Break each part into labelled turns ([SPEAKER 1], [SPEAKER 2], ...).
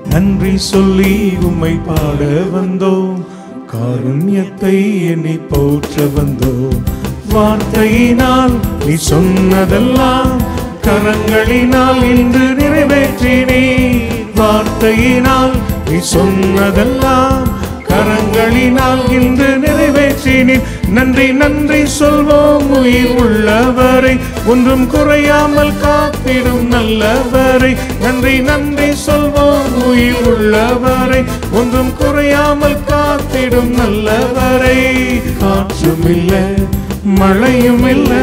[SPEAKER 1] நன்றி சொல்லி உம்மை பாட வந்தோம் காருண்யத்தை எண்ணி போற்ற வந்தோம் வார்த்தையினால் நீ சொன்னதெல்லாம் கரங்களினால் இன்று நிறைவேற்றினே வார்த்தையினால் நீ சொன்னதெல்லாம் கரங்களினால் இன்று நிறைவேற்றினேன் நன்றி நன்றி சொல்வோம் உயிர் உள்ளவரை ஒன்றும் குறையாமல் காத்திடும் நல்லவரை நன்றி நன்றி சொல்வோம் உயிர் உள்ளவரை ஒன்றும் குறையாமல் காத்திடும் நல்லவரை காற்றும் இல்லை மழையும் இல்லை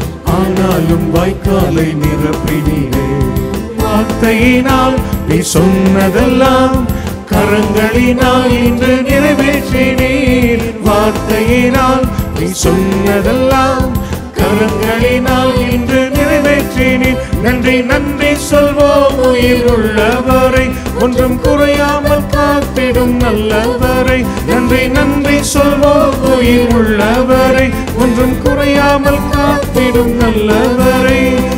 [SPEAKER 1] ஆனாலும் வாய்க்காலை நிரப்பினீரே வார்த்தையினால் நீ சொன்னதெல்லாம் கரங்களினால் இன்று நிறைவேற்றினீர் வார்த்தையினால் நீ சொன்னதெல்லாம் கரங்களினால் இன்று நிறைவேற்றினீர் நன்றி நன்றி சொல்வோம் உயிர் உள்ளவரை ஒன்றும் குறையாமல் காத்திடும் நல்லவரை நன்றி நன்றி சொல்வோம் உயிர் உள்ளவரை ஒன்றும் குறையாமல் காத்திடும் நல்லவரை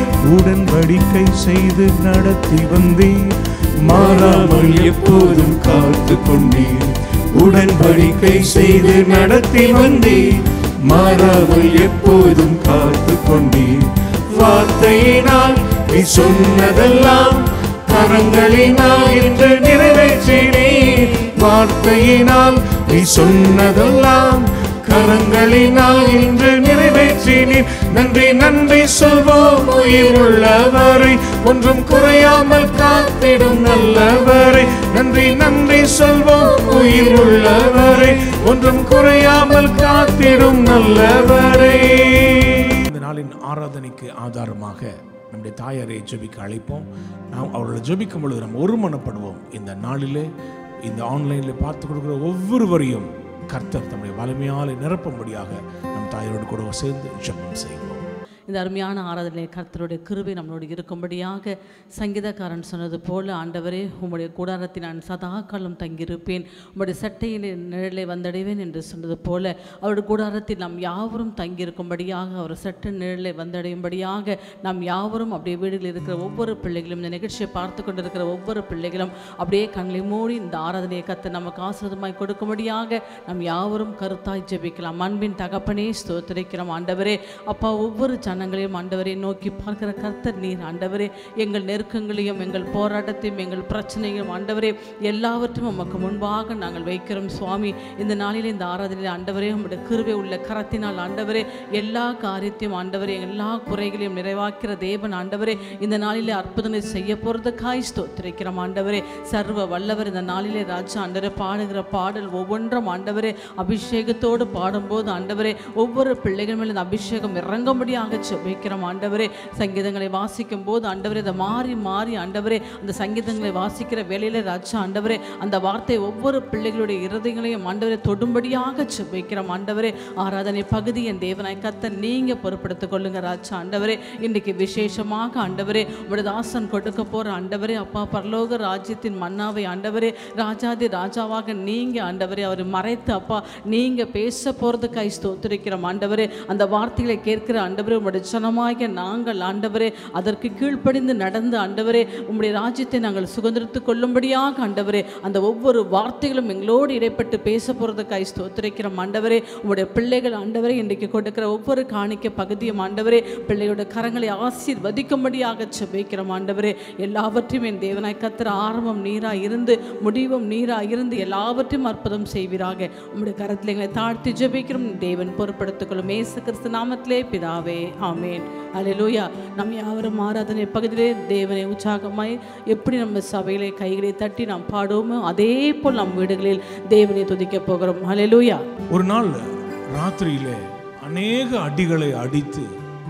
[SPEAKER 1] உடன்படிக்கை செய்து நடத்தி வந்தீர் மாறாமல் எப்போதும் காத்து கொண்டீர் உடன்படிக்கை செய்து நடத்தி வந்தீர் மாறாமல் எப்போதும் காத்து கொண்டீர் வார்த்தையினால் நீ சொன்னதெல்லாம் கரங்களினால் இன்று நிறைவேற்றினீர் வார்த்தையினால் நீ சொன்னதெல்லாம் கரங்களினால் இன்று நிறைவேற்றினீர் நன்றி நன்றி சொல்வோம் உயிர் உள்ளவரை ஒன்றும் குறையாமல் காத்திடும் நல்லவரை நன்றி நன்றி சொல்வோம் உயிர் உள்ளவரை ஒன்றும் குறையாமல் காத்திடும் நல்லவரை
[SPEAKER 2] இந்த நாளின் ஆராதனைக்கு ஆதாரமாக நம்முடைய தாயாரை ஜெபிக்க அழைப்போம் நாம் அவர்களை ஜெபிக்கும் பொழுது நாம் ஒருமனப்படுவோம் இந்த நாளிலே இந்த ஆன்லைனில் பார்த்து கொடுக்குற ஒவ்வொருவரையும் கர்த்தர் தம்முடைய வலிமையால் நிரப்பும்படியாக நம் தாயாரோடு கூட சேர்ந்து ஜெபம் செய்வோம்
[SPEAKER 3] இந்த அருமையான ஆராதனை கர்த்தருடைய கிருபை நம்மளோடு இருக்கும்படியாக சங்கீதக்காரன் சொன்னது போல ஆண்டவரே உம்முடைய கூடாரத்தில் நான் சதா காலம் தங்கியிருப்பேன் உம்முடைய சட்டையின் நிழலை வந்தடைவேன் என்று சொன்னது போல அவருடைய கூடாரத்தில் நாம் யாவரும் தங்கியிருக்கும்படியாக அவர் சட்ட நிழலை வந்தடையும்படியாக நாம் யாவரும் அப்படியே வீடுகளில் இருக்கிற ஒவ்வொரு பிள்ளைகளும் இந்த நிகழ்ச்சியை பார்த்து கொண்டிருக்கிற ஒவ்வொரு பிள்ளைகளும் அப்படியே கண்களை மூடி இந்த ஆராதனையை கத்த நமக்கு ஆசிரதமாய் கொடுக்கும்படியாக நாம் யாவரும் கருத்தாய் ஜெபிக்கலாம் அன்பின் தகப்பனே ஸ்தோத்திரிக்கிறோம் ஆண்டவரே அப்பா ஒவ்வொரு ஜனங்களையும் ஆண்டவரை நோக்கி பார்க்கிற கர்த்தர் நீர் ஆண்டவரே எங்கள் நெருக்கங்களையும் எங்கள் போராட்டத்தையும் எங்கள் பிரச்சனைகளையும் ஆண்டவரே எல்லாவற்றும் உமக்கு முன்பாக நாங்கள் வைக்கிறோம் சுவாமி இந்த நாளில் இந்த ஆராதனையில் ஆண்டவரே உம்முடைய கிருபை உள்ள கரத்தினால் ஆண்டவரே எல்லா காரியத்தையும் ஆண்டவரே எல்லா குறைகளையும் நிறைவாக்கிற தேவன் ஆண்டவரே இந்த நாளிலே அற்புதங்களை செய்ய போகிறதுக்காய் ஸ்தோத்திரிக்கிறோம் ஆண்டவரே சர்வ வல்லவர் இந்த நாளிலே ராஜா ஆண்டவரே பாடுகிற பாடல் ஒவ்வொன்றும் ஆண்டவரே அபிஷேகத்தோடு பாடும்போது ஆண்டவரே ஒவ்வொரு பிள்ளைகள் மேலே இந்த அபிஷேகம் இறங்கும்படியாக ஜெபிக்கிறோம் ஆண்டவரே சங்கீதங்களை வாசிக்கும் போது ஆண்டவரே அதை மாறி மாறி ஆண்டவரே அந்த சங்கீதங்களை வாசிக்கிற வேளையில ராஜா ஆண்டவரே அந்த வார்த்தை ஒவ்வொரு பிள்ளைகளுடைய இருதயங்களையும் ஆண்டவரே தொடும்படியாக ஜெபிக்கிறோம் ஆண்டவரே ஆராதனை பகுதி என் தேவனாய் கத்த நீங்க பொறுப்படுத்திக் கொள்ளுங்க ராஜா ஆண்டவரே இன்னைக்கு விசேஷமாக ஆண்டவரே உங்களுடைய தாசன் கொடுக்க போற ஆண்டவரே அப்பா பரலோக ராஜ்யத்தின் மன்னாவை ஆண்டவரே ராஜாதி ராஜாவாக நீங்க ஆண்டவரே அவர் மறைத்து அப்பா நீங்க பேச போறதுக்காய் ஸ்தோத்திரிக்கிறோம் ஆண்டவரே அந்த வார்த்தைகளை கேட்கிற ஆண்டவரே உங்களுடைய ஜனமாகிய நாங்கள் ஆண்டவரே அதற்கு கீழ்ப்படிந்து நடந்து ஆண்டவரே உம்முடைய ராஜ்யத்தை நாங்கள் சுதந்திரத்துக் கொள்ளும்படியாக ஆண்டவரே அந்த ஒவ்வொரு வார்த்தைகளும் எங்களோடு இடைப்பட்டு பேச போறதுக்காய் ஸ்தோத்திரிக்கிறோம் ஆண்டவரே உங்களுடைய பிள்ளைகள் ஆண்டவரே இன்றைக்கு கொடுக்கிற ஒவ்வொரு காணிக்க பகுதியும் ஆண்டவரே பிள்ளையோட கரங்களை ஆசீர்வதிக்கும்படியாக செபிக்கிறோம் ஆண்டவரே எல்லாவற்றையும் என் தேவனாய் கத்திர ஆரம்பம் நீராய் இருந்து முடிவும் நீராய் இருந்து எல்லாவற்றையும் அற்புதம் செய்வீராக உம்முடைய கரத்தில் எங்களை தாழ்த்தி ஜெபிக்கிறோம் தேவன் பொறுப்படுத்திக் கொள்ளும் ஏசு கிறிஸ்து நாமத்திலே பிதாவே ஆமேன் அல்லேலூயா நம் யாவரும் ஆராதனை பகுதியிலே தேவனை உற்சாகமாய் எப்படி நம்ம சபையிலே கைகளை தட்டி நாம் பாடுவோமோ அதே போல் நம் வீடுகளில் தேவனை துதிக்க போகிறோம் அல்லேலூயா
[SPEAKER 2] ஒரு நாள் ராத்திரியிலே அநேக அடிகளை அடித்து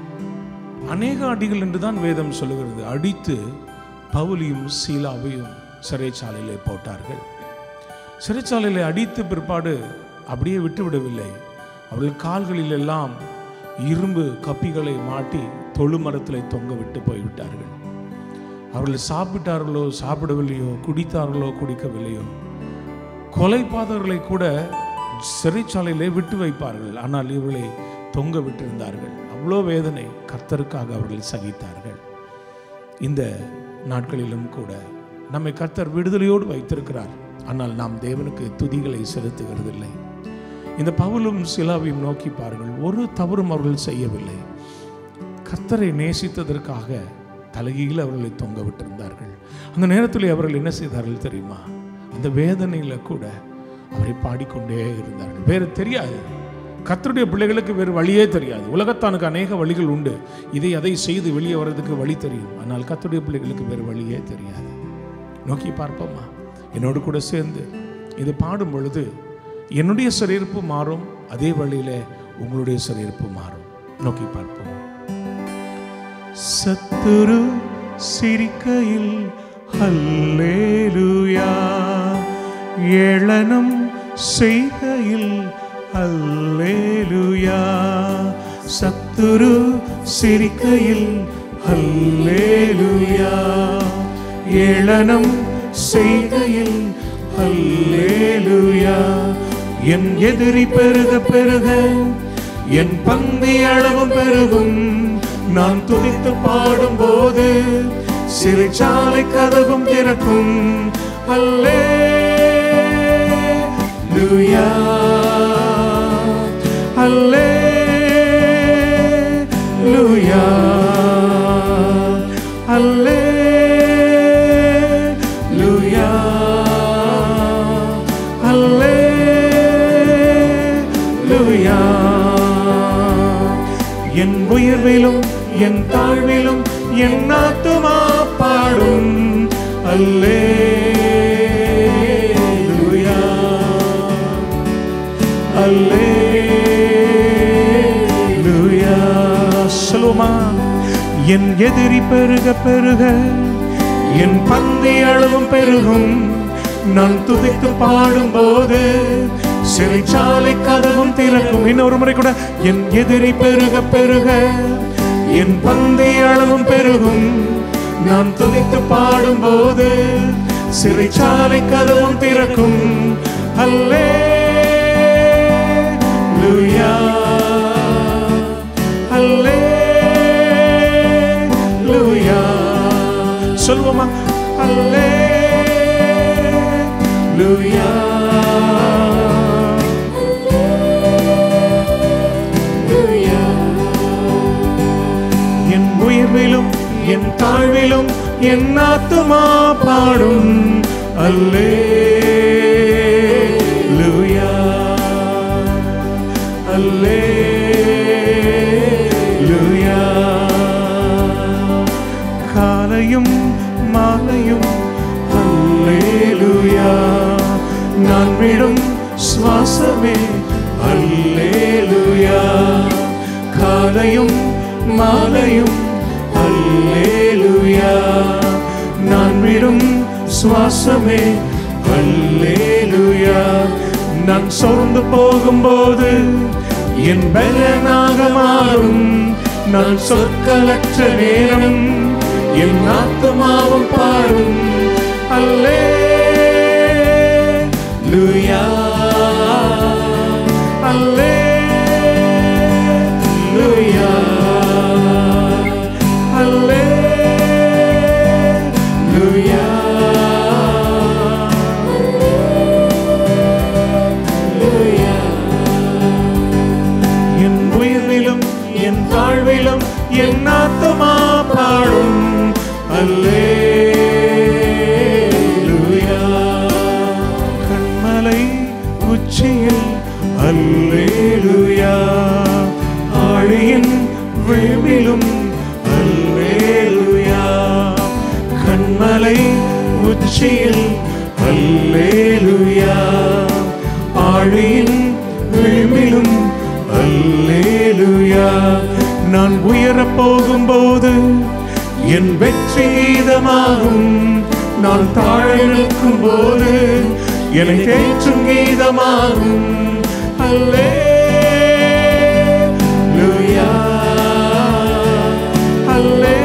[SPEAKER 2] அநேக அடிகள் என்று தான் வேதம் சொல்லுகிறது அடித்து பவுலியும் சீலாவையும் சிறைச்சாலையிலே போட்டார்கள் சிறைச்சாலையிலே அடித்த பிற்பாடு அப்படியே விட்டுவிடவில்லை அவர்கள் கால்களில் எல்லாம் இரும்பு கப்பிகளை மாட்டி தொழுமரத்திலே தொங்க விட்டு போய்விட்டார்கள் அவர்கள் சாப்பிட்டார்களோ சாப்பிடவில்லையோ குடித்தார்களோ குடிக்கவில்லையோ கொலைபாதகர்களை கூட சிறைச்சாலையிலே விட்டு வைப்பார்கள் ஆனால் இவர்களை தொங்க விட்டிருந்தார்கள் அவ்வளோ வேதனை கர்த்தருக்காக அவர்கள் சகித்தார்கள் இந்த நாட்களிலும் கூட நம்மை கர்த்தர் விடுதலையோடு வைத்திருக்கிறார் ஆனால் நாம் தேவனுக்கு துதிகளை செலுத்துகிறதில்லை இந்த பவுலும் சிலாவையும் நோக்கி பாருங்கள் ஒரு தவறும் அவர்கள் செய்யவில்லை கர்த்தரை நேசித்ததற்காக தலைகீழ அவர்களை தொங்க விட்டிருந்தார்கள் அந்த நேரத்தில் அவர்கள் என்ன செய்தார்கள் தெரியுமா அந்த வேதனையில கூட அவரை பாடிக்கொண்டே இருந்தார்கள் வேறு தெரியாது கர்த்தருடைய பிள்ளைகளுக்கு வேறு வழியே தெரியாது உலகத்தானுக்கு அநேக வழிகள் உண்டு இதை அதை செய்து வெளியே வர்றதுக்கு வழி தெரியும் ஆனால் கர்த்தருடைய பிள்ளைகளுக்கு வேறு வழியே தெரியாது நோக்கி பார்ப்போமா என்னோடு கூட சேர்ந்து இது பாடும் பொழுது என்னுடைய சிறையிருப்பு மாறும் அதே வழியில உங்களுடைய சிறையிருப்பு மாறும் நோக்கி பார்ப்போம்
[SPEAKER 1] சத்துரு சிரிக்கையில் ஹல்லேலூயா ஏளனம் செய்கையில் ஹல்லேலூயா சத்துரு சிரிக்கையில் ஹல்லேலூயா ஏளனம் செய்கையில் ஹல்லேலூயா என் எதிரி பெருக பெருக என் பந்தி அளவும் பெருகும் நான் துதித்து பாடும்போது சிறைச்சாலை கதவும் திறக்கும் அல்லே லுயா அல்லே லுயா அல்லே லுயா அல்லே லுயா என் உயர்விலும் என் தாழ்விலும் என் ஆத்துமா பாடும் அல்லே அல்லே சொல்லுமா என் எதிரி பெருக பெருக என் பந்தி அளவும் பெருகும் நான் துதித்து பாடும்போது சிறைச்சாலை கதவும் திறக்கும் இன்னொரு முறை கூட என் எதிரி பெருக பெருக என் பந்தி அளவும் பெருகும் நான் துதித்து பாடும்போது சிறைச்சாலை கதவும் திறக்கும் அல்லே லுயா அல்லே லுயா சொல்லுவோமா அல்லே லுயா என் உயர்விலும் என் தாழ்விலும் என் ஆத்துமா பாடும் அல்லே லுயா அல்லே லுயா காலையும் மாலையும் அல்லேலுயா நான் விடும் சுவாசமே அல்லேலுயா காலையும் மாலையும் அல்லேலுயா நான் விடும் சுவாசமே அல்லேலுயா நான் சோர்ந்து போகும்போது என் பலனாக மாறும் நான் சொற்களற்ற நேரம் என் ஆத்மாவும் பாடும் அல்லே லுயா அல்லே லுயா அல்லே லுயா என் உயிரிலும் என் தாழ்விலும் என் ஆத்துமா பாடும் அல்லே கண்மலை உச்சியில் அல்லேலுயா ஆழியின் விழிலும் அல்லேலுயா கண்மலை உச்சியில் அல்லேலுயா ஆழியின் விழிலும் அல்லேலுயா நான் உயரப் போகும்போது என் வெற்றி கீதமாகும் நான் தாழ நிற்கும் போது என்னை தேற்றும் கீதமாகும் அல்லே லுயா அல்லே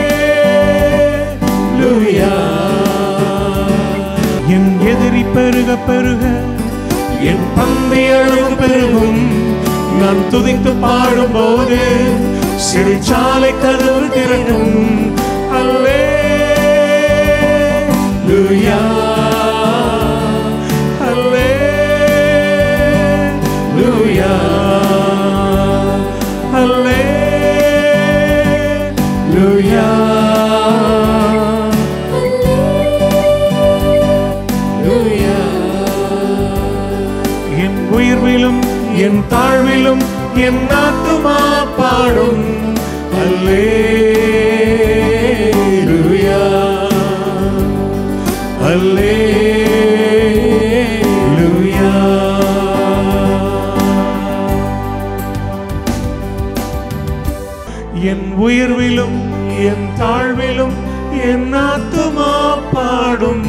[SPEAKER 1] லுயா என் எதிரி பெருக பெருக என் பந்தி அளவு பெருகும் நான் துதித்து பாடும்போது சிறைச்சாலை கதவு திறக்கும் அல்லே என் உயிர்விலும் என் தாழ்விலும் என் ஆத்துமா பாடும் அல்லேலூயா அல்லேலூயா என் உயர்விலும் என் தாழ்விலும் என் ஆத்துமா பாடும்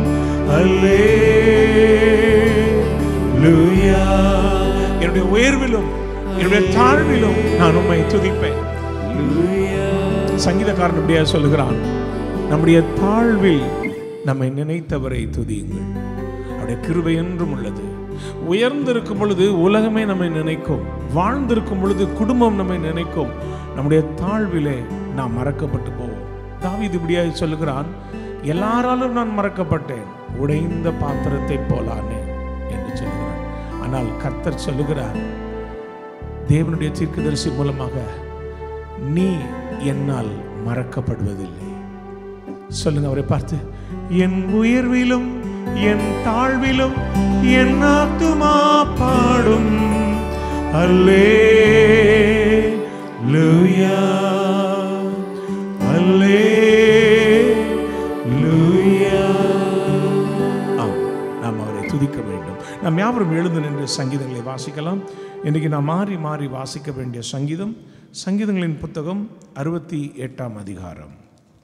[SPEAKER 1] அல்லேலூயா
[SPEAKER 2] என்னுடைய உயர்விலும் என்னுடைய தாழ்விலும் நான் உண்மை துதிப்பேன் சங்கீதக்காரன் இப்படியா சொல்லுகிறான் நம்முடைய தாழ்வில் நம்மை நினைத்தவரை துதியுங்கள் அவருடைய கிருபை என்றும் உள்ளது உயர்ந்திருக்கும் பொழுது உலகமே நம்மை நினைக்கும் வாழ்ந்திருக்கும் பொழுது குடும்பம் நம்மை நினைக்கும் நம்முடைய தாழ்விலே நாம் மறக்கப்பட்டு போவோம் தாவீது இப்படியாக சொல்லுகிறான் எல்லாராலும் நான் மறக்கப்பட்டேன் உடைந்த பாத்திரத்தை போலானேன் என்று சொல்லுகிறான் ஆனால் கர்த்தர் சொல்லுகிறார் தேவனுடைய தீர்க்கதரிசி மூலமாக நீ என்னால் மறக்கப்படுவதில்லை சொல்லுங்க அவரை பார்த்து
[SPEAKER 1] என் உயர்விலும் என் தாழ்விலும் என் ஆத்துமா பாடும் அல்லேலூயா அல்லேலூயா
[SPEAKER 2] ஆம் நாம் அவரை துதிக்க வேண்டும் நாம் யாவரும் எழுந்து நின்று சங்கீதங்களை வாசிக்கலாம் இன்றைக்கு நாம் மாறி மாறி வாசிக்க வேண்டிய சங்கீதம் சங்கீதங்களின் புத்தகம் அறுபத்தி எட்டாம் அதிகாரம்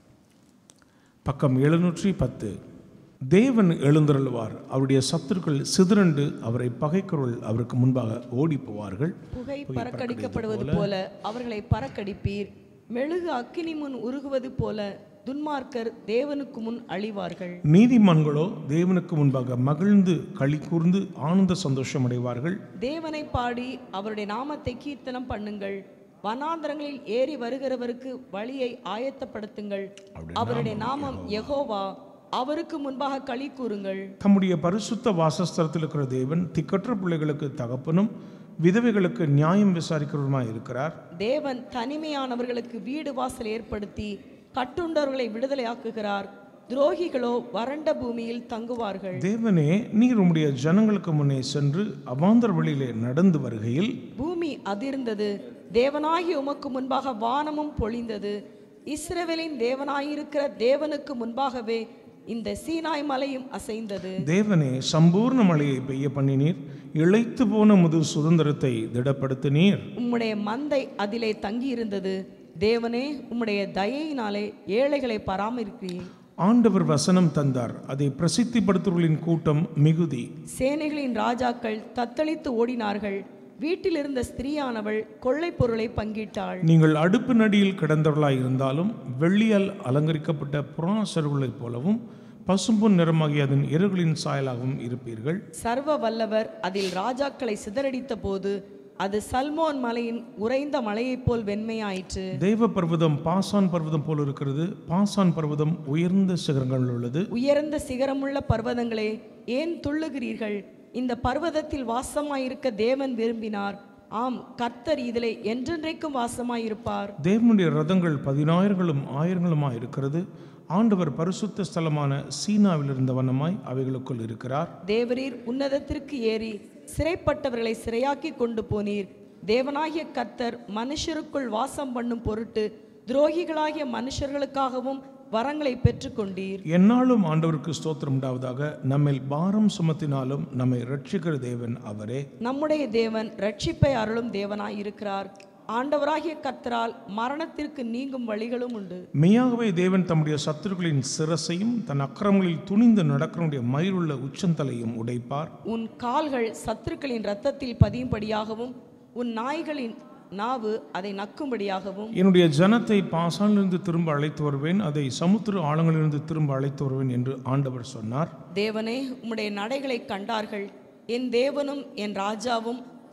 [SPEAKER 2] பக்கம் எழுநூற்றி பத்து தேவன் எழுந்தருள்வார் அவருடைய சத்துருக்கள் சிதறண்டு அவரை பகைக்கிறவள் அவருக்கு முன்பாக ஓடி போவார்கள்
[SPEAKER 4] புகை பறக்கடிக்கப்படுவது போல அவர்களை பறக்கடிப்பீர் மெழுகு அக்கினி முன் உருகுவது போல துன்மார்க்கர் தேவனுக்கு முன் அழிவார்கள்
[SPEAKER 2] நீதிமான்களோ தேவனுக்கு முன்பாக மகிழ்ந்து களி கூர்ந்து ஆனந்த சந்தோஷம் அடைவார்கள்
[SPEAKER 4] தேவனை பாடி அவருடைய நாமத்தை கீர்த்தனம் பண்ணுங்கள் வனாந்தரங்களில் ஏறி வருகிறவருக்கு வழியை ஆயத்தப்படுத்துங்கள் அவருடைய நாமம் யெகோவா அவருக்கு முன்பாக களி கூறுங்கள்
[SPEAKER 2] தம்முடைய பரிசுத்த வாசஸ்தலத்தில் இருக்கிற தேவன் திக்கற்ற பிள்ளைகளுக்கு தகப்பனும் விதவைகளுக்கு நியாயம் விசாரிக்கிறவருமாய் இருக்கிறார்
[SPEAKER 4] தேவன் தனிமையானவர்களுக்கு வீடு வாசல் ஏற்படுத்தி கட்டுண்டவர்களை விடுதலையாக்குகிறார் துரோகிகளோ வறண்ட பூமியில் தங்குவார்கள்
[SPEAKER 2] தேவனே நீர் உம்முடைய ஜனங்களுக்கு முன்னே சென்று அவாந்தர வழியிலே நடந்து வருகையில்
[SPEAKER 4] பூமி அதிர்ந்தது தேவனாகி உமக்கு முன்பாக வானமும் பொழிந்தது இஸ்ரவேலின் தேவனாயிருக்கிற தேவனுக்கு முன்பாகவே இந்த சீனாய் மலையும் அசைந்தது
[SPEAKER 2] தேவனே சம்பூர்ண மழையை பெய்ய பண்ணினீர் இழைத்து போன முது சுதந்திரத்தை திடப்படுத்தினீர்
[SPEAKER 4] உம்முடைய மந்தை அதிலே தங்கியிருந்தது தேவனே உம்முடைய தயையினாலே ஏழைகளை பராமரிக்கிறீர்
[SPEAKER 2] ஆண்டவர் வசனம் தந்தார் அதை பிரசித்திப்படுத்துவர்களின் கூட்டம் மிகுதி
[SPEAKER 4] சேனைகளின் ராஜாக்கள் தத்தளித்து ஓடினார்கள் வீட்டில் இருந்த ஸ்திரீயானவள் கொள்ளைப் பொருளை பங்கிட்டாள்
[SPEAKER 2] நீங்கள் அடுப்பு நடியில் கிடந்தவர்களாய் இருந்தாலும் வெள்ளியால் அலங்கரிக்கப்பட்ட புறாசர்களைப் போலவும் பசும்பொன் நிறமாகிய அதன் இரவுகளின் சாயலாகவும் இருப்பீர்கள்
[SPEAKER 4] சர்வ வல்லவர் அதில் ராஜாக்களை சிதறடித்த போது அது சல்மோன் மலையின் உறைந்த மலையைப் போல் வெண்மையாயிற்று
[SPEAKER 2] தெய்வ பர்வதம் பாசான் பர்வதம் போல் இருக்கிறது பாசான் பர்வதம் உயர்ந்த சிகரங்கள் உள்ளது
[SPEAKER 4] உயர்ந்த சிகரமுள்ள பர்வதங்களே ஏன் துள்ளுகிறீர்கள் இந்த பர்வதத்தில் வாசமாயிருக்க தேவன் விரும்பினார் ஆம் கர்த்தர் இதிலே என்றென்றைக்கும் வாசமாயிருப்பார்
[SPEAKER 2] தேவனுடைய ரதங்கள் பதினாயிரங்களும் ஆயிரங்களுமாய் இருக்கிறது ஆண்டவர் பரிசுத்த ஸ்தலமான சீனாவில் இருந்த வண்ணமாய் அவைகளுக்குள் இருக்கிறார்
[SPEAKER 4] தேவரீர் உன்னதத்திற்கு ஏறி சிறைப்பட்டவர்களை சிறையாக்கி கொண்டு போனீர் தேவனாகிய கர்த்தர் மனுஷருக்குள் வாசம் பண்ணும் பொருட்டு துரோகிகளாகிய மனுஷர்களுக்காகவும் வரங்களை பெற்றுக்கொண்டீர்
[SPEAKER 2] என்னாலும் ஆண்டவருக்கு ஸ்தோத்திரம் உண்டாவதாக நம்மில் பாரம் சுமத்தினாலும் நம்மை ரட்சிக்கிற தேவன் அவரே
[SPEAKER 4] நம்முடைய தேவன் ரட்சிப்பை அருளும் தேவனாய் இருக்கிறார் ஆண்டவராகிய கர்த்தரால் மரணத்திற்கு நீங்கும் வழிகளும் உண்டு
[SPEAKER 2] மெய்யாகவே தேவன் தம்முடைய சத்துருக்களின் சிரசையும் தன் அக்கிரமங்களில் துணிந்து நடக்கிறவனுடைய மயிருள்ள உச்சந்தலையும் உடைப்பார்
[SPEAKER 4] உன் கால்கள் சத்துருக்களின் இரத்தத்தில் பதியும்படியாகவும் உன் நாய்களின் நாவு அதை நக்கும்படியாகவும்
[SPEAKER 2] என்னுடைய ஜனத்தை பாசானிலிருந்து திரும்ப அழைத்து வருவேன் அதை சமுத்திர ஆழங்களிலிருந்து திரும்ப அழைத்து வருவேன் என்று ஆண்டவர் சொன்னார்
[SPEAKER 4] தேவனே உம்முடைய நடைகளை கண்டார்கள் என் தேவனும் என் ராஜாவும்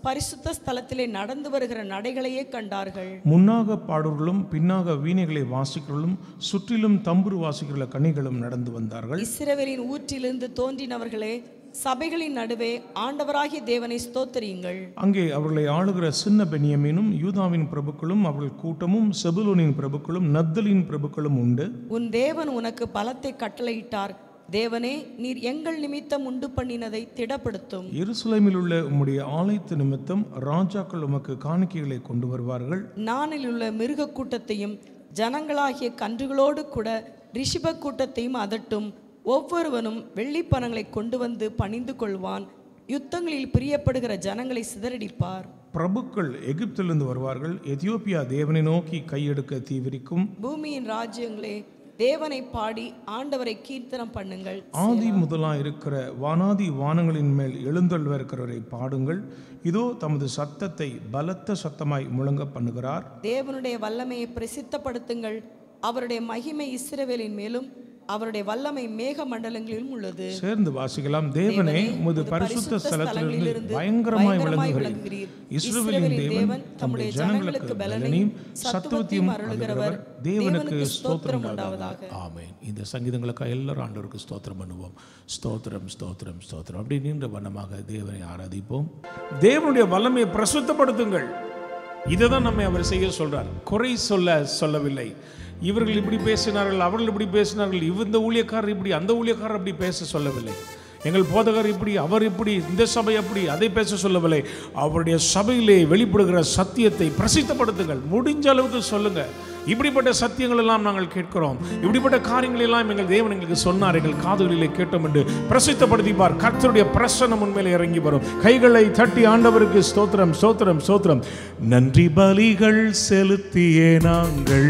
[SPEAKER 4] பரிசுத்த ஸ்தலத்திலே நடந்து வருகிற நடைகளையே கண்டார்கள்
[SPEAKER 2] முன்னாக பாடுவர்களும் பின்னாக வீணைகளை வாசிக்கிறவர்களும் சுற்றிலும் தம்புரு வாசிக்கிற கனிகளும் நடந்து வந்தார்கள்
[SPEAKER 4] இஸ்ரவேலின் ஊற்றிலிருந்து தோன்றினவர்களே சபைகளின் நடுவே ஆண்டவராகிய தேவனை ஸ்தோத்தரியுங்கள்
[SPEAKER 2] அங்கே அவர்களை ஆளுகிற சின்ன பெனியமீனும் யூதாவின் பிரபுக்களும் அவர்கள் கூட்டமும் செபுலோனின் பிரபுக்களும் நப்தலின் பிரபுக்களும் உண்டு
[SPEAKER 4] உன் தேவன் உனக்கு பலத்தை கட்டளையிட்டார் தேவனே நீர் எங்கள் நிமித்தம் உண்டு பண்ணினதை திடப்படுத்தும்
[SPEAKER 2] எருசலேமில் உள்ள உம்முடைய ஆலயத்து நிமித்தம் ராஜாக்கள் உமக்கு காணிக்கைகளை கொண்டு வருவார்கள்
[SPEAKER 4] நானில் உள்ள மிருக கூட்டத்தையும் ஜனங்களாகிய கன்றுகளோடு கூட ரிஷிப கூட்டத்தையும் அதட்டும் ஒவ்வொருவனும் வெள்ளிப்பணங்களை கொண்டு வந்து பணிந்து கொள்வான் யுத்தங்களில் பிரியப்படுகிற ஜனங்களை சிதறடிப்பார்
[SPEAKER 2] பிரபுக்கள் எகிப்திலிருந்து வருவார்கள் எதியோப்பியா தேவனை நோக்கி கையெடுக்க தீவிரிக்கும்
[SPEAKER 4] பூமியின் ராஜ்யங்களே தேவனை பாடி ஆண்டவரை கீர்த்தனம் பண்ணுங்கள்
[SPEAKER 2] ஆதி முதலாய் இருக்கிற வானாதி வானங்களின் மேல் எழுந்தள்ளிருக்கிறவரை பாடுங்கள் இதோ தமது சத்தத்தை பலத்த சத்தமாய் முழங்க பண்ணுகிறார்
[SPEAKER 4] தேவனுடைய வல்லமையை பிரசித்தப்படுத்துங்கள் அவருடைய மகிமை இஸ்ரவேலின் மேலும் அவருடைய வல்லமை மேக மண்டலங்களிலும் உள்ளது
[SPEAKER 2] சேர்ந்து வாசிக்கலாம் தேவனே உமது பரிசுத்த ஸ்தலத்திலிருந்து பயங்கரமாய் விளங்குகிறீர் இஸ்ரவேலின் தேவன் தம்முடைய ஜனங்களுக்கு பலனையும் சத்துவத்தையும் அருளுகிறவர் தேவனுக்கு ஸ்தோத்திரம் உண்டாவதாக ஆமென் இந்த சங்கீதங்களுக்காக எல்லாரும் ஆண்டவருக்கு ஸ்தோத்திரம் பண்ணுவோம் ஸ்தோத்திரம் ஸ்தோத்திரம் ஸ்தோத்திரம் அப்படி நின்ற வண்ணமாக தேவனை ஆராதிப்போம் தேவனுடைய வல்லமையை பிரசுத்தப்படுத்துங்கள் இதை தான் நம்மை அவர் செய்ய சொல்றார் குறை சொல்ல சொல்லவில்லை இவர்கள் இப்படி பேசினார்கள் அவர்கள் இப்படி பேசினார்கள் இவ- இந்த ஊழியக்காரர் இப்படி அந்த ஊழியக்காரர் அப்படி பேச சொல்லவில்லை எங்கள் போதகர் இப்படி அவர் இப்படி இந்த சபை அப்படி அதை பேச சொல்லவில்லை அவருடைய சபையிலே வெளிப்படுகிற சத்தியத்தை பிரசித்தப்படுத்துங்கள் முடிஞ்ச அளவுக்கு சொல்லுங்க இப்படிப்பட்ட சத்தியங்கள் எல்லாம் நாங்கள் கேட்கிறோம் இப்படிப்பட்ட காரியங்கள் எல்லாம் எங்கள் தேவன் எங்களுக்கு சொன்னார் எங்கள் காதுகளிலே கேட்டோம் என்று பிரசித்தப்படுத்திப்பார் கர்த்தருடைய பிரசனம் உண்மையிலே இறங்கி வரும் கைகளை தட்டி ஆண்டவருக்கு ஸ்தோத்திரம் ஸ்தோத்திரம் ஸ்தோத்திரம்
[SPEAKER 1] நன்றி பலிகள் செலுத்தியே நாங்கள்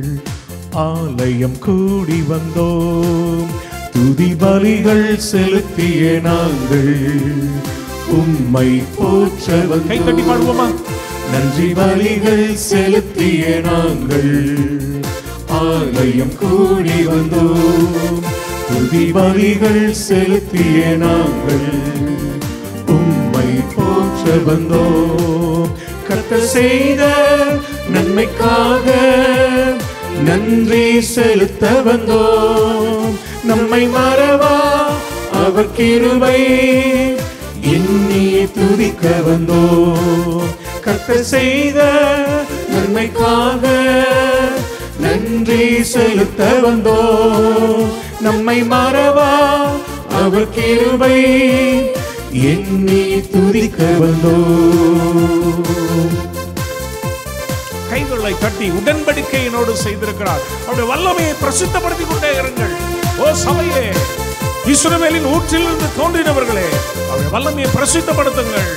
[SPEAKER 1] ஆலயம் கூடி வந்தோம் துதி பலிகள் செலுத்தியே நாங்கள் உம்மை போற்ற
[SPEAKER 2] கை தட்டி
[SPEAKER 1] வந்தோம்
[SPEAKER 2] பாடுவோமா
[SPEAKER 1] நன்றி பலிகள் செலுத்தியே நாங்கள் ஆலயம் கூடி வந்தோம் துதி பலிகள் செலுத்தியே நாங்கள் உம்மை போற்ற வந்தோம் கத்த செய்த நன்மைக்காக நன்றி செலுத்த வந்தோம் நம்மை மறவா அவர் கிருபை எண்ணியே துதிக்க வந்தோம் கத்த செய்த நன்மைக்காக நன்றி செலுத்த வந்தோம் நம்மை மறவா அவர் கிருபை எண்ணி துதிக்க வந்தோம்
[SPEAKER 2] கைகளை தட்டி உடன்படிக்கையினோடு செய்திருக்கிறார் அவருடைய வல்லமையை பிரசித்தப்படுத்திக் கொண்டே இருங்கள் ஓ சபையே இஸ்ரவேலின் ஊற்றிலிருந்து தோன்றினவர்களே அவருடைய வல்லமையை பிரசித்தப்படுத்துங்கள்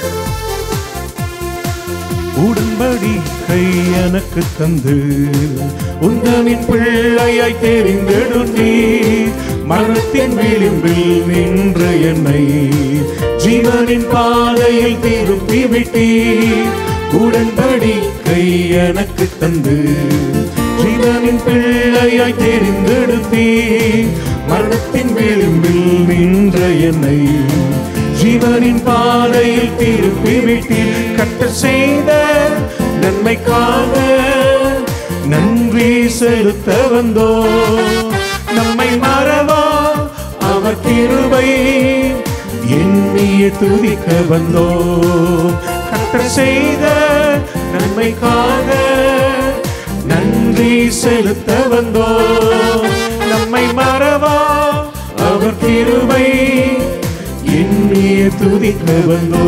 [SPEAKER 1] உடன்படிக்கை எனக்கு தந்து உந்தனின் பிள்ளையாய் தெரிந்தெடுத்தீ மரணத்தின் விளிம்பில் நின்ற என்னை ஜீவனின் பாதையில் திருப்பி விட்டீர் உடன்படிக்கை எனக்கு தந்து ஜீவனின் பிள்ளையாய் தெரிந்தெடுத்தீ மரணத்தின் விளிம்பில் நின்ற என்னை ஜீவனின் பாதையில் திருப்பி விட்டீர் கட்ட செய்த நன்மைக்காக நன்றி செலுத்த வந்தோ நம்மை மறவா அவர் கிருபை எண்ணிய துதிக்க வந்தோ கட்ட செய்த நன்மைக்காக நன்றி செலுத்த வந்தோ நம்மை மறவா அவர் கிருபை எண்ணிய துதிக்க வந்தோ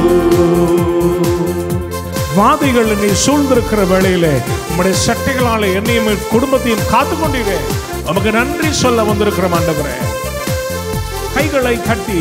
[SPEAKER 2] வாதைகள் என்னை சூழ்ந்திருக்கிற வேளையிலே உம்முடைய சட்டைகளாலே என்னையும் என் குடும்பத்தையும் காத்து கொண்டீரே உமக்கு நன்றி சொல்ல வந்திருக்கிற ஆண்டவரே கைகளை தட்டி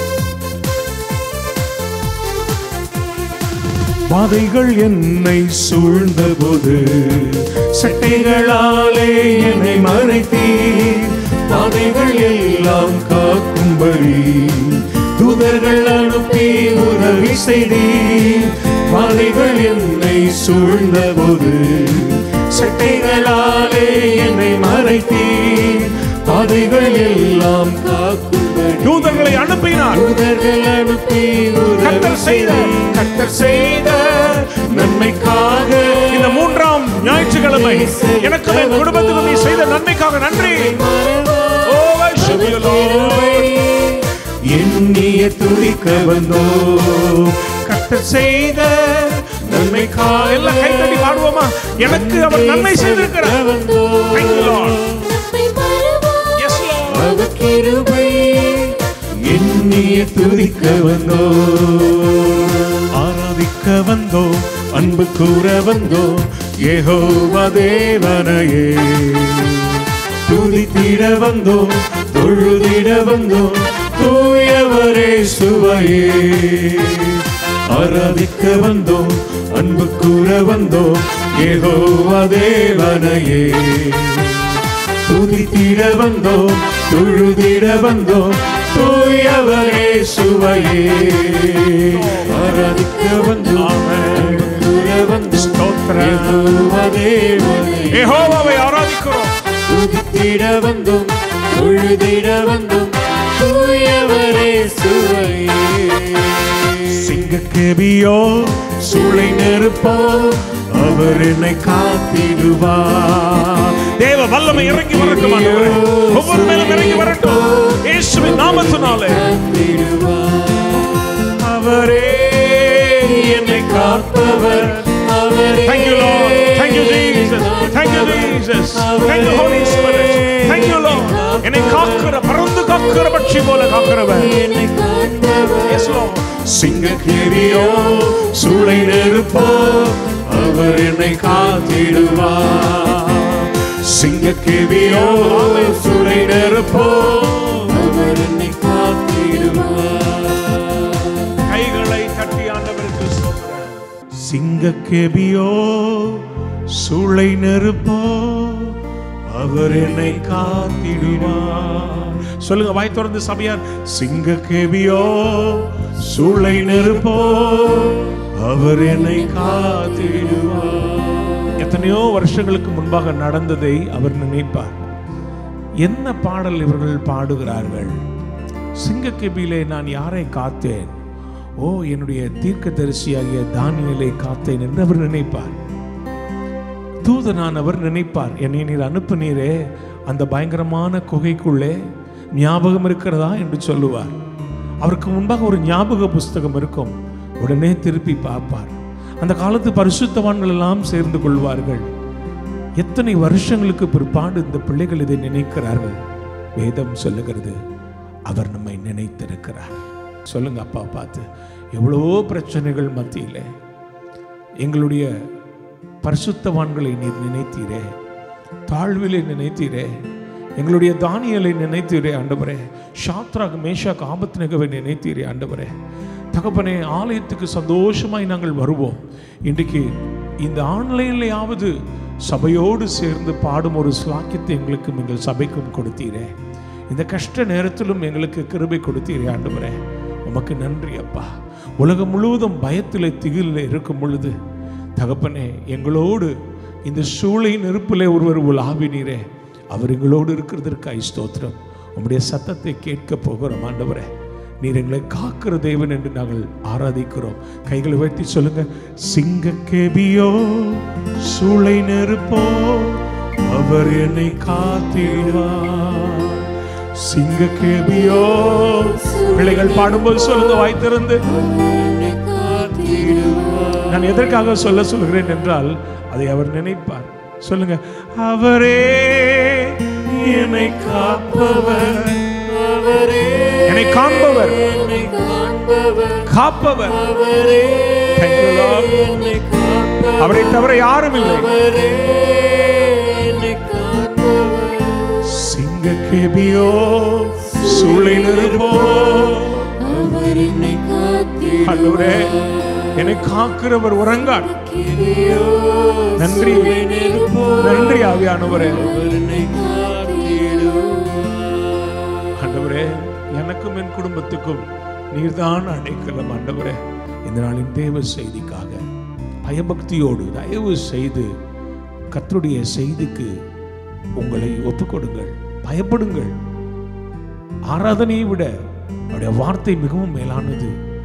[SPEAKER 1] பாதைகள் என்னை சூழ்ந்தபோது சட்டைகளாலே என்னை மறைத்தீர் பாதைகள் எல்லாம் காக்கும்படி தூதர்கள் அனுப்பி உதவி செய்தீர் பாதைகள் என்னை சூழ்ந்தபோது சட்டைகளாலே என்னை மறைத்தீர் பாதைகள் எல்லாம் காக்கும்படி
[SPEAKER 2] தூதர்களை அனுப்பினார்
[SPEAKER 1] தூதர்கள் அனுப்பி உதவி
[SPEAKER 2] கர்த்தர் செய்த
[SPEAKER 1] செய்தீர்.
[SPEAKER 2] கர்த்தர் செய்த நன்மைக்காக இந்த மூன்றாம் ஞாயிற்றுக்கிழமை எனக்கும் என் குடும்பத்துக்கும் நீ செய்த நன்மைக்காக நன்றி ஓ worship you, Lord.
[SPEAKER 1] எண்ணிய துதிக்க வந்தோ
[SPEAKER 2] கர்த்தர் செய்த நன்மைக்காக எல்லாம் கைத்தட்டி பாடுவோமா எனக்கு அவர் நன்மை செய்திருக்கிறார் Thank you, Lord. Yes, Lord.
[SPEAKER 1] அவ கிருபை எண்ணிய துதிக்க வந்தோ ஆராதிக்க வந்தோ அன்பு கூற வந்தோ ஏகோவா தேவனையே துதித்திட வந்தோ தொழுதிட வந்தோ தூயவரே சுவையே ஆராதிக்க வந்தோ அன்பு கூற வந்தோ ஏகோவா தேவனையே துதித்திட வந்தோம் தொழுதிட வந்தோம் தூயவரே சுவையே ஆராதிக்க வந்தோம் அன்புற வந்தோம்
[SPEAKER 2] ஸ்தோத்திரம்.
[SPEAKER 1] யெகோவா தேவனே.
[SPEAKER 2] யெகோவாவை ஆராதிக்கிறோம்
[SPEAKER 1] துதித்திட வந்தோம் தொழுதிட வந்தோம் தூயவரே சுவையே சிங்கக்கேபியோ சூளை நெருப்போ அவர் என்னை காத்திடுவார்
[SPEAKER 2] தேவ வல்லமை இறங்கி வரட்டும் ஆண்டவரே. ஒவ்வொரு மேலும் இறங்கி வரட்டும் இயேசுவின் நாமத்தினாலே
[SPEAKER 1] அவரே என்னை காப்பவர் அவரே
[SPEAKER 2] Thank you, Lord. Thank you, Jesus. Thank you, Jesus. Thank you, Holy Spirit. Thank you, Lord. என்னை காக்கிற பறந்து காக்கிற பட்சி போல காக்கிறவர்
[SPEAKER 1] என்னை காப்பவர்
[SPEAKER 2] Yes, Lord.
[SPEAKER 1] சிங்கக்கேரியோ சூளை நெருப்போ அவர் என்னை காத்திடுவார் சிங்கக்கேவியோ சூளை நெருப்போ அவர் என்னை காத்திடுவார்
[SPEAKER 2] கைகளை தட்டி ஆண்டவருக்கு ஸ்தோத்திரம்.
[SPEAKER 1] சிங்கக்கேபியோ சூளை நெருப்போ அவர் என்னை காத்திடுவார்
[SPEAKER 2] சொல்லுங்க வாய் திறந்து சபையார்
[SPEAKER 1] சிங்கக்கேபியோ சூளை நெருப்போ அவர் என்னை காத்திடுவார்
[SPEAKER 2] எத்தனையோ வருஷங்களுக்கு முன்பாக நடந்ததை அவர் நினைப்பார் என்ன பாடல் இவர்கள் பாடுகிறார்கள் சிங்கக்கெபியிலே நான் யாரை காத்தேன் ஓ என்னுடைய தீர்க்கதரிசியாகிய தானியலை காத்தேன் என்று அவர் நினைப்பார் தூதனானவர் நினைப்பார் என்னை நீர் அனுப்புனீரே அந்த பயங்கரமான குகைக்குள்ளே ஞாபகம் இருக்கிறதா என்று சொல்லுவார் அவருக்கு முன்பாக ஒரு ஞாபக புஸ்தகம் இருக்கும் உடனே திருப்பி பார்ப்பார் அந்த காலத்து பரிசுத்தவான்கள் எல்லாம் சேர்ந்து கொள்வார்கள் எத்தனை வருஷங்களுக்கு பிற்பாடு இந்த பிள்ளைகள் இதை நினைக்கிறார்கள் வேதம் சொல்லுகிறது அவர் நம்மை நினைத்திருக்கிறார் சொல்லுங்க அப்பா பார்த்து எவ்வளவோ பிரச்சனைகள் மத்தியிலே எங்களுடைய பரிசுத்தவான்களை நீர் நினைத்தீரே தாழ்விலே நினைத்தீரே எங்களுடைய தானியலை நினைத்தீரே ஆண்டவரே ஷாத்ராக் மேஷாக் ஆபத்னகவை நினைத்தீரே ஆண்டவரே தகப்பனே ஆலயத்துக்கு சந்தோஷமாய் நாங்கள் வருவோம் இன்றைக்கு இந்த ஆன்லைன்லையாவது சபையோடு சேர்ந்து பாடும் ஒரு ஸ்லாக்கியத்தை எங்களுக்கும் எங்கள் சபைக்கும் கொடுத்தீரே இந்த கஷ்ட நேரத்திலும் எங்களுக்கு கிருபை கொடுத்தீரே ஆண்டவரே உமக்கு நன்றி அப்பா உலகம் முழுவதும் பயத்தில் திகிலில் இருக்கும் பொழுது தகப்பனே எங்களோடு இந்த சூளை நெருப்பிலே ஒருவர் உலாவினீரே அவர் எங்களோடு இருக்கிறதற்காய் ஸ்தோத்திரம் உம்முடைய சத்தத்தை கேட்க போகிறோம் ஆண்டவரே நீர் எங்களை காக்கிற தேவன் என்று நாங்கள் ஆராதிக்கிறோம் கைகளை உயர்த்தி சொல்லுங்க சிங்க கேபியோ சூளை நெருப்போ அவர் என்னை காத்திடுவார் சிங்க கேபியோ பிள்ளைகள் பாடும்போது சொல்லுங்க வாய் திறந்து நான் எதற்காக சொல்ல சொல்கிறேன் என்றால் அதை அவர் நினைப்பார் சொல்லுங்க அவரே என்னை காப்பவர் என்னை காண்பவர் காப்பவர் Thank you, Lord. அவரை தவிர யாரும் இல்லை சிங்க கேபியோ சூளை நெருப்போ ஆண்டவரே என்னை காக்கிறவர் உறங்கார் நன்றி நன்றி ஆவியானவரே ஆண்டவரே எனக்கும் என் குடும்பத்துக்கும் நீர்தான் அடைக்கலம் ஆண்டவரே இந்த நாளின் தேவ செய்திக்காக பயபக்தியோடு தயவு செய்து கர்த்தருடைய செய்திக்கு உங்களை ஒப்புக்கொடுங்கள் பயப்படுங்கள் ஆராதனையை விட அவருடைய வார்த்தை மிகவும் மேலானது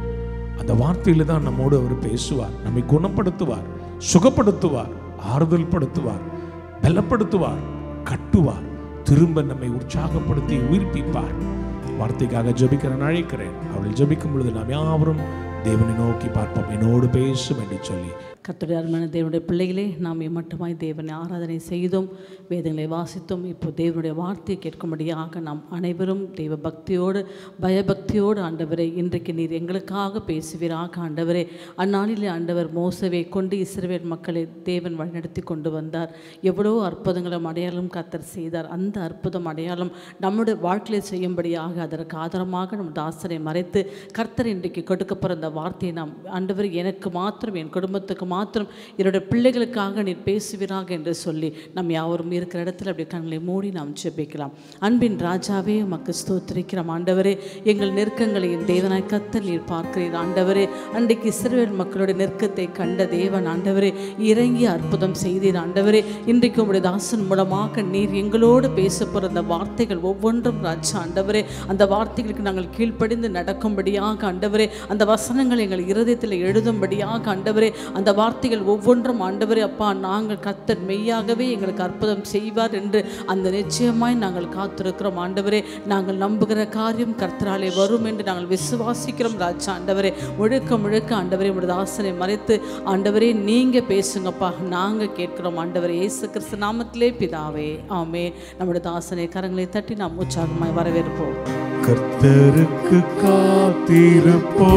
[SPEAKER 2] அந்த வார்த்தையில தான் நம்மோடு அவர் பேசுவார் நம்மை குணப்படுத்துவார் சுகப்படுத்துவார் ஆறுதல் படுத்துவார் பலப்படுத்துவார் கட்டுவார் திரும்ப நம்மை உற்சாகப்படுத்தி உயிர்ப்பிப்பார் வார்த்தைக்காக ஜெபிக்கிற நான் அழைக்கிறேன் அவள் ஜெபிக்கும் பொழுது நாம் யாவரும் தேவனை நோக்கி பார்ப்போம் என்னோடு பேசும் என்று சொல்லி
[SPEAKER 3] கர்த்தருடைய அருமையான தேவனுடைய பிள்ளைகளே நாம் மட்டுமாய் தேவனை ஆராதனை செய்தோம் வேதங்களை வாசித்தோம் இப்போ தேவனுடைய வார்த்தையை கேட்கும்படியாக நாம் அனைவரும் தெய்வ பக்தியோடு பயபக்தியோடு ஆண்டவரே இன்றைக்கு நீர் எங்களுக்காக பேசுவீராக ஆண்டவரே அந்நாளிலே ஆண்டவர் மோசவை கொண்டு இஸ்ரவேல் மக்களை தேவன் வழிநடத்தி கொண்டு வந்தார் எவ்வளோ அற்புதங்களும் அடையாளம் கத்தர் செய்தார் அந்த அற்புதம் அடையாளம் நம்முடைய வாழ்க்கையில் செய்யும்படியாக அதற்கு ஆதாரமாக நம் தாசரை மறைத்து கர்த்தர் இன்றைக்கு கொடுக்க போகிற அந்த வார்த்தையை நாம் ஆண்டவர் எனக்கு மாத்திரம் என் குடும்பத்துக்கு மாத்திரம் என்னுடைய பிள்ளைகளுக்காக நீர் பேசுவீராக என்று சொல்லி நம் யாவரும் இருக்கிற இடத்துல அப்படி கண்களை மூடி நாம் ஜெபிக்கலாம் அன்பின் ராஜாவே உமக்கு ஸ்தோத்திரிக்கிறோம் ஆண்டவரே எங்கள் நெருக்கங்களை என் தேவனாய் கத்தர் நீர் பார்க்கிறீர் ஆண்டவரே அன்றைக்கு இஸ்ரவேல் மக்களுடைய நெருக்கத்தை கண்ட தேவன் ஆண்டவரே இறங்கி அற்புதம் செய்தீர் ஆண்டவரே இன்றைக்கு உம்முடைய தாசன் மூலமாக நீர் எங்களோடு பேச போகிற அந்த வார்த்தைகள் ஒவ்வொன்றும் ராஜா ஆண்டவரே அந்த வார்த்தைகளுக்கு நாங்கள் கீழ்ப்படிந்து நடக்கும்படியாக ஆண்டவரே அந்த வசனங்கள் எங்கள் இருதயத்தில் எழுதும்படியாக ஆண்டவரே அந்த வார்த்தைகள் ஒவ்வொன்றும் ஆண்டவரே அப்பா நாங்கள் கத்தர் மெய்யாகவே எங்களுக்கு அற்புதம் செய்வார் என்று அந்த நிச்சயமாய் நாங்கள் காத்திருக்கிறோம் ஆண்டவரே நாங்கள் நம்புகிற காரியம் கர்த்தராலே வரும் என்று நாங்கள் விசுவாசிக்கிறோம் ராஜா ஆண்டவரே முழுக்க முழுக்க ஆண்டவரே உடைய ஆசனை மறைத்து ஆண்டவரே நீங்க பேசுங்கப்பா நாங்க கேட்கிறோம் ஆண்டவரே இயேசு கிறிஸ்து நாமத்திலே பிதாவே ஆமே நம்முடைய தாசனை கரங்களை தட்டி நாம் உற்சாகமாய் வரவேற்போம்
[SPEAKER 1] கர்த்தருக்கு காத்திருப்போ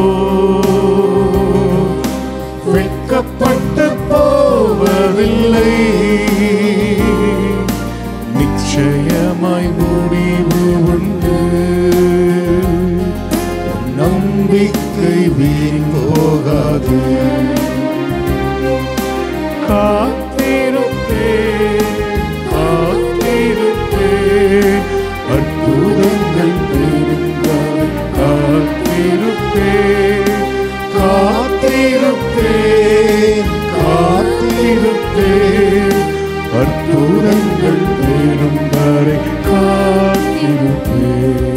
[SPEAKER 1] வெட்கப்பட்டு போவதில்லை நிச்சயமாய் முடிவு உண்டு உன் நம்பிக்கை வீண் போகாது காத்திருப்பேன் காத்திருப்பேன் அற்புதங்கள் பெருங்கால் காத்திருப்பேன் காத்திருப்பேன் காத்திருப்பேன் அற்புதங்கள் பெரும் வரை காத்திருப்பேன்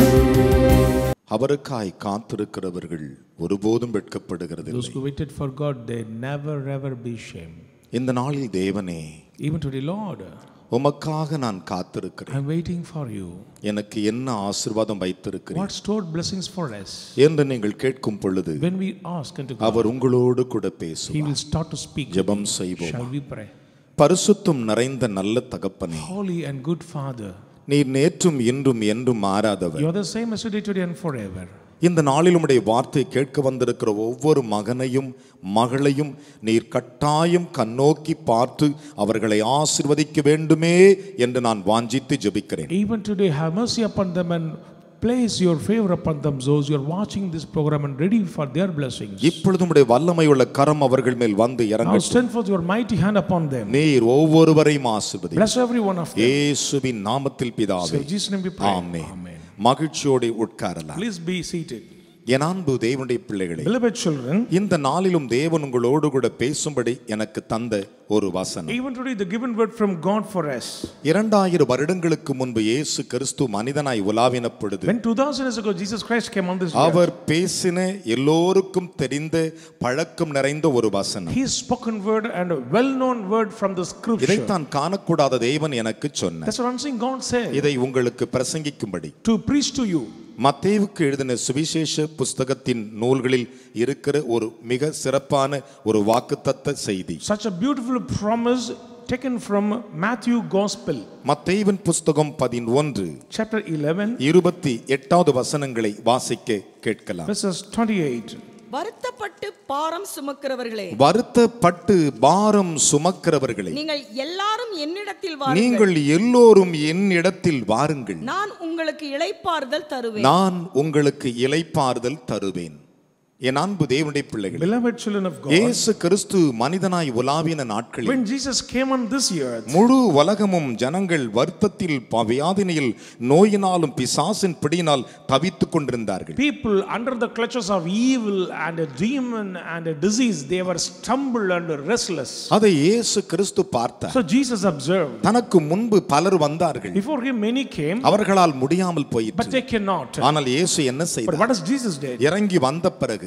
[SPEAKER 5] அவருக்காய் காத்திருக்கிறவர்கள் ஒருபோதும் வெட்கப்படுகிறதில்லை
[SPEAKER 2] Those who waited for God, they never ever be shamed.
[SPEAKER 5] இந்த நாளில் தேவனே
[SPEAKER 2] Even today, Lord,
[SPEAKER 5] உமக்காக நான் காத்திருக்கிறேன்
[SPEAKER 2] I'm waiting for you.
[SPEAKER 5] எனக்கு என்ன ஆசீர்வாதம் வைத்திருக்கிறேன்
[SPEAKER 2] What stored blessings for us?
[SPEAKER 5] என்று நீங்கள் கேட்கும் பொழுது
[SPEAKER 2] When we ask unto God,
[SPEAKER 5] அவர் உங்களோடு கூட
[SPEAKER 2] He
[SPEAKER 5] பேசுவார்
[SPEAKER 2] will start to speak.
[SPEAKER 5] ஜெபம் செய்வோம்
[SPEAKER 2] Shall we pray?
[SPEAKER 5] பரிசுத்தம் நிறைந்த நல்ல தகப்பனே
[SPEAKER 2] Holy and good Father,
[SPEAKER 5] நீர் நேற்றும் இன்றும் என்றும் மாறாதவர்
[SPEAKER 2] you are the same yesterday, today, and forever.
[SPEAKER 5] இந்த நாளில் உம்முடைய வார்த்தை கேட்க வந்திருக்கிற ஒவ்வொரு மகனையும் மகளையும் நீர் கட்டாயம் கண்ணோக்கி பார்த்து அவர்களை ஆசிர்வதிக்க வேண்டுமே என்று நான் வாஞ்சித்து ஜெபிக்கிறேன்
[SPEAKER 2] Even today, have mercy upon them and place your favor upon them, those who are watching this program and ready for their blessings.
[SPEAKER 5] இப்பொழுது உம்முடைய வல்லமை உள்ள கரம் அவர்கள் மேல் வந்து
[SPEAKER 2] Now
[SPEAKER 5] இறங்க
[SPEAKER 2] send forth your mighty hand upon them.
[SPEAKER 5] நீர் ஒவ்வொருவரையும் ஆசிர்வதி
[SPEAKER 2] Bless every one of them.
[SPEAKER 5] இயேசுவின் நாமத்தில்
[SPEAKER 2] So
[SPEAKER 5] பிதாவே
[SPEAKER 2] in Jesus' name we pray.
[SPEAKER 5] Amen
[SPEAKER 2] Amen.
[SPEAKER 5] மகிழ்ச்சியோடு உட்காரலாம்
[SPEAKER 2] Please be seated.
[SPEAKER 5] என் அன்பு தேவனுடைய பிள்ளைகளே
[SPEAKER 2] Beloved children,
[SPEAKER 5] இந்த நாளிலும் தேவன் உங்களோடு கூட பேசும்படி எனக்கு தந்த ஒரு வசனம்
[SPEAKER 2] even today the given word from God for us.
[SPEAKER 5] இரண்டாயிரம் வருடங்களுக்கு முன்பு இயேசு கிறிஸ்து மனிதனாய் உலாவின பொழுது
[SPEAKER 2] When 2000 years ago Jesus Christ came on this earth,
[SPEAKER 5] அவர் பேசின எல்லோருக்கும் தெரிந்த பழக்கம் நிறைந்த ஒரு வசனம்
[SPEAKER 2] his spoken word and a well-known word from the scripture.
[SPEAKER 5] இதைத்தான் காணக்கூடாத தேவன் எனக்கு சொன்னார்
[SPEAKER 2] That's what I'm saying. God said
[SPEAKER 5] இதை உங்களுக்கு பிரசங்கிக்கும்படி
[SPEAKER 2] to preach to you.
[SPEAKER 5] மத்தேவுக்கு எழுதின சுவிசேஷ புஸ்தகத்தின் நூல்களில் இருக்கிற ஒரு மிக சிறப்பான ஒரு வாக்குத்தத்த செய்தி
[SPEAKER 2] Such a beautiful promise taken from Matthew Gospel,
[SPEAKER 5] மத்தேவின் புஸ்தகம் பதினொன்று
[SPEAKER 2] chapter 11,
[SPEAKER 5] இருபத்தி எட்டாவது வசனங்களை வாசிக்க கேட்கலாம்
[SPEAKER 2] verses 28.
[SPEAKER 4] வருத்தப்பட்டு பாரம் சுமக்கிறவர்களே
[SPEAKER 5] வருத்தப்பட்டு பாரம் சுமக்கிறவர்களே
[SPEAKER 4] நீங்கள் எல்லாரும் என்னிடத்தில் வாருங்கள்
[SPEAKER 5] நீங்கள் எல்லோரும் என்னிடத்தில் வாருங்கள்
[SPEAKER 4] நான் உங்களுக்கு இளைப்பாறுதல் தருவேன்
[SPEAKER 5] நான் உங்களுக்கு இலைப்பாறுதல் தருவேன் என் அன்பு தேவனுடைய பிள்ளைகள்
[SPEAKER 2] Beloved children of God,
[SPEAKER 5] இயேசு கிறிஸ்து மனிதனாய் உலாவின நாட்களில்
[SPEAKER 2] when Jesus came on this earth,
[SPEAKER 5] முழு உலகமும் ஜனங்கள் வருத்தத்தில் ப- வியாதினியில் நோயினாலும் பிசாசின் பிடியினால் தவித்துக் கொண்டிருந்தார்கள்
[SPEAKER 2] people under the clutches of evil and a demon and a disease, they were stumbled and restless.
[SPEAKER 5] அதை இயேசு கிறிஸ்து பார்த்தார்
[SPEAKER 2] So Jesus observed.
[SPEAKER 5] தனக்கு முன்பு பலர் வந்தார்கள்
[SPEAKER 2] Before him, many came,
[SPEAKER 5] அவர்களால் முடியாமல்
[SPEAKER 2] but
[SPEAKER 5] போயிற்று
[SPEAKER 2] they cannot.
[SPEAKER 5] ஆனால் இயேசு என்ன
[SPEAKER 2] But
[SPEAKER 5] செய்தார்
[SPEAKER 2] what does Jesus did?
[SPEAKER 5] இறங்கி வந்த பிறகு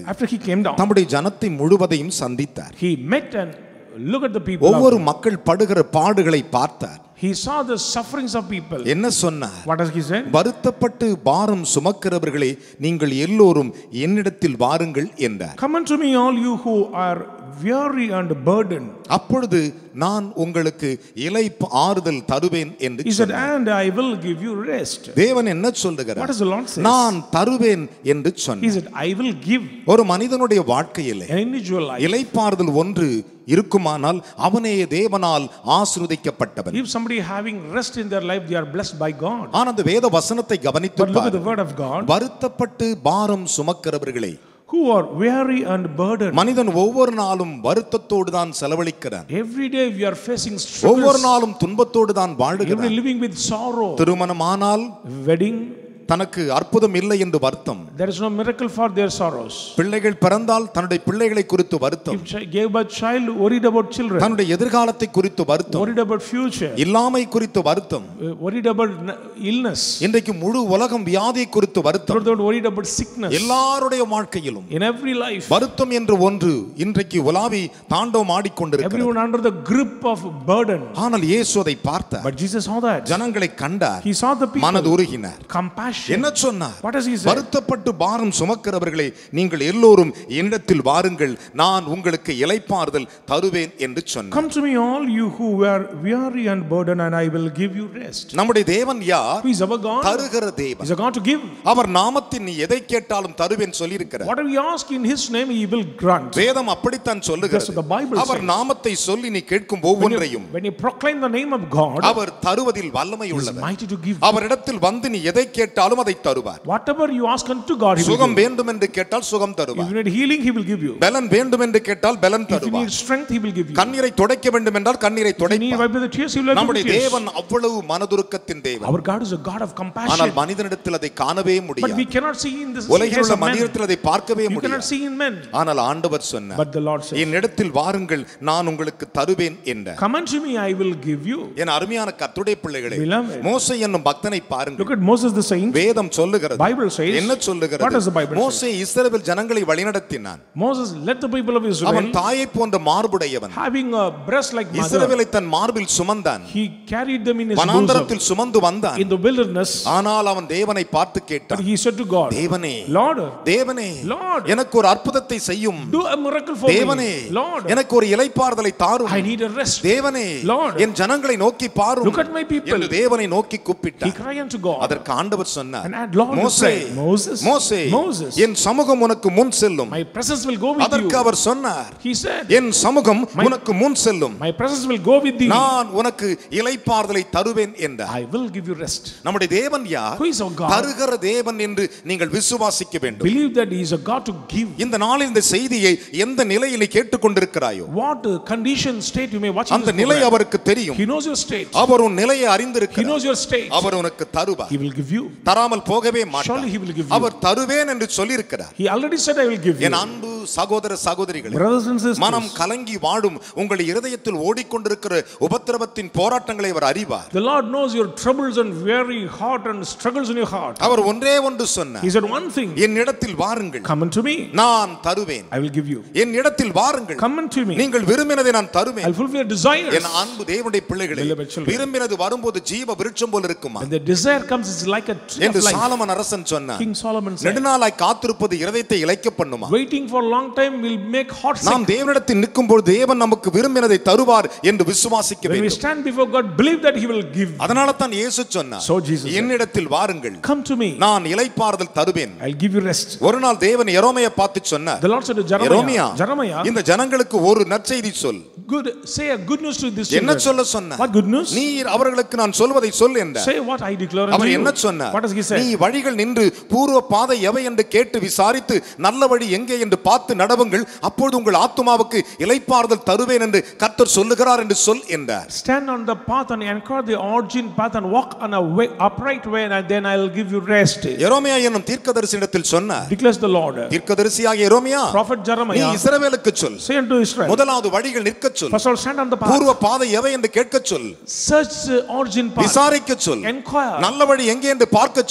[SPEAKER 2] After he came down,
[SPEAKER 5] தம்முடைய ஜனத்தை முழுவதையும் சந்தித்தார்
[SPEAKER 2] he met and looked at the people. out
[SPEAKER 5] ஒவ்வொரு
[SPEAKER 2] there.
[SPEAKER 5] மக்கள் படுகிற பாடுகளை பார்த்தார்
[SPEAKER 2] He saw the sufferings of people.
[SPEAKER 5] என்ன சொன்னார்
[SPEAKER 2] What does he say?
[SPEAKER 5] வருத்தப்பட்டு பாரம் சுமக்கிறவர்களே நீங்கள் எல்லோரும் என்னிடத்தில் வாருங்கள் என்றார்
[SPEAKER 2] Come unto me, all you who are weary and burdened.
[SPEAKER 5] அப்பொழுது நான் உங்களுக்கு இலை ஆறுதல் தருவேன் என்று
[SPEAKER 2] He said,
[SPEAKER 5] சொன்னார்.
[SPEAKER 2] and I will give you rest.
[SPEAKER 5] தேவன் என்ன
[SPEAKER 2] What
[SPEAKER 5] சொல்லுகிறார்
[SPEAKER 2] does the Lord say?
[SPEAKER 5] நான் தருவேன் என்று
[SPEAKER 2] He
[SPEAKER 5] சொன்னார்
[SPEAKER 2] said, I will give
[SPEAKER 5] ஒரு மனிதனுடைய வாழ்க்கையிலே
[SPEAKER 2] an individual life.
[SPEAKER 5] இலைப்பாறுதல் ஒன்று இருக்குமானால் அவனே தேவனால் ஆசிர்வதிக்கப்பட்டவன்
[SPEAKER 2] If somebody having rest in their life, they are blessed by God.
[SPEAKER 5] ஆனா அந்த வேத வசனத்தை கவனித்து
[SPEAKER 2] But look at
[SPEAKER 5] bar.
[SPEAKER 2] the word of God.
[SPEAKER 5] வருத்தப்பட்டு பாரம் சுமக்கிறவர்களே
[SPEAKER 2] Who are weary and burdened.
[SPEAKER 5] மனிதன் ஒவ்வொரு நாளும் வருத்தத்தோடு தான் செலவழிக்கிறான்
[SPEAKER 2] Every day we are facing
[SPEAKER 5] ஒவ்வொரு
[SPEAKER 2] struggles.
[SPEAKER 5] நாளும் துன்பத்தோடு தான்
[SPEAKER 2] Every
[SPEAKER 5] வாழ்கிறான்
[SPEAKER 2] living with sorrow.
[SPEAKER 5] திருமணமானால்
[SPEAKER 2] Wedding,
[SPEAKER 5] தனக்கு அற்புதம் இல்லை என்று வருத்தம்
[SPEAKER 2] there is no miracle for their sorrows.
[SPEAKER 5] பிள்ளைகள் பிறந்தால் தன்னுடைய பிள்ளைகளை குறித்து வருத்தம்
[SPEAKER 2] If chi- gave birth child, worried about children,
[SPEAKER 5] தன்னுடைய எதிர்காலத்தை குறித்து வருத்தம்
[SPEAKER 2] worried about future,
[SPEAKER 5] இல்லாமை குறித்து வருத்தம்
[SPEAKER 2] uh, worried about n- illness,
[SPEAKER 5] இன்றைக்கு முழு உலகம் வியாதியை குறித்து வருத்தம்
[SPEAKER 2] throughout worried about sickness.
[SPEAKER 5] எல்லாருடைய வாழ்க்கையிலும்
[SPEAKER 2] In every life,
[SPEAKER 5] வருத்தம் என்று ஒன்று இன்றைக்கு உலாவி தாண்டவம் ஆடிக்கொண்டிருக்கிறது
[SPEAKER 2] everyone under the grip of burden.
[SPEAKER 5] ஆனால் இயேசு அதை பார்த்தார்
[SPEAKER 2] But Jesus saw that.
[SPEAKER 5] ஜனங்களை கண்டார்
[SPEAKER 2] He saw the
[SPEAKER 5] மனது
[SPEAKER 2] people.
[SPEAKER 5] உருகினார்
[SPEAKER 2] Compassion.
[SPEAKER 5] என்ன சொன்னார்
[SPEAKER 2] What does he say?
[SPEAKER 5] வருத்தப்பட்டு பாரம் சுமக்கிறவர்களே நீங்கள் எல்லோரும் என்னிடத்தில் வாருங்கள் நான் உங்களுக்கு இலைப்பாறுதல் தருவேன் என்று சொன்னார்
[SPEAKER 2] Come to me, all you who were weary and burdened, and I will give you rest.
[SPEAKER 5] நம்முடைய தேவன் யார்
[SPEAKER 2] Who is our God?
[SPEAKER 5] தருகிற தேவன்
[SPEAKER 2] He's a God to give.
[SPEAKER 5] அவர் நாமத்தின் நீ எதை கேட்டாலும் தருவேன் சொல்லியிருக்கிறார்
[SPEAKER 2] Whatever you ask in His name, He will grant.
[SPEAKER 5] வேதம் அப்படித்தான் சொல்லுகிறது
[SPEAKER 2] That's what the Bible
[SPEAKER 5] our
[SPEAKER 2] says.
[SPEAKER 5] நாமத்தை சொல்லி நீ கேட்கும்
[SPEAKER 2] When you,
[SPEAKER 5] ஒவ்வொன்றையும்
[SPEAKER 2] when you proclaim the name of God,
[SPEAKER 5] அவர் தருவதில் வல்லமை
[SPEAKER 2] He is
[SPEAKER 5] உள்ளவர்
[SPEAKER 2] mighty to give.
[SPEAKER 5] அவரிடத்தில் வந்து நீ எதை கேட்டாலும் அதை தருவார்
[SPEAKER 2] Whatever you ask unto God, He will
[SPEAKER 5] சுகம்
[SPEAKER 2] give.
[SPEAKER 5] வேண்டும் என்று கேட்டால் சுகம்
[SPEAKER 2] If
[SPEAKER 5] தருவார்
[SPEAKER 2] you need healing, He will give you.
[SPEAKER 5] பலன் வேண்டும் என்று கேட்டால் பலன்
[SPEAKER 2] If you
[SPEAKER 5] தருவார்
[SPEAKER 2] need strength, He will give you.
[SPEAKER 5] கண்ணீரை துடைக்க வேண்டும் என்றால் கண்ணீரை
[SPEAKER 2] If you need
[SPEAKER 5] துடைப்பார்
[SPEAKER 2] wipe the tears, He will wipe
[SPEAKER 5] நம்முடைய
[SPEAKER 2] the tears.
[SPEAKER 5] தேவன் அவ்வளவு மனதுருக்கத்தின் தேவன்
[SPEAKER 2] Our God is a God of
[SPEAKER 5] ஆனால்
[SPEAKER 2] compassion.
[SPEAKER 5] மனிதனிடத்தில் அதை காணவே
[SPEAKER 2] But we
[SPEAKER 5] முடியாது
[SPEAKER 2] cannot see in this
[SPEAKER 5] உலகில்
[SPEAKER 2] case
[SPEAKER 5] உள்ள
[SPEAKER 2] of men.
[SPEAKER 5] மனிதத்தில் அதை பார்க்கவே
[SPEAKER 2] You cannot
[SPEAKER 5] முடியாது
[SPEAKER 2] see in men.
[SPEAKER 5] ஆனால் ஆண்டவர் சொன்னார்
[SPEAKER 2] But the Lord says,
[SPEAKER 5] என்னிடத்தில் வாருங்கள் நான் உங்களுக்கு தருவேன் என்ற
[SPEAKER 2] Come unto me, I will give you.
[SPEAKER 5] என் அருமையான கத்துடைய பிள்ளைகளே
[SPEAKER 2] Beloved.
[SPEAKER 5] மோசே என்னும் பக்தனை பாருங்கள்
[SPEAKER 2] Look at Moses the saint.
[SPEAKER 5] வேதம் சொல்லுகிறது
[SPEAKER 2] Bible says-
[SPEAKER 5] என்ன
[SPEAKER 2] What does
[SPEAKER 5] சொல்லுகிறது
[SPEAKER 2] the Bible say?
[SPEAKER 5] மோசே இஸ்ரவேல் ஜனங்களை வழிநடத்தினான்
[SPEAKER 2] Moses led the people of
[SPEAKER 5] அவன்
[SPEAKER 2] Israel
[SPEAKER 5] தாயை போன்ற மார்புடையவன்
[SPEAKER 2] having a breast like mother.
[SPEAKER 5] இஸ்ரவேலை தன் மார்பில் சுமந்தான்
[SPEAKER 2] He carried them in his bosom
[SPEAKER 5] வனாந்தரத்தில் சுமந்து வந்தான்
[SPEAKER 2] in the wilderness.
[SPEAKER 5] ஆனால் அவன் தேவனை பார்த்து
[SPEAKER 2] But
[SPEAKER 5] கேட்டான்
[SPEAKER 2] he said to God,
[SPEAKER 5] தேவனே
[SPEAKER 2] Lord,
[SPEAKER 5] தேவனே
[SPEAKER 2] Lord.
[SPEAKER 5] எனக்கு ஒரு அற்புதத்தை செய்யும்
[SPEAKER 2] do a miracle for
[SPEAKER 5] தேவனே
[SPEAKER 2] me. Lord,
[SPEAKER 5] எனக்கு ஒரு இலைப்பாறுதலை தாரும்
[SPEAKER 2] I need a rest.
[SPEAKER 5] தேவனே
[SPEAKER 2] Lord.
[SPEAKER 5] என் ஜனங்களை நோக்கி பாரும்
[SPEAKER 2] Look at my people.
[SPEAKER 5] என்று தேவனை நோக்கி
[SPEAKER 2] He
[SPEAKER 5] கூப்பிட்டார்
[SPEAKER 2] cried unto God.
[SPEAKER 5] அதற்கு ஆண்டவர் சொன்னார்
[SPEAKER 2] And add, Lord,
[SPEAKER 5] மோசே
[SPEAKER 2] said, Moses,
[SPEAKER 5] மோசே
[SPEAKER 2] Moses,
[SPEAKER 5] என் சமூகம் உனக்கு முன் செல்லும்
[SPEAKER 2] my presence will go with
[SPEAKER 5] அதற்கு
[SPEAKER 2] you.
[SPEAKER 5] அவர் சொன்னார்
[SPEAKER 2] He said,
[SPEAKER 5] என் சமூகம் உனக்கு முன் செல்லும்
[SPEAKER 2] My presence will go with thee.
[SPEAKER 5] நான் உனக்கு இலைப்பாறுதலை தருவேன் என்றார்
[SPEAKER 2] I will give you rest.
[SPEAKER 5] நம்முடைய தேவன் யார்
[SPEAKER 2] Who is our God?
[SPEAKER 5] தருகிற தேவன் என்று நீங்கள் விசுவாசிக்க வேண்டும்
[SPEAKER 2] Believe that He is a God to give.
[SPEAKER 5] இந்த நாளில் இந்த செய்தியை எந்த நிலையில் நீ கேட்டுக்கொண்டிருக்கிறாயோ
[SPEAKER 2] What uh, condition, state you may watch
[SPEAKER 5] அந்த
[SPEAKER 2] this
[SPEAKER 5] நிலை
[SPEAKER 2] program.
[SPEAKER 5] அவருக்கு தெரியும்
[SPEAKER 2] He knows your state.
[SPEAKER 5] அவர் உன் நிலையை
[SPEAKER 2] He
[SPEAKER 5] அறிந்திருக்கிறார்
[SPEAKER 2] knows your state.
[SPEAKER 5] அவர் உனக்கு தருவார்
[SPEAKER 2] He will give you.
[SPEAKER 5] தராமல் போகவே
[SPEAKER 2] Surely He
[SPEAKER 5] மாட்டார்
[SPEAKER 2] will give you.
[SPEAKER 5] அவர் தருவேன் என்று சொல்லியிருக்கிறார்
[SPEAKER 2] He already said, I will give you.
[SPEAKER 5] என் அன்பு சகோதர சகோதரிகளே
[SPEAKER 2] Brothers and
[SPEAKER 5] மனம்
[SPEAKER 2] sisters,
[SPEAKER 5] கலங்கி வாடும் உங்கள் இருதயத்தில் ஓடிக்கொண்டிருக்கிற உபத்திரவத்தின் போராட்டங்களை அவர் அறிவார்
[SPEAKER 2] the Lord knows your troubles and weary heart and struggles in your heart.
[SPEAKER 5] அவர் ஒன்றே ஒன்று சொன்னார்
[SPEAKER 2] He said one thing,
[SPEAKER 5] என் இடத்தில் வாருங்கள்
[SPEAKER 2] come unto me,
[SPEAKER 5] நான் தருவேன்
[SPEAKER 2] I will give you.
[SPEAKER 5] என் இடத்தில் வாருங்கள்
[SPEAKER 2] Come unto me,
[SPEAKER 5] நீங்கள் விரும்பினதை நான் தருவேன்
[SPEAKER 2] I'll fulfill your desires.
[SPEAKER 5] என் அன்பு தேவனுடைய பிள்ளைகளே
[SPEAKER 2] Beloved children.
[SPEAKER 5] விரும்பினது வரும்போது ஜீவ விருட்சம் போல இருக்குமா
[SPEAKER 2] When the desire comes, it's like a tree of
[SPEAKER 5] என்று
[SPEAKER 2] life.
[SPEAKER 5] சாலமன் அரசன் சொன்னார்
[SPEAKER 2] King Solomon said,
[SPEAKER 5] நெடுநாளாய் காத்திருப்பது இருதயத்தை இழைக்க பண்ணுமா
[SPEAKER 2] waiting for a long time will make heart sick.
[SPEAKER 5] நாம் தேவனிடத்தில் நிற்கும் பொழுது தேவன் நமக்கு விரும்பினதை தருவார் என்று விசுவாசிக்க
[SPEAKER 2] When we
[SPEAKER 5] வேண்டும்
[SPEAKER 2] stand before God, believe that He will give.
[SPEAKER 5] அதனால தான் இயேசு சொன்னார்
[SPEAKER 2] So Jesus said,
[SPEAKER 5] என்னிடத்தில் வாருங்கள்
[SPEAKER 2] Come to me,
[SPEAKER 5] நான் இலைப்பாறுதல் தருவேன்
[SPEAKER 2] I'll give you rest.
[SPEAKER 5] ஒரு நாள் தேவன் எரோமையை பார்த்து சொன்னார்
[SPEAKER 2] The Lord said to
[SPEAKER 5] எரோமியா
[SPEAKER 2] Jeremiah, Jeremiah,
[SPEAKER 5] இந்த ஜனங்களுக்கு ஒரு நற்செய்தி சொல்
[SPEAKER 2] good, say a good news to this
[SPEAKER 5] என்ன
[SPEAKER 2] children.
[SPEAKER 5] சொல்ல சொன்னார்
[SPEAKER 2] What good news?
[SPEAKER 5] நீர் அவர்களுக்கு நான் சொல்வதை சொல் என்றார்
[SPEAKER 2] Say what I declare unto
[SPEAKER 5] our
[SPEAKER 2] you.
[SPEAKER 5] என்ன சொன்னார்
[SPEAKER 2] What does he
[SPEAKER 5] நீ
[SPEAKER 2] say?
[SPEAKER 5] வழிகள் நின்று பூர்வ பாதை எவை என்று கேட்டு விசாரித்து நல்ல வழி எங்கே என்று பார்த்து நடவுங்கள் அப்பொழுது உங்கள் ஆத்துமாவுக்கு இலைப்பாறுதல் தருவேன் என்று கர்த்தர் சொல்லுகிறார் என்று சொல் என்றார்
[SPEAKER 2] Stand on the path and encourage the origin path and walk on a way, upright way, and then I'll give you rest.
[SPEAKER 5] எரோமியா என்னும் தீர்க்கதரிசனிடத்தில் சொன்னார்
[SPEAKER 2] Declares the Lord.
[SPEAKER 5] தீர்க்கதரிசியாகிய எரோமியா
[SPEAKER 2] Prophet
[SPEAKER 5] நீ
[SPEAKER 2] Jeremiah,
[SPEAKER 5] இஸ்ரவேலுக்கு சொல்
[SPEAKER 2] say unto Israel,
[SPEAKER 5] முதலாவது வழிகள் நிற்கச் சொல்
[SPEAKER 2] first of all stand on the path,
[SPEAKER 5] பூர்வ பாதை எவை என்று கேட்கச் சொல்
[SPEAKER 2] search the origin path,
[SPEAKER 5] விசாரிக்கச் சொல்
[SPEAKER 2] inquire,
[SPEAKER 5] நல்ல வழி எங்கே என்று பார்க்கச் சொல்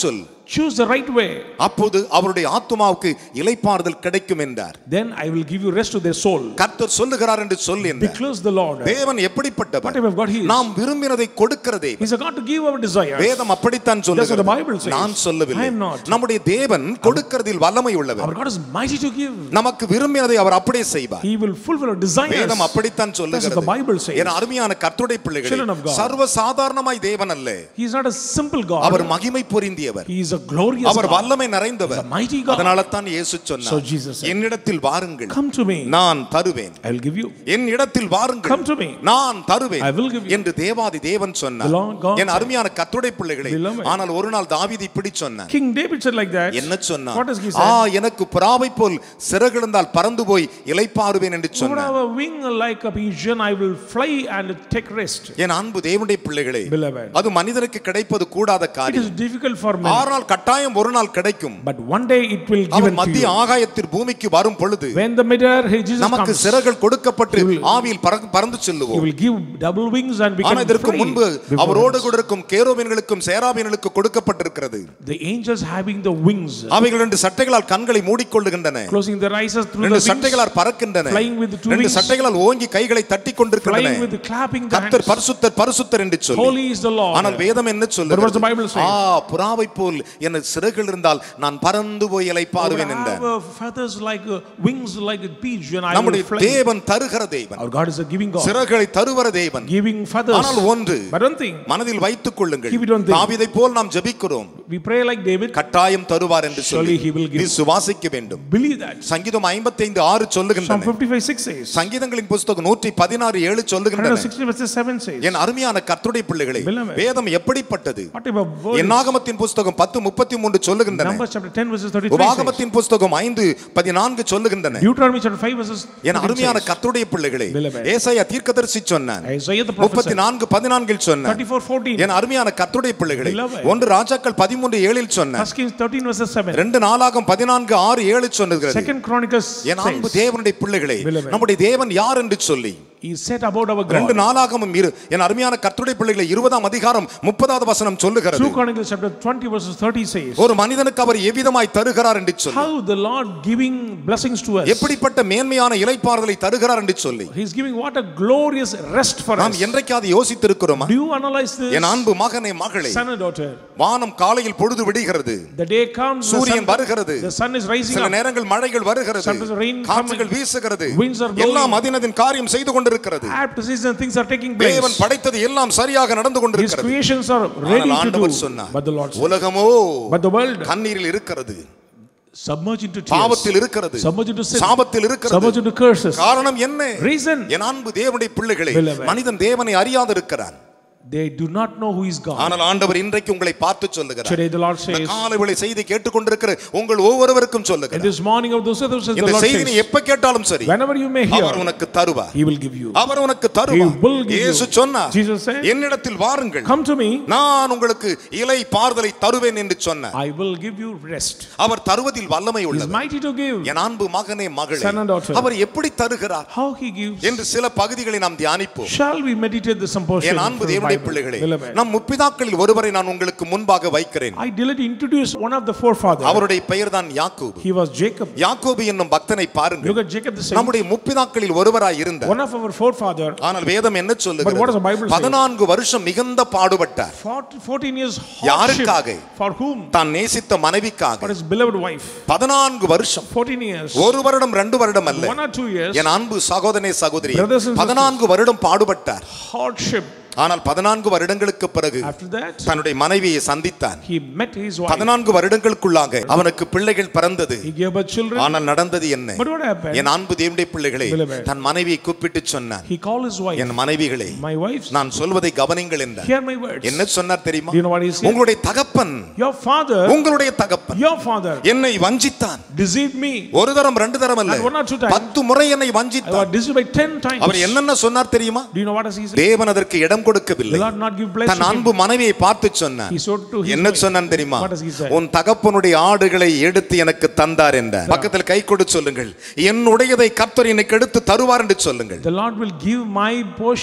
[SPEAKER 2] choose the right way,
[SPEAKER 5] அப்போது அவருடைய ஆத்துமாவுக்கு இலைப்பாறுதல் கிடைக்கும் என்றார்
[SPEAKER 2] then I will give you rest to their soul.
[SPEAKER 5] கர்த்தர் சொல்லுகிறார் என்று சொல்லி என்றார்
[SPEAKER 2] Declares the Lord.
[SPEAKER 5] தேவன் எப்படிப்பட்டவர்
[SPEAKER 2] Whatever of God he is.
[SPEAKER 5] நாம் விரும்பினதை கொடுக்கிறதே
[SPEAKER 2] He's a God to give our desire.
[SPEAKER 5] வேதம் அப்படித்தான்
[SPEAKER 2] That's what the Bible
[SPEAKER 5] சொல்லுகிறது
[SPEAKER 2] says.
[SPEAKER 5] நான் சொல்லவில்லை
[SPEAKER 2] I am not.
[SPEAKER 5] நம்முடைய தேவன் கொடுக்கிறதில் வல்லமை உள்ளவர்
[SPEAKER 2] Our God is mighty to give.
[SPEAKER 5] நமக்கு விரும்பினதை அவர் அப்படியே செய்வார்
[SPEAKER 2] He will fulfill our desires.
[SPEAKER 5] வேதம் அப்படித்தான்
[SPEAKER 2] That's what the
[SPEAKER 5] சொல்லுகிறது
[SPEAKER 2] Bible says.
[SPEAKER 5] என் அருமையான கர்த்தருடைய பிள்ளைகளே
[SPEAKER 2] Children of God.
[SPEAKER 5] சர்வ சாதாரணமாய் தேவன் அல்ல
[SPEAKER 2] He is not a simple God.
[SPEAKER 5] அவர் மகிமை பொருந்தியவர்
[SPEAKER 2] He is a glorious
[SPEAKER 5] our
[SPEAKER 2] God.
[SPEAKER 5] வல்லமை நிறைந்தவர்
[SPEAKER 2] He's a mighty God.
[SPEAKER 5] அதனால தான் இயேசு
[SPEAKER 2] So
[SPEAKER 5] சொன்னார்
[SPEAKER 2] Jesus said,
[SPEAKER 5] என்னிடத்தில் வாருங்கள்
[SPEAKER 2] Come to me.
[SPEAKER 5] நான் தருவேன்
[SPEAKER 2] I will give you.
[SPEAKER 5] என் இடத்தில் வாருங்கள்
[SPEAKER 2] Come to me.
[SPEAKER 5] நான் தருவேன்
[SPEAKER 2] I will give you.
[SPEAKER 5] என்று தேவாதி தேவன்
[SPEAKER 2] The
[SPEAKER 5] சொன்னார்
[SPEAKER 2] Lord God
[SPEAKER 5] என் அருமையான கத்துடை பிள்ளைகளே
[SPEAKER 2] Beloved.
[SPEAKER 5] ஆனால் ஒரு நாள் தாவீது இப்படி சொன்னார்
[SPEAKER 2] King David said like that.
[SPEAKER 5] என்ன சொன்னார்
[SPEAKER 2] What does he
[SPEAKER 5] ah
[SPEAKER 2] say?
[SPEAKER 5] எனக்கு புறாவை போல் சிறகிழந்தால் பறந்து போய் இலைப்பாறுவேன் என்று
[SPEAKER 2] Would
[SPEAKER 5] சொன்னார்
[SPEAKER 2] have a wing like a pigeon, I will fly and take rest.
[SPEAKER 5] என் அன்பு தேவனுடைய பிள்ளைகளே
[SPEAKER 2] Beloved.
[SPEAKER 5] அது மனிதனுக்கு கிடைப்பது கூடாத
[SPEAKER 2] It
[SPEAKER 5] காரியம்
[SPEAKER 2] is difficult for men,
[SPEAKER 5] ஆறு நாள் கட்டாயம் ஒரு நாள் கிடைக்கும்
[SPEAKER 2] but one day it will
[SPEAKER 5] our
[SPEAKER 2] given to
[SPEAKER 5] மத்திய
[SPEAKER 2] you.
[SPEAKER 5] ஆகாயத்தில் பூமிக்கு வரும் பொழுது
[SPEAKER 2] When the middle Jesus
[SPEAKER 5] நமக்கு
[SPEAKER 2] comes,
[SPEAKER 5] சிறகுகள் கொடுக்கப்பட்டு ஆவியில் பறந்து- பறந்து
[SPEAKER 2] He
[SPEAKER 5] செல்லுவோம்
[SPEAKER 2] will give double wings and we
[SPEAKER 5] ஆனா
[SPEAKER 2] can
[SPEAKER 5] இதற்கு
[SPEAKER 2] fly.
[SPEAKER 5] முன்பு
[SPEAKER 2] before
[SPEAKER 5] அவரோடு
[SPEAKER 2] us.
[SPEAKER 5] கூட இருக்கும் கேரோவின்களுக்கும் சேராபின்களுக்கு கொடுக்கப்பட்டிருக்கிறது
[SPEAKER 2] The angels having the wings,
[SPEAKER 5] அவைகள் ரெண்டு சட்டைகளால் கண்களை மூடிக்கொள்ளுகின்றன
[SPEAKER 2] closing their eyes through
[SPEAKER 5] ரெண்டு
[SPEAKER 2] the wings,
[SPEAKER 5] சட்டைகளால் பறக்கின்றன
[SPEAKER 2] flying with the two
[SPEAKER 5] ரெண்டு
[SPEAKER 2] wings.
[SPEAKER 5] சட்டைகளால் ஓங்கி கைகளை தட்டி கொண்டிருக்கின்றன
[SPEAKER 2] flying with the clapping the
[SPEAKER 5] கர்த்தர்
[SPEAKER 2] hands.
[SPEAKER 5] பரிசுத்தர் பரிசுத்தர் என்று சொல்லி
[SPEAKER 2] Holy is the Lord.
[SPEAKER 5] ஆனால் வேதம் என்ன
[SPEAKER 2] But what does the Bible
[SPEAKER 5] சொல்லுகிறது
[SPEAKER 2] say?
[SPEAKER 5] ஆ புறாவை போல் எனக்கு சிறகுகள் இருந்தால் நான் பறந்து போய்
[SPEAKER 2] I will
[SPEAKER 5] இலைப்பாருவேன் என்றார்
[SPEAKER 2] have uh, feathers like uh, wings like a pigeon. I
[SPEAKER 5] நம்முடைய
[SPEAKER 2] will fly.
[SPEAKER 5] தேவன் தருகிற தேவன்
[SPEAKER 2] Our God is a giving God,
[SPEAKER 5] சிறகுகளை தருவர தேவன்
[SPEAKER 2] giving feathers.
[SPEAKER 5] ஆனால் ஒன்று
[SPEAKER 2] But one thing,
[SPEAKER 5] மனதில் வைத்துக் கொள்ளுங்கள்
[SPEAKER 2] Keep it one thing.
[SPEAKER 5] தாவீதை போல் நாம் ஜெபிக்கிறோம்
[SPEAKER 2] we pray like David.
[SPEAKER 5] கட்டாயம் தருவார் என்று சொல்லி
[SPEAKER 2] Surely he will give.
[SPEAKER 5] நீ சுவாசிக்க வேண்டும்
[SPEAKER 2] Believe that.
[SPEAKER 5] சங்கீதம் ஐம்பத்தைந்து ஆறு
[SPEAKER 2] Psalm
[SPEAKER 5] சொல்லுகின்றன
[SPEAKER 2] 55 6 says.
[SPEAKER 5] சங்கீதங்களின் புஸ்தகம் நூற்றி பதினாறு ஏழு சொல்லுகின்றன
[SPEAKER 2] 160 verses 7 says.
[SPEAKER 5] என் அருமையான கர்த்துடைய பிள்ளைகளே
[SPEAKER 2] Beloved.
[SPEAKER 5] வேதம் எப்படிப்பட்டது
[SPEAKER 2] Whatever word.
[SPEAKER 5] என்னாகமத்தின் புஸ்தகம் பத்து முப்பத்தி மூன்று சொல்லுகின்றன
[SPEAKER 2] Numbers chapter 10 verses 33 says.
[SPEAKER 5] உபாகமத்தின் புஸ்தகம் ஐந்து பதினான்கு சொல்லுகின்றன
[SPEAKER 2] Deuteronomy chapter 5 verses
[SPEAKER 5] என்
[SPEAKER 2] 13
[SPEAKER 5] அருமையான
[SPEAKER 2] says.
[SPEAKER 5] கர்த்துடைய பிள்ளைகளே
[SPEAKER 2] Beloved.
[SPEAKER 5] ஏசாயா தீர்க்கதரிசி சொன்னான்
[SPEAKER 2] Isaiah the prophet
[SPEAKER 5] முப்பத்தி
[SPEAKER 2] said.
[SPEAKER 5] நான்கு பதினான்கில் சொன்னான்
[SPEAKER 2] 34 14.
[SPEAKER 5] என் அருமையான கர்த்துடைய பிள்ளைகளே
[SPEAKER 2] Beloved.
[SPEAKER 5] ஒன்று ராஜாக்கள் பதிமூன்று ஏழில் சொன்னான்
[SPEAKER 2] First Kings 13 verses 7.
[SPEAKER 5] ரெண்டு நாளாகும் பதினான்கு ஆறு ஏழு சொன்னுகிறது
[SPEAKER 2] Second Chronicles
[SPEAKER 5] என் அன்பு
[SPEAKER 2] says.
[SPEAKER 5] தேவனுடைய பிள்ளைகளே
[SPEAKER 2] Beloved.
[SPEAKER 5] நம்முடைய தேவன் யார் என்று சொல்லி
[SPEAKER 2] He said about our
[SPEAKER 5] ரெண்டு
[SPEAKER 2] God.
[SPEAKER 5] நாளாகமும் இரு என் அருமையான கர்த்துடைய பிள்ளைகளை இருபதாம் அதிகாரம் முப்பதாவது வசனம் சொல்லுகிறது
[SPEAKER 2] 2 Chronicles chapter 20 verses 30 says.
[SPEAKER 5] ஒரு மனிதனுக்கு அவர் எவ்விதமாய் தருகிறார் என்று சொல்லி
[SPEAKER 2] How the Lord giving blessings to us.
[SPEAKER 5] எப்படிப்பட்ட மேன்மையான இலைப்பாறுதலை தருகிறார் என்று சொல்லி
[SPEAKER 2] He's giving what a glorious rest for
[SPEAKER 5] நாம்
[SPEAKER 2] us.
[SPEAKER 5] என்றைக்காவது யோசித்திருக்கிறோமா
[SPEAKER 2] Do you analyze this?
[SPEAKER 5] என் அன்பு மகனே மகளே
[SPEAKER 2] Son and daughter.
[SPEAKER 5] வானம் காலையில் பொழுது விடுகிறது
[SPEAKER 2] The day comes, the
[SPEAKER 5] சூரியன்
[SPEAKER 2] sun,
[SPEAKER 5] வருகிறது
[SPEAKER 2] the sun is rising
[SPEAKER 5] சில
[SPEAKER 2] up.
[SPEAKER 5] நேரங்கள் மழைகள் வருகிறது
[SPEAKER 2] Sometimes rain
[SPEAKER 5] காற்றுகள்
[SPEAKER 2] coming.
[SPEAKER 5] வீசுகிறது
[SPEAKER 2] Winds are blowing.
[SPEAKER 5] எல்லாம் அதினதின் காரியம் செய்து கொண்டிருக்கிறது
[SPEAKER 2] Apt season things are taking place.
[SPEAKER 5] தேவன் படைத்தது எல்லாம் சரியாக நடந்து
[SPEAKER 2] His
[SPEAKER 5] கொண்டிருக்கிறது
[SPEAKER 2] creations are ready
[SPEAKER 5] ஆனால்
[SPEAKER 2] to do.
[SPEAKER 5] ஆண்டவர் சொன்னார்
[SPEAKER 2] But the Lord said,
[SPEAKER 5] உலகமோ
[SPEAKER 2] But the world
[SPEAKER 5] கண்ணீரில் இருக்கிறது
[SPEAKER 2] submerged into
[SPEAKER 5] பாவத்தில்
[SPEAKER 2] tears,
[SPEAKER 5] இருக்கிறது
[SPEAKER 2] submerged into sin,
[SPEAKER 5] சாபத்தில் இருக்கிறது
[SPEAKER 2] submerged into curses.
[SPEAKER 5] காரணம் என்ன
[SPEAKER 2] Reason
[SPEAKER 5] என் அன்பு தேவனுடைய பிள்ளைகளே
[SPEAKER 2] Beloved.
[SPEAKER 5] மனிதன் தேவனை அறியாது இருக்கிறான்
[SPEAKER 2] they do not know who is God.
[SPEAKER 5] ஆனால் ஆண்டவர் இன்றைக்கு உங்களை பார்த்து சொல்லுகிறார்
[SPEAKER 2] Today the Lord
[SPEAKER 5] இந்த
[SPEAKER 2] says,
[SPEAKER 5] காலை வேளை செய்தி கேட்டுக்கொண்டிருக்கிற உங்கள் ஒவ்வொருவருக்கும்
[SPEAKER 2] in
[SPEAKER 5] சொல்லுகிறார்
[SPEAKER 2] this morning of those others, the
[SPEAKER 5] இந்த
[SPEAKER 2] Lord
[SPEAKER 5] செய்தி நீ
[SPEAKER 2] says,
[SPEAKER 5] எப்ப கேட்டாலும் சரி
[SPEAKER 2] whenever you may
[SPEAKER 5] our
[SPEAKER 2] hear,
[SPEAKER 5] உனக்கு தருவார்
[SPEAKER 2] He will give you.
[SPEAKER 5] அவர் உனக்கு
[SPEAKER 2] He
[SPEAKER 5] தருவார்
[SPEAKER 2] will give you.
[SPEAKER 5] இயேசு சொன்னார்
[SPEAKER 2] Jesus said,
[SPEAKER 5] என்னிடத்தில் வாருங்கள்
[SPEAKER 2] Come to me,
[SPEAKER 5] நான் உங்களுக்கு இலை பார்தலை தருவேன் என்று சொன்னார்
[SPEAKER 2] I will give you rest.
[SPEAKER 5] அவர் தருவதில் வல்லமை
[SPEAKER 2] He is
[SPEAKER 5] உள்ளவர்
[SPEAKER 2] mighty to give.
[SPEAKER 5] என் அன்பு மகனே மகளே
[SPEAKER 2] Son and daughter.
[SPEAKER 5] அவர் எப்படி தருகிறார்
[SPEAKER 2] How He gives.
[SPEAKER 5] என்று சில பகுதிகளை நாம் தியானிப்போம்
[SPEAKER 2] Shall we meditate this some portion?
[SPEAKER 5] என் அன்பு
[SPEAKER 2] from the
[SPEAKER 5] தேவனுடைய
[SPEAKER 2] Bible?
[SPEAKER 5] பிள்ளைகளே
[SPEAKER 2] Beloved,
[SPEAKER 5] நம் முப்பிதாக்களில் ஒருவரை நான் உங்களுக்கு முன்பாக வைக்கிறேன்
[SPEAKER 2] I delight to introduce one of the forefathers.
[SPEAKER 5] அவருடைய பெயர் தான் யாக்கோபு
[SPEAKER 2] He was Jacob.
[SPEAKER 5] யாக்கோபு என்னும் பக்தனை பாருங்கள்
[SPEAKER 2] Look at Jacob the saint.
[SPEAKER 5] நம்முடைய முப்பிதாக்களில் ஒருவராய் இருந்தார்
[SPEAKER 2] One of our forefather,
[SPEAKER 5] ஆனால் வேதம் என்ன
[SPEAKER 2] But what does the Bible
[SPEAKER 5] சொல்லுகிறது
[SPEAKER 2] say?
[SPEAKER 5] பதினான்கு வருஷம் மிகுந்த பாடுபட்டார்
[SPEAKER 2] 40 14 years
[SPEAKER 5] யாருக்காக?
[SPEAKER 2] hardship. For whom?
[SPEAKER 5] தான் நேசித்த
[SPEAKER 2] For
[SPEAKER 5] மனைவிக்காக
[SPEAKER 2] his beloved wife.
[SPEAKER 5] பதினான்கு வருஷம்
[SPEAKER 2] 14 years.
[SPEAKER 5] ஒரு வருடம் ரெண்டு வருடம் அல்ல
[SPEAKER 2] One or two years.
[SPEAKER 5] என் அன்பு சகோதரனே சகோதரி
[SPEAKER 2] Brothers and sisters.
[SPEAKER 5] பதினான்கு வருடம் பாடுபட்டார்
[SPEAKER 2] Hardship.
[SPEAKER 5] ஆனால் பதினான்கு வருடங்களுக்கு பிறகு
[SPEAKER 2] After that,
[SPEAKER 5] தன்னுடைய மனைவியை சந்தித்தான்
[SPEAKER 2] he met his wife.
[SPEAKER 5] பதினான்கு வருடங்களுக்குள்ளாக அவனுக்கு பிள்ளைகள் பிறந்தது
[SPEAKER 2] He gave birth children.
[SPEAKER 5] ஆனால் நடந்தது என்ன
[SPEAKER 2] But what happened?
[SPEAKER 5] என் அன்பு தேவனுடைய பிள்ளைகளே
[SPEAKER 2] Beloved.
[SPEAKER 5] தன் மனைவியை கூப்பிட்டு சொன்னான்
[SPEAKER 2] He called his wife.
[SPEAKER 5] N மனைவிகளே
[SPEAKER 2] My wife,
[SPEAKER 5] நான் சொல்வதை கவனிங்கள் என்றார்
[SPEAKER 2] hear my words.
[SPEAKER 5] என்ன சொன்னார் தெரியுமா
[SPEAKER 2] Do you know what he said?
[SPEAKER 5] உங்களுடைய தகப்பன்
[SPEAKER 2] Your father,
[SPEAKER 5] உங்களுடைய தகப்பன்
[SPEAKER 2] your father
[SPEAKER 5] என்னை வஞ்சித்தான்
[SPEAKER 2] deceived me.
[SPEAKER 5] ஒரு தரம் ரெண்டு தரம் அல்ல
[SPEAKER 2] And one or two times.
[SPEAKER 5] பத்து முறை என்னை
[SPEAKER 2] I was
[SPEAKER 5] வஞ்சித்தான்
[SPEAKER 2] deceived by 10 times.
[SPEAKER 5] அவர் என்னென்ன சொன்னார் தெரியுமா
[SPEAKER 2] Do you know what does he say?
[SPEAKER 5] தேவன் அதற்கு இடம்
[SPEAKER 2] The
[SPEAKER 5] கொடுக்கவில்லை
[SPEAKER 2] Lord not give blessing.
[SPEAKER 5] தன் அன்பு மனைவியை பார்த்து சொன்னார்
[SPEAKER 2] He showed to his
[SPEAKER 5] என்ன
[SPEAKER 2] wife.
[SPEAKER 5] சொன்னான் தெரியுமா
[SPEAKER 2] What does he say?
[SPEAKER 5] உன் தகப்பனுடைய ஆடுகளை எடுத்து எனக்கு தந்தார் என்றார் பக்கத்தில் கை கொடு சொல்லுங்கள் என்னுடையதை கர்த்தர் எனக்கு எடுத்து தருவார் என்று சொல்லுங்கள்
[SPEAKER 2] The Lord will give my portion.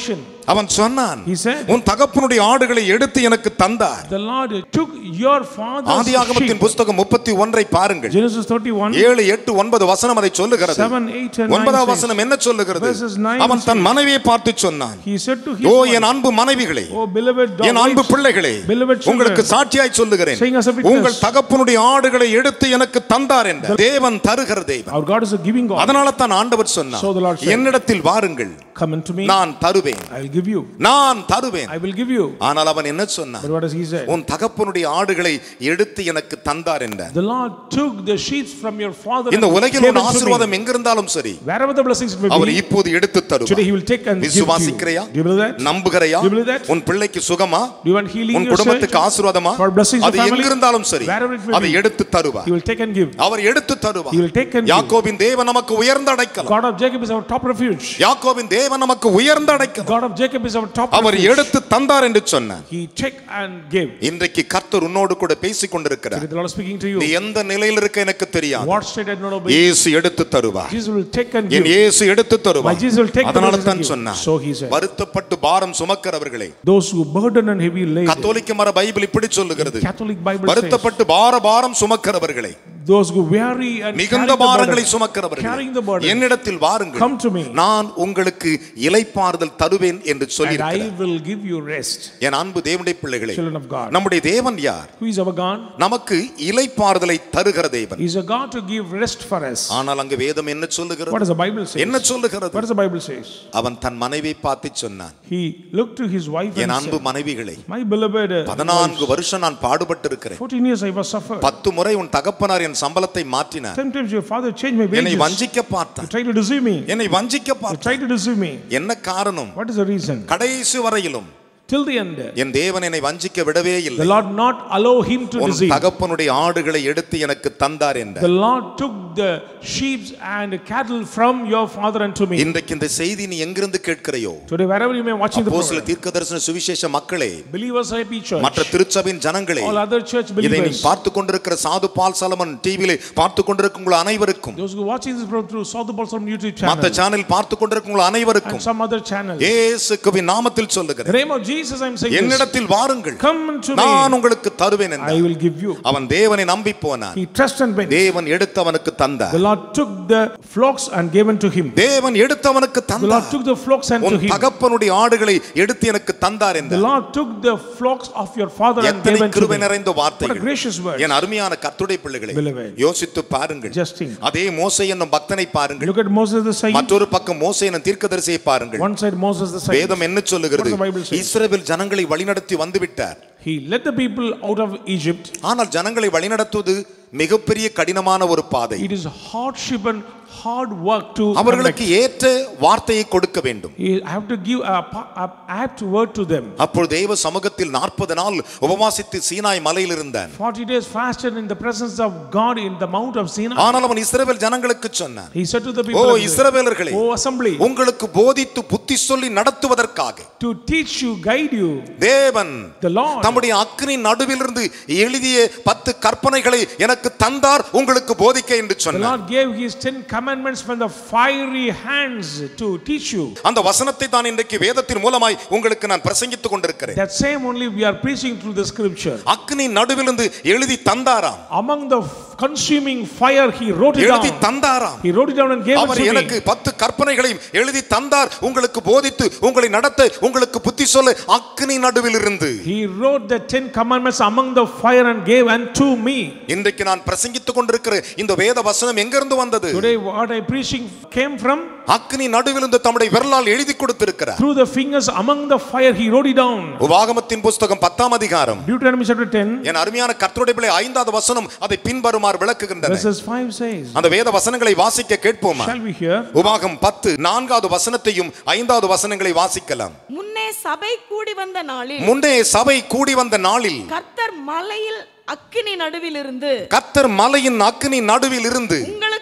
[SPEAKER 5] அவன் சொன்னான்
[SPEAKER 2] He said,
[SPEAKER 5] உன் தகப்பனுடைய ஆடுகளை எடுத்து எனக்கு தந்தார்
[SPEAKER 2] The Lord took your father's
[SPEAKER 5] ஆதியாகமத்தின்
[SPEAKER 2] sheep.
[SPEAKER 5] புஸ்தகம் முப்பத்தி ஒன்றை பாருங்கள்
[SPEAKER 2] Genesis 31,
[SPEAKER 5] ஏழு எட்டு ஒன்பது வசனம் அதை சொல்லுகிறது
[SPEAKER 2] 7, 8, and 9
[SPEAKER 5] ஒன்பதாம்
[SPEAKER 2] says,
[SPEAKER 5] வசனம் என்ன சொல்லுகிறது
[SPEAKER 2] Verses nine
[SPEAKER 5] அவன் தன் மனைவியை பார்த்து சொன்னான்
[SPEAKER 2] He said to his
[SPEAKER 5] O
[SPEAKER 2] wife,
[SPEAKER 5] என் அன்பு மனைவிகளே
[SPEAKER 2] Oh beloved
[SPEAKER 5] என் அன்பு
[SPEAKER 2] daughters,
[SPEAKER 5] பிள்ளைகளே
[SPEAKER 2] beloved children,
[SPEAKER 5] உங்களுக்கு சாட்சியாய் சொல்லுகிறேன்
[SPEAKER 2] saying as a witness,
[SPEAKER 5] உங்கள் தகப்பனுடைய ஆடுகளை எடுத்து எனக்கு தந்தார் என்ற தேவன் தருகிற தேவன்
[SPEAKER 2] our God is a giving God.
[SPEAKER 5] அதனால தான் ஆண்டவர் சொன்னார்
[SPEAKER 2] So the Lord said,
[SPEAKER 5] என்னிடத்தில் வாருங்கள்
[SPEAKER 2] Come unto me,
[SPEAKER 5] நான் தருவேன்
[SPEAKER 2] I will give you.
[SPEAKER 5] நான் தருவேன்
[SPEAKER 2] I will give you.
[SPEAKER 5] ஆனால் அவன் என்ன சொன்னான்
[SPEAKER 2] But what does he say?
[SPEAKER 5] உன் தகப்பனுடைய ஆடுகளை எடுத்து எனக்கு தந்தார் என்றார்
[SPEAKER 2] The Lord took the sheep from your father
[SPEAKER 5] இந்த
[SPEAKER 2] and
[SPEAKER 5] உலகில்
[SPEAKER 2] gave
[SPEAKER 5] உன்
[SPEAKER 2] unto me.
[SPEAKER 5] ஆசீர்வாதம் எங்கிருந்தாலும் சரி
[SPEAKER 2] Wherever the blessings may
[SPEAKER 5] our
[SPEAKER 2] be,
[SPEAKER 5] இப்போது எடுத்து
[SPEAKER 2] today he
[SPEAKER 5] தருவார்
[SPEAKER 2] will take and give to you.
[SPEAKER 5] விசுவாசிக்கிறையா
[SPEAKER 2] Do you believe that?
[SPEAKER 5] நம்புகிறையா
[SPEAKER 2] Do you believe that?
[SPEAKER 5] உன் பிள்ளைக்கு சுகமா
[SPEAKER 2] Do you want healing
[SPEAKER 5] உன்
[SPEAKER 2] in your
[SPEAKER 5] குடும்பத்துக்கு
[SPEAKER 2] church?
[SPEAKER 5] ஆசீர்வாதமா
[SPEAKER 2] For blessings of
[SPEAKER 5] அது
[SPEAKER 2] family?
[SPEAKER 5] எங்கிருந்தாலும் சரி
[SPEAKER 2] Wherever it may
[SPEAKER 5] அதை
[SPEAKER 2] be.
[SPEAKER 5] எடுத்து தருவார்
[SPEAKER 2] He will take and give.
[SPEAKER 5] அவர் எடுத்து தருவார்
[SPEAKER 2] He will take and give.
[SPEAKER 5] யாக்கோபின் தேவன் நமக்கு உயர்ந்த அடைக்கலாம்
[SPEAKER 2] God of Jacob is our top refuge.
[SPEAKER 5] யாக்கோபின் தேவன் நமக்கு உயர்ந்த அடைக்கலாம்
[SPEAKER 2] God of Jacob is our top
[SPEAKER 5] our
[SPEAKER 2] refuge.
[SPEAKER 5] எடுத்து தந்தார் என்று சொன்னார்
[SPEAKER 2] He took and gave.
[SPEAKER 5] இன்றைக்கு கர்த்தர் உன்னோடு கூட பேசிக் கொண்டிருக்கிறார்
[SPEAKER 2] Today the Lord is speaking to
[SPEAKER 5] நீ
[SPEAKER 2] you.
[SPEAKER 5] எந்த நிலையில் இருக்க எனக்கு தெரியாது
[SPEAKER 2] What state I do not obey?
[SPEAKER 5] இயேசு எடுத்து தருவார்
[SPEAKER 2] Jesus will take and
[SPEAKER 5] N
[SPEAKER 2] give.
[SPEAKER 5] இயேசு எடுத்து
[SPEAKER 2] My
[SPEAKER 5] தருவார்
[SPEAKER 2] Jesus will take the
[SPEAKER 5] அதனால
[SPEAKER 2] blessings
[SPEAKER 5] தான்
[SPEAKER 2] and give.
[SPEAKER 5] சொன்னார்
[SPEAKER 2] So he said.
[SPEAKER 5] வருத்தப்பட்டு பாரம் சுமக்கிறவர்களே
[SPEAKER 2] Those who burden and heavy laden.
[SPEAKER 5] கத்தோலிக்க மர பைபிள் இப்படி சொல்லுகிறது
[SPEAKER 2] Catholic Bible says.
[SPEAKER 5] வருத்தப்பட்டு பார பாரம் சுமக்கிறவர்களே
[SPEAKER 2] Those who weary and
[SPEAKER 5] மிகுந்த
[SPEAKER 2] carrying the
[SPEAKER 5] பாரங்களை
[SPEAKER 2] burden.
[SPEAKER 5] சுமக்கிறவர்களே
[SPEAKER 2] Carrying the burden.
[SPEAKER 5] என்னிடத்தில் வாருங்கள்
[SPEAKER 2] Come to me.
[SPEAKER 5] நான் உங்களுக்கு இலைப்பாறுதல் தருவேன் என்று
[SPEAKER 2] And I
[SPEAKER 5] சொல்லி
[SPEAKER 2] will give you rest.
[SPEAKER 5] என் அன்பு தேவனுடைய பிள்ளைகளே
[SPEAKER 2] Children of God.
[SPEAKER 5] நம்முடைய தேவன் யார்
[SPEAKER 2] Who is our God?
[SPEAKER 5] நமக்கு இலைப்பாறுதலை தருகிற தேவன்
[SPEAKER 2] He is a God to give rest for us.
[SPEAKER 5] ஆனால் அங்கு வேதம் என்ன
[SPEAKER 2] What
[SPEAKER 5] சொல்லுகிறது
[SPEAKER 2] does the Bible say?
[SPEAKER 5] என்ன சொல்லுகிறது
[SPEAKER 2] What does the Bible says?
[SPEAKER 5] அவன் தன் மனைவியை பார்த்து சொன்னான்
[SPEAKER 2] He looked to his wife
[SPEAKER 5] N
[SPEAKER 2] and
[SPEAKER 5] அன்பு
[SPEAKER 2] said,
[SPEAKER 5] மனைவிகளை
[SPEAKER 2] My beloved, uh,
[SPEAKER 5] பதினான்கு வருஷம் நான் பாடுபட்டு இருக்கிறேன்
[SPEAKER 2] 14 years I was suffered.
[SPEAKER 5] பத்து முறை உன் தகப்பனார் என் சம்பளத்தை மாற்றினார்
[SPEAKER 2] Sometimes your father changed my
[SPEAKER 5] என்னை
[SPEAKER 2] wages.
[SPEAKER 5] வஞ்சிக்க
[SPEAKER 2] You
[SPEAKER 5] பார்த்தான்
[SPEAKER 2] tried to deceive me.
[SPEAKER 5] என்னை வஞ்சிக்க
[SPEAKER 2] You
[SPEAKER 5] பார்த்தான்
[SPEAKER 2] tried to deceive me.
[SPEAKER 5] என்ன காரணம்
[SPEAKER 2] What is the reason?
[SPEAKER 5] கடைசி வரையிலும்
[SPEAKER 2] Till the end,
[SPEAKER 5] என் தேவன் என்னை வஞ்சிக்க விடவே
[SPEAKER 2] the
[SPEAKER 5] இல்லை
[SPEAKER 2] Lord not allow him to
[SPEAKER 5] உன்
[SPEAKER 2] deceive.
[SPEAKER 5] தகப்பனுடைய ஆடுகளை எடுத்து எனக்கு தந்தார்
[SPEAKER 2] The
[SPEAKER 5] என்றார்
[SPEAKER 2] Lord took the sheep and cattle from your father unto me.
[SPEAKER 5] இன்றைக்கு இந்த செய்தி நீ எங்கிருந்து கேட்கிறையோ
[SPEAKER 2] Today, wherever you may be watching the
[SPEAKER 5] அப்போஸ்தல
[SPEAKER 2] program,
[SPEAKER 5] தீர்க்கதரிசன சுவிசேஷ மக்களே
[SPEAKER 2] believers IP church,
[SPEAKER 5] மற்ற திருச்சபையின் ஜனங்களே
[SPEAKER 2] all other church
[SPEAKER 5] இதை நீ
[SPEAKER 2] believers,
[SPEAKER 5] பார்த்து கொண்டிருக்கிற சாது பால் சலமன் டிவியிலே பார்த்து கொண்டிருக்கும் உங்கள் அனைவருக்கும்
[SPEAKER 2] those who are watching this program through South Balsam YouTube
[SPEAKER 5] மற்ற
[SPEAKER 2] channel
[SPEAKER 5] சேனல் பார்த்து கொண்டிருக்கும் உங்கள்
[SPEAKER 2] and
[SPEAKER 5] அனைவருக்கும்
[SPEAKER 2] some other channels.
[SPEAKER 5] இயேசுவின் நாமத்தில்
[SPEAKER 2] The
[SPEAKER 5] சொல்லுகிறேன்
[SPEAKER 2] name of Jesus, I'm saying this.
[SPEAKER 5] என்னிடத்தில் வாருங்கள்
[SPEAKER 2] Come unto
[SPEAKER 5] நான்
[SPEAKER 2] me,
[SPEAKER 5] உங்களுக்கு தருவேன்
[SPEAKER 2] I
[SPEAKER 5] என்றார்
[SPEAKER 2] will give you.
[SPEAKER 5] அவன் தேவனை நம்பி போனான்
[SPEAKER 2] He trusted and went.
[SPEAKER 5] தேவன் எடுத்து அவனுக்கு
[SPEAKER 2] The
[SPEAKER 5] தந்தார்
[SPEAKER 2] Lord took the flocks and gave unto him.
[SPEAKER 5] தேவன் எடுத்து அவனுக்கு
[SPEAKER 2] The Lord
[SPEAKER 5] தந்தார்
[SPEAKER 2] took the flocks unto
[SPEAKER 5] உன்
[SPEAKER 2] him.
[SPEAKER 5] தகப்பனுடைய ஆடுகளை எடுத்து எனக்கு தந்தார்
[SPEAKER 2] The
[SPEAKER 5] என்றார்
[SPEAKER 2] Lord took the flocks of your father and gave
[SPEAKER 5] எத்தனை
[SPEAKER 2] unto
[SPEAKER 5] கிருபை
[SPEAKER 2] me.
[SPEAKER 5] நிறைந்த
[SPEAKER 2] What a
[SPEAKER 5] வார்த்தைகள்
[SPEAKER 2] gracious word.
[SPEAKER 5] என் அருமையான கர்த்துடைய பிள்ளைகளை
[SPEAKER 2] Beloved.
[SPEAKER 5] யோசித்து பாருங்கள்
[SPEAKER 2] Just think.
[SPEAKER 5] அதே மோசை என்னும் பக்தனை பாருங்கள்
[SPEAKER 2] Look at Moses the saint.
[SPEAKER 5] மற்றொரு பக்கம் மோசை என்னும் தீர்க்கதரிசியை பாருங்கள்
[SPEAKER 2] One side Moses the saint.
[SPEAKER 5] வேதம் என்ன சொல்லுகிறது
[SPEAKER 2] What does the Bible say?
[SPEAKER 5] இஸ்ரவேல் ஜனங்களை வழிநடத்தி வந்து விட்டார்
[SPEAKER 2] He led the people out of Egypt.
[SPEAKER 5] ஆனால் ஜனங்களை வழிநடத்துவது மிகப்பெரிய கடினமான ஒரு பாதை
[SPEAKER 2] It is hardship and hard work to
[SPEAKER 5] அவர்களுக்கு ஏற்ற வார்த்தையை கொடுக்க வேண்டும்
[SPEAKER 2] conduct. You have to give a, pa- a apt word to them.
[SPEAKER 5] அப்பொழுது தேவ சமூகத்தில் நாற்பது நாள் உபவாசித்து சீனாய் மலையில் இருந்தான்
[SPEAKER 2] 40 days fasted in the presence of God in the mount of Sinai.
[SPEAKER 5] ஆனால் அவன் இஸ்ரவேல் ஜனங்களுக்கு சொன்னான்
[SPEAKER 2] He said to the
[SPEAKER 5] O
[SPEAKER 2] people, of Israel,
[SPEAKER 5] இஸ்ரவேலர்களே
[SPEAKER 2] O assembly,
[SPEAKER 5] உங்களுக்கு போதித்து புத்தி சொல்லி நடத்துவதற்காக
[SPEAKER 2] to teach you, guide you,
[SPEAKER 5] தேவன்
[SPEAKER 2] the Lord,
[SPEAKER 5] தம்முடைய அக்கினி நடுவிலிருந்து எழுதிய பத்து கற்பனைகளை எனக்கு தந்தார் உங்களுக்கு போதிக்க என்று
[SPEAKER 2] the
[SPEAKER 5] சொன்னார்
[SPEAKER 2] Lord gave his ten commandments from the fiery hands to teach you.
[SPEAKER 5] அந்த வசனத்தை தான் இன்றைக்கு வேதத்தின் மூலமாய் உங்களுக்கு நான் பிரசங்கித்துக் கொண்டிருக்கிறேன்
[SPEAKER 2] That same only we are preaching through the scripture.
[SPEAKER 5] அக்னி நடுவிலிருந்து எழுதி தந்தாராம்
[SPEAKER 2] Among the consuming fire, he wrote it
[SPEAKER 5] எழுதி
[SPEAKER 2] down.
[SPEAKER 5] தந்தாராம்
[SPEAKER 2] He wrote it down and gave it
[SPEAKER 5] our
[SPEAKER 2] to
[SPEAKER 5] எனக்கு
[SPEAKER 2] me.
[SPEAKER 5] பத்து கற்பனைகளையும் எழுதி தந்தார் உங்களுக்கு போதித்து உங்களை நடத்த உங்களுக்கு புத்தி சொல்ல அக்னி நடுவில் இருந்து
[SPEAKER 2] He wrote the ten commandments among the fire and gave unto me.
[SPEAKER 5] இன்றைக்கு நான் பிரசங்கித்துக் கொண்டிருக்கிற இந்த வேத வசனம் எங்கிருந்து வந்தது
[SPEAKER 2] Today, what I preaching came from
[SPEAKER 5] அக்னி நடுவில் இருந்து தம்முடைய விரலால் எழுதி கொடுத்திருக்கிறார்
[SPEAKER 2] through the fingers among the fire. He wrote it down.
[SPEAKER 5] உபாகமத்தின் புஸ்தகம் பத்தாம் அதிகாரம்
[SPEAKER 2] Deuteronomy chapter 10,
[SPEAKER 5] என் அருமையான கர்த்தருடைய பிள்ளை ஐந்தாவது வசனம் அதை பின்வருமாறு விளக்குகின்றன
[SPEAKER 2] verses 5 says,
[SPEAKER 5] அந்த வேத வசனங்களை வாசிக்க கேட்போமா
[SPEAKER 2] Shall we hear?
[SPEAKER 5] உபாகம் பத்து நான்காவது வசனத்தையும் ஐந்தாவது வசனங்களை வாசிக்கலாம்
[SPEAKER 4] முன்னே சபை கூடி வந்த நாளில்
[SPEAKER 5] முன்னே சபை கூடி வந்த நாளில்
[SPEAKER 4] கர்த்தர் மலையில் அக்கினி நடுவில் இருந்து
[SPEAKER 5] கர்த்தர் மலையின் அக்னி நடுவில் இருந்து
[SPEAKER 4] உங்களுக்கு விளம்பின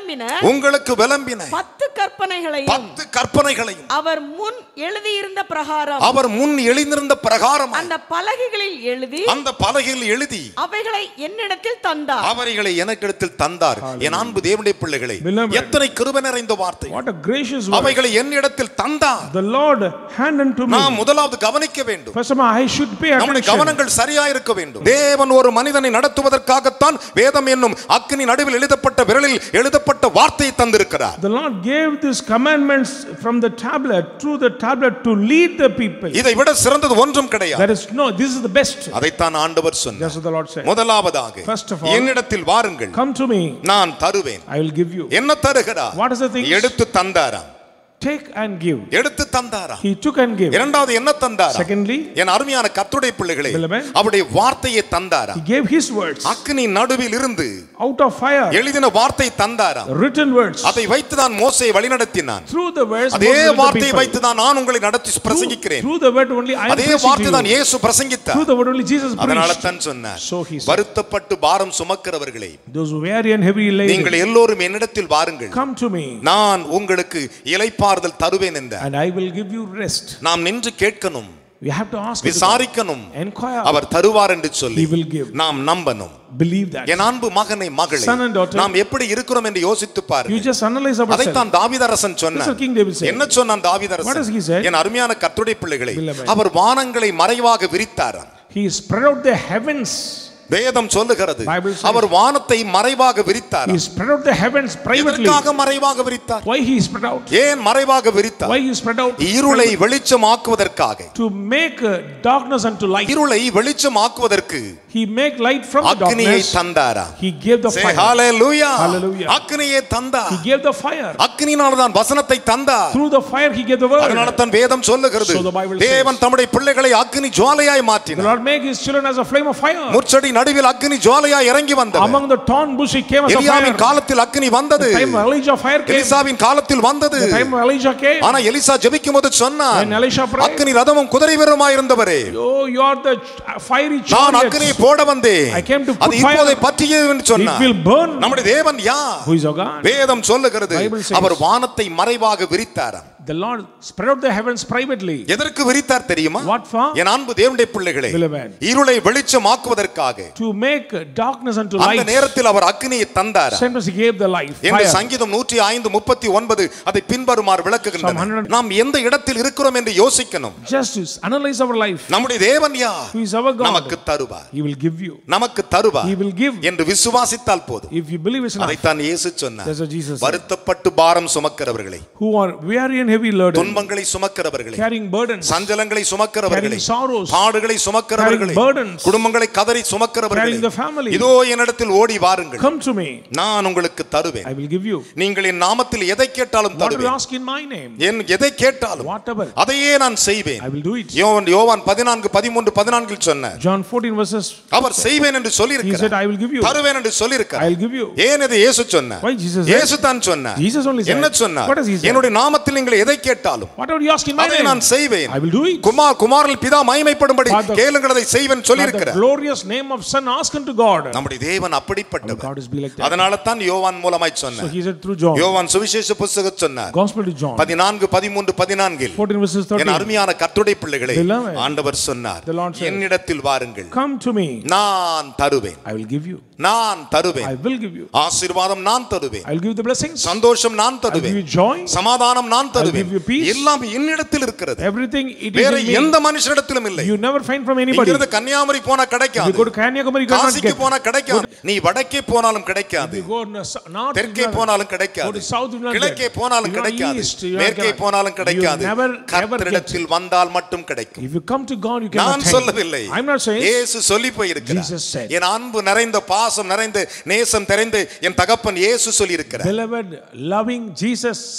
[SPEAKER 4] விளம்பின
[SPEAKER 5] உங்களுக்கு விளம்பின
[SPEAKER 4] பத்து கற்பனைகளையும்
[SPEAKER 5] பத்து கற்பனைகளையும்
[SPEAKER 4] அவர் முன் எழுதியிருந்த பிரகாரம்
[SPEAKER 5] அவர் முன் எழுந்திருந்த பிரகாரம்
[SPEAKER 4] அந்த பலகைகளில் எழுதி
[SPEAKER 5] அந்த பலகையில் எழுதி
[SPEAKER 4] அவைகளை என்னிடத்தில் தந்தார்
[SPEAKER 5] அவர்களை எனக்கிடத்தில் தந்தார் என் அன்பு தேவனுடைய பிள்ளைகளை
[SPEAKER 2] Beloved.
[SPEAKER 5] எத்தனை கிருபை நிறைந்த வார்த்தை
[SPEAKER 2] What a gracious word.
[SPEAKER 5] அவைகளை என்னிடத்தில் தந்தார்
[SPEAKER 2] The Lord hand unto me.
[SPEAKER 5] நாம் முதலாவது கவனிக்க வேண்டும்
[SPEAKER 2] First of all, I should pay
[SPEAKER 5] நம்முடைய
[SPEAKER 2] attention.
[SPEAKER 5] கவனங்கள் சரியா இருக்க வேண்டும் தேவன் ஒரு மனிதனை நடத்துவதற்காகத்தான் வேதம் என்னும் அக்கினி நடுவில் எழுதப்பட்ட விரலில் எழுதப்பட்ட வார்த்தையை தந்திருக்கிறார்
[SPEAKER 2] The Lord gave these commandments from the tablet, through the tablet, to lead the people.
[SPEAKER 5] இதை விட சிறந்தது ஒன்றும் கிடையாது
[SPEAKER 2] There is no, this is the best.
[SPEAKER 5] அதைத்தான் ஆண்டவர் சொன்னார்
[SPEAKER 2] That's what the Lord said.
[SPEAKER 5] முதலாவதாக
[SPEAKER 2] First of all,
[SPEAKER 5] என்னிடத்தில் வாருங்கள்
[SPEAKER 2] Come to me,
[SPEAKER 5] நான் தருவேன்
[SPEAKER 2] I will give you.
[SPEAKER 5] என்ன தருகிறார்
[SPEAKER 2] What is the thing?
[SPEAKER 5] எடுத்து தந்தாராம்
[SPEAKER 2] Take and give.
[SPEAKER 5] எடுத்து தந்தாராம்
[SPEAKER 2] He took and gave.
[SPEAKER 5] இரண்டாவது என்ன தந்தாராம்
[SPEAKER 2] Secondly,
[SPEAKER 5] என் அருமையான கர்த்தருடைய பிள்ளைகளே
[SPEAKER 2] Beloved.
[SPEAKER 5] அவருடைய வார்த்தையை தந்தாராம்
[SPEAKER 2] He gave His words
[SPEAKER 5] அக்கினி நடுவில் இருந்து
[SPEAKER 2] out of fire,
[SPEAKER 5] எழுதின வார்த்தை தந்தாராம்
[SPEAKER 2] written words.
[SPEAKER 5] அதை வைத்து தான் மோசையை வழிநடத்தினான்
[SPEAKER 2] Through the words,
[SPEAKER 5] அதே
[SPEAKER 2] Moses led the
[SPEAKER 5] வார்த்தையை
[SPEAKER 2] people.
[SPEAKER 5] வைத்து தான் நான் உங்களை நடத்தி
[SPEAKER 2] Through,
[SPEAKER 5] பிரசங்கிக்கிறேன்
[SPEAKER 2] through the word only I am
[SPEAKER 5] அதே
[SPEAKER 2] preaching
[SPEAKER 5] வார்த்தை
[SPEAKER 2] to
[SPEAKER 5] தான்
[SPEAKER 2] you.
[SPEAKER 5] இயேசு பிரசங்கித்தார்
[SPEAKER 2] Through the word only Jesus
[SPEAKER 5] அதனால
[SPEAKER 2] preached.
[SPEAKER 5] தான் சொன்னார்
[SPEAKER 2] So he said,
[SPEAKER 5] வருத்தப்பட்டு பாரம் சுமக்கிறவர்களே
[SPEAKER 2] Those who weary and heavy laden,
[SPEAKER 5] நீங்கள் எல்லோரும் என்னிடத்தில் வாருங்கள்
[SPEAKER 2] come to me,
[SPEAKER 5] நான் உங்களுக்கு இலைப்பாறுதல் தருவேன் என்ற
[SPEAKER 2] and I will give you rest.
[SPEAKER 5] நாம் நின்று கேட்கணும்
[SPEAKER 2] We have to ask. Him to
[SPEAKER 5] விசாரிக்கணும்
[SPEAKER 2] Enquire.
[SPEAKER 5] அவர் தருவார் என்று சொல்லி
[SPEAKER 2] He will give.
[SPEAKER 5] நாம் நம்பணும்
[SPEAKER 2] Believe that.
[SPEAKER 5] என் அன்பு மகனை மகளே
[SPEAKER 2] Son and daughter.
[SPEAKER 5] நாம் எப்படி இருக்கிறோம் என்று யோசித்து
[SPEAKER 2] You
[SPEAKER 5] பாருங்க
[SPEAKER 2] just analyze ourselves.
[SPEAKER 5] அதைத்தான் தாவீதரசன்
[SPEAKER 2] That's what
[SPEAKER 5] சொன்னார்
[SPEAKER 2] King David said.
[SPEAKER 5] என்ன சொன்னான்
[SPEAKER 2] What does he
[SPEAKER 5] தாவீதரசன்
[SPEAKER 2] say?
[SPEAKER 5] என் அருமையான கர்த்தருடைய பிள்ளைகளை
[SPEAKER 2] Beloved.
[SPEAKER 5] அவர் வானங்களை மறைவாக விரித்தாராம்
[SPEAKER 2] He spread out the heavens.
[SPEAKER 5] வேதம் சொல்லுகிறது
[SPEAKER 2] Bible says-
[SPEAKER 5] அவர் வானத்தை மறைவாக
[SPEAKER 2] He
[SPEAKER 5] விரித்தாராம்
[SPEAKER 2] spread out the heavens privately.
[SPEAKER 5] எதற்காக மறைவாக விரித்தார்
[SPEAKER 2] Why he spread out?
[SPEAKER 5] ஏன் மறைவாக விரித்தார்
[SPEAKER 2] Why he spread out?
[SPEAKER 5] இருளை வெளிச்சமாக்குவதற்காக
[SPEAKER 2] To make uh, darkness unto light.
[SPEAKER 5] இருளை வெளிச்சமாக்குவதற்கு
[SPEAKER 2] He make light from the
[SPEAKER 5] அக்னியை
[SPEAKER 2] darkness.
[SPEAKER 5] தந்தாரா
[SPEAKER 2] He gave the
[SPEAKER 5] Say
[SPEAKER 2] fire.
[SPEAKER 5] hallelujah.
[SPEAKER 2] Hallelujah.
[SPEAKER 5] அக்னியை தந்தார்
[SPEAKER 2] He gave the fire.
[SPEAKER 5] அக்னியினால தான் வசனத்தை தந்தார்
[SPEAKER 2] Through the fire he gave the word.
[SPEAKER 5] அதனால தான் வேதம் சொல்லுகிறது
[SPEAKER 2] So the Bible says-
[SPEAKER 5] தேவன் தம்முடைய பிள்ளைகளை அக்னி ஜுவாலையாய்
[SPEAKER 2] The
[SPEAKER 5] மாற்றினார்
[SPEAKER 2] Lord make his children as a flame of fire.
[SPEAKER 5] முச்சடி நடுவில் அக்னி ஜுவாலையாய் இறங்கி வந்தது
[SPEAKER 2] Among the thorn bush he came as a fire.
[SPEAKER 5] எலியாவின் காலத்தில் அக்னி வந்தது
[SPEAKER 2] The time of Elijah fire came.
[SPEAKER 5] எலிசாவின் காலத்தில் வந்தது
[SPEAKER 2] The time of Elijah came.
[SPEAKER 5] ஆனா எலிசா ஜெபிக்கும் போது சொன்னார்
[SPEAKER 2] When Elisha prayed,
[SPEAKER 5] அக்னி ரதமும் குதிரை வீரமாய் இருந்தவரே
[SPEAKER 2] Oh, you are the ch- fiery
[SPEAKER 5] நான் அக்னியை
[SPEAKER 2] chariots.
[SPEAKER 5] போட வந்தேன்
[SPEAKER 2] I came to put
[SPEAKER 5] அது
[SPEAKER 2] fire.
[SPEAKER 5] இப்போதை பற்றியது என்று
[SPEAKER 2] It
[SPEAKER 5] சொன்னார்
[SPEAKER 2] will burn.
[SPEAKER 5] நம்முடைய தேவன் யார்
[SPEAKER 2] Who is our God?
[SPEAKER 5] வேதம் சொல்லுகிறது
[SPEAKER 2] Bible says-
[SPEAKER 5] அவர் வானத்தை மறைவாக விரித்தாராம்
[SPEAKER 2] The Lord spread out the heavens privately.
[SPEAKER 5] எதற்கு விரித்தார் தெரியுமா
[SPEAKER 2] What for?
[SPEAKER 5] என் அன்பு தேவனுடைய பிள்ளைகளே
[SPEAKER 2] Beloved.
[SPEAKER 5] இருளை வெளிச்சமாக்குவதற்காக
[SPEAKER 2] To make darkness unto
[SPEAKER 5] அந்த
[SPEAKER 2] light.
[SPEAKER 5] நேரத்தில் அவர் அக்னியை தந்தார்
[SPEAKER 2] Sometimes he gave the light.
[SPEAKER 5] என்று
[SPEAKER 2] Fire.
[SPEAKER 5] சங்கீதம் நூற்றி ஐந்து முப்பத்தி ஒன்பது அதை பின்வருமாறு
[SPEAKER 2] Psalm
[SPEAKER 5] விளக்குகின்றன
[SPEAKER 2] 100.
[SPEAKER 5] நாம் எந்த இடத்தில் இருக்கிறோம் என்று யோசிக்கணும்
[SPEAKER 2] Just to analyze our life.
[SPEAKER 5] நம்முடைய தேவன் யார்
[SPEAKER 2] Who is our God?
[SPEAKER 5] நமக்கு தருவார்
[SPEAKER 2] He will give you.
[SPEAKER 5] நமக்கு தருவார்
[SPEAKER 2] He will give.
[SPEAKER 5] என்று விசுவாசித்தால் போதும்
[SPEAKER 2] If you believe it's enough.
[SPEAKER 5] அதைத்தான் இயேசு சொன்னார்
[SPEAKER 2] That's what Jesus said.
[SPEAKER 5] வருத்தப்பட்டு பாரம் சுமக்கிறவர்களை
[SPEAKER 2] Who are weary and heavy laden.
[SPEAKER 5] துன்பங்களை சுமக்கிறவர்களை
[SPEAKER 2] Carrying burdens.
[SPEAKER 5] சஞ்சலங்களை சுமக்கிறவர்களை
[SPEAKER 2] Carrying sorrows.
[SPEAKER 5] பாடுகளை சுமக்கிறவர்களை
[SPEAKER 2] Carrying burdens.
[SPEAKER 5] குடும்பங்களை கதறி சுமக்கிறவர்களை
[SPEAKER 2] Carrying the family.
[SPEAKER 5] இதோ என்னிடத்தில் ஓடி வாருங்கள்
[SPEAKER 2] Come to me.
[SPEAKER 5] நான் உங்களுக்கு தருவேன்
[SPEAKER 2] I will give you.
[SPEAKER 5] நீங்கள் என் நாமத்தில் எதை கேட்டாலும்
[SPEAKER 2] What you
[SPEAKER 5] தருவேன்
[SPEAKER 2] ask in my name.
[SPEAKER 5] என் எதை கேட்டாலும்
[SPEAKER 2] Whatever.
[SPEAKER 5] அதையே நான் செய்வேன்
[SPEAKER 2] I will do it.
[SPEAKER 5] யோவான் யோவான் பதினான்கு பதிமூன்று பதினான்கில் சொன்னார்
[SPEAKER 2] John 14 verses.
[SPEAKER 5] அவர் செய்வேன் என்று
[SPEAKER 2] He
[SPEAKER 5] சொல்லியிருக்கிறார்
[SPEAKER 2] said, I will give you.
[SPEAKER 5] தருவேன் என்று சொல்லியிருக்கிறார்
[SPEAKER 2] I'll give you.
[SPEAKER 5] ஏன் இது இயேசு சொன்னார்
[SPEAKER 2] Why Jesus said?
[SPEAKER 5] இயேசு தான் சொன்னார்
[SPEAKER 2] Jesus only said.
[SPEAKER 5] என்ன சொன்னார்
[SPEAKER 2] What does he say?
[SPEAKER 5] என்னுடைய நாமத்தில் நீங்கள் எதை கேட்டாலும்
[SPEAKER 2] Whatever you ask in my
[SPEAKER 5] அதை
[SPEAKER 2] name.
[SPEAKER 5] நான் செய்வேன்
[SPEAKER 2] I will do it.
[SPEAKER 5] Kumar குமாரில் பிதா மகிமைப்படும்படி
[SPEAKER 2] Father-
[SPEAKER 5] கேளுங்கள் அதை செய்வேன்
[SPEAKER 2] By the
[SPEAKER 5] சொல்லியிருக்கிறார்
[SPEAKER 2] glorious name of Son, ask unto God.
[SPEAKER 5] நம்முடைய தேவன் அப்படிப்பட்டவர்
[SPEAKER 2] God is be like that.
[SPEAKER 5] அதனால தான் யோவான் மூலமாய்
[SPEAKER 2] So
[SPEAKER 5] சொன்னார்
[SPEAKER 2] he said through John.
[SPEAKER 5] யோவான் சுவிசேஷ புஸ்தகம் சொன்னார்
[SPEAKER 2] Gospel to John.
[SPEAKER 5] பதினான்கு பதிமூன்று பதினான்கில்
[SPEAKER 2] 14 verses
[SPEAKER 5] என்
[SPEAKER 2] 13.
[SPEAKER 5] அருமையான கர்த்தருடைய பிள்ளைகளே
[SPEAKER 2] Beloved.
[SPEAKER 5] ஆண்டவர் சொன்னார்
[SPEAKER 2] The Lord said,
[SPEAKER 5] என்னிடத்தில் வாருங்கள்
[SPEAKER 2] Come to me.
[SPEAKER 5] நான் தருவேன்
[SPEAKER 2] I will give you.
[SPEAKER 5] நான்
[SPEAKER 2] I
[SPEAKER 5] தருவேன்
[SPEAKER 2] will give you.
[SPEAKER 5] ஆசீர்வாதம் நான் தருவேன்
[SPEAKER 2] I will give you the blessings.
[SPEAKER 5] சந்தோஷம் நான்
[SPEAKER 2] I will give
[SPEAKER 5] தருவேன்
[SPEAKER 2] you joy.
[SPEAKER 5] சமாதானம் நான் தருவேன்
[SPEAKER 2] give you peace.
[SPEAKER 5] எல்லாம் என்னிடத்தில் இருக்கிறது
[SPEAKER 2] Everything it is
[SPEAKER 5] வேற
[SPEAKER 2] in me.
[SPEAKER 5] எந்த மனுஷனிடத்திலும் இல்லை
[SPEAKER 2] You never find from anybody.
[SPEAKER 5] இங்கிருந்து கன்னியாகுமரி போனா
[SPEAKER 2] If you
[SPEAKER 5] கிடைக்காது
[SPEAKER 2] go to Kanyakumari, you cannot
[SPEAKER 5] காசிக்கு
[SPEAKER 2] get.
[SPEAKER 5] போனா கிடைக்காது நீ வடக்கே போனாலும் கிடைக்காது
[SPEAKER 2] You go in the s- north, you
[SPEAKER 5] தெற்கே
[SPEAKER 2] never-
[SPEAKER 5] போனாலும்
[SPEAKER 2] Go
[SPEAKER 5] கிடைக்காது
[SPEAKER 2] to south, you will not
[SPEAKER 5] கிழக்கே
[SPEAKER 2] get.
[SPEAKER 5] போனாலும்
[SPEAKER 2] You go
[SPEAKER 5] கிடைக்காது
[SPEAKER 2] east, you will not
[SPEAKER 5] மேற்கே
[SPEAKER 2] get.
[SPEAKER 5] போனாலும் கிடைக்காது
[SPEAKER 2] You never, ever get.
[SPEAKER 5] கர்த்தரிடத்தில் வந்தால் மட்டும் கிடைக்கும்
[SPEAKER 2] If you come to God, you cannot
[SPEAKER 5] நான்
[SPEAKER 2] thank.
[SPEAKER 5] சொல்லவில்லை
[SPEAKER 2] I'm not saying.
[SPEAKER 5] இயேசு சொல்லி போயிருக்கிறார்
[SPEAKER 2] Jesus said.
[SPEAKER 5] என் அன்பு நிறைந்த பாசம் நிறைந்த நேசம் நிறைந்த என் தகப்பன் இயேசு சொல்லி இருக்கிறார்
[SPEAKER 2] Beloved, loving Jesus said,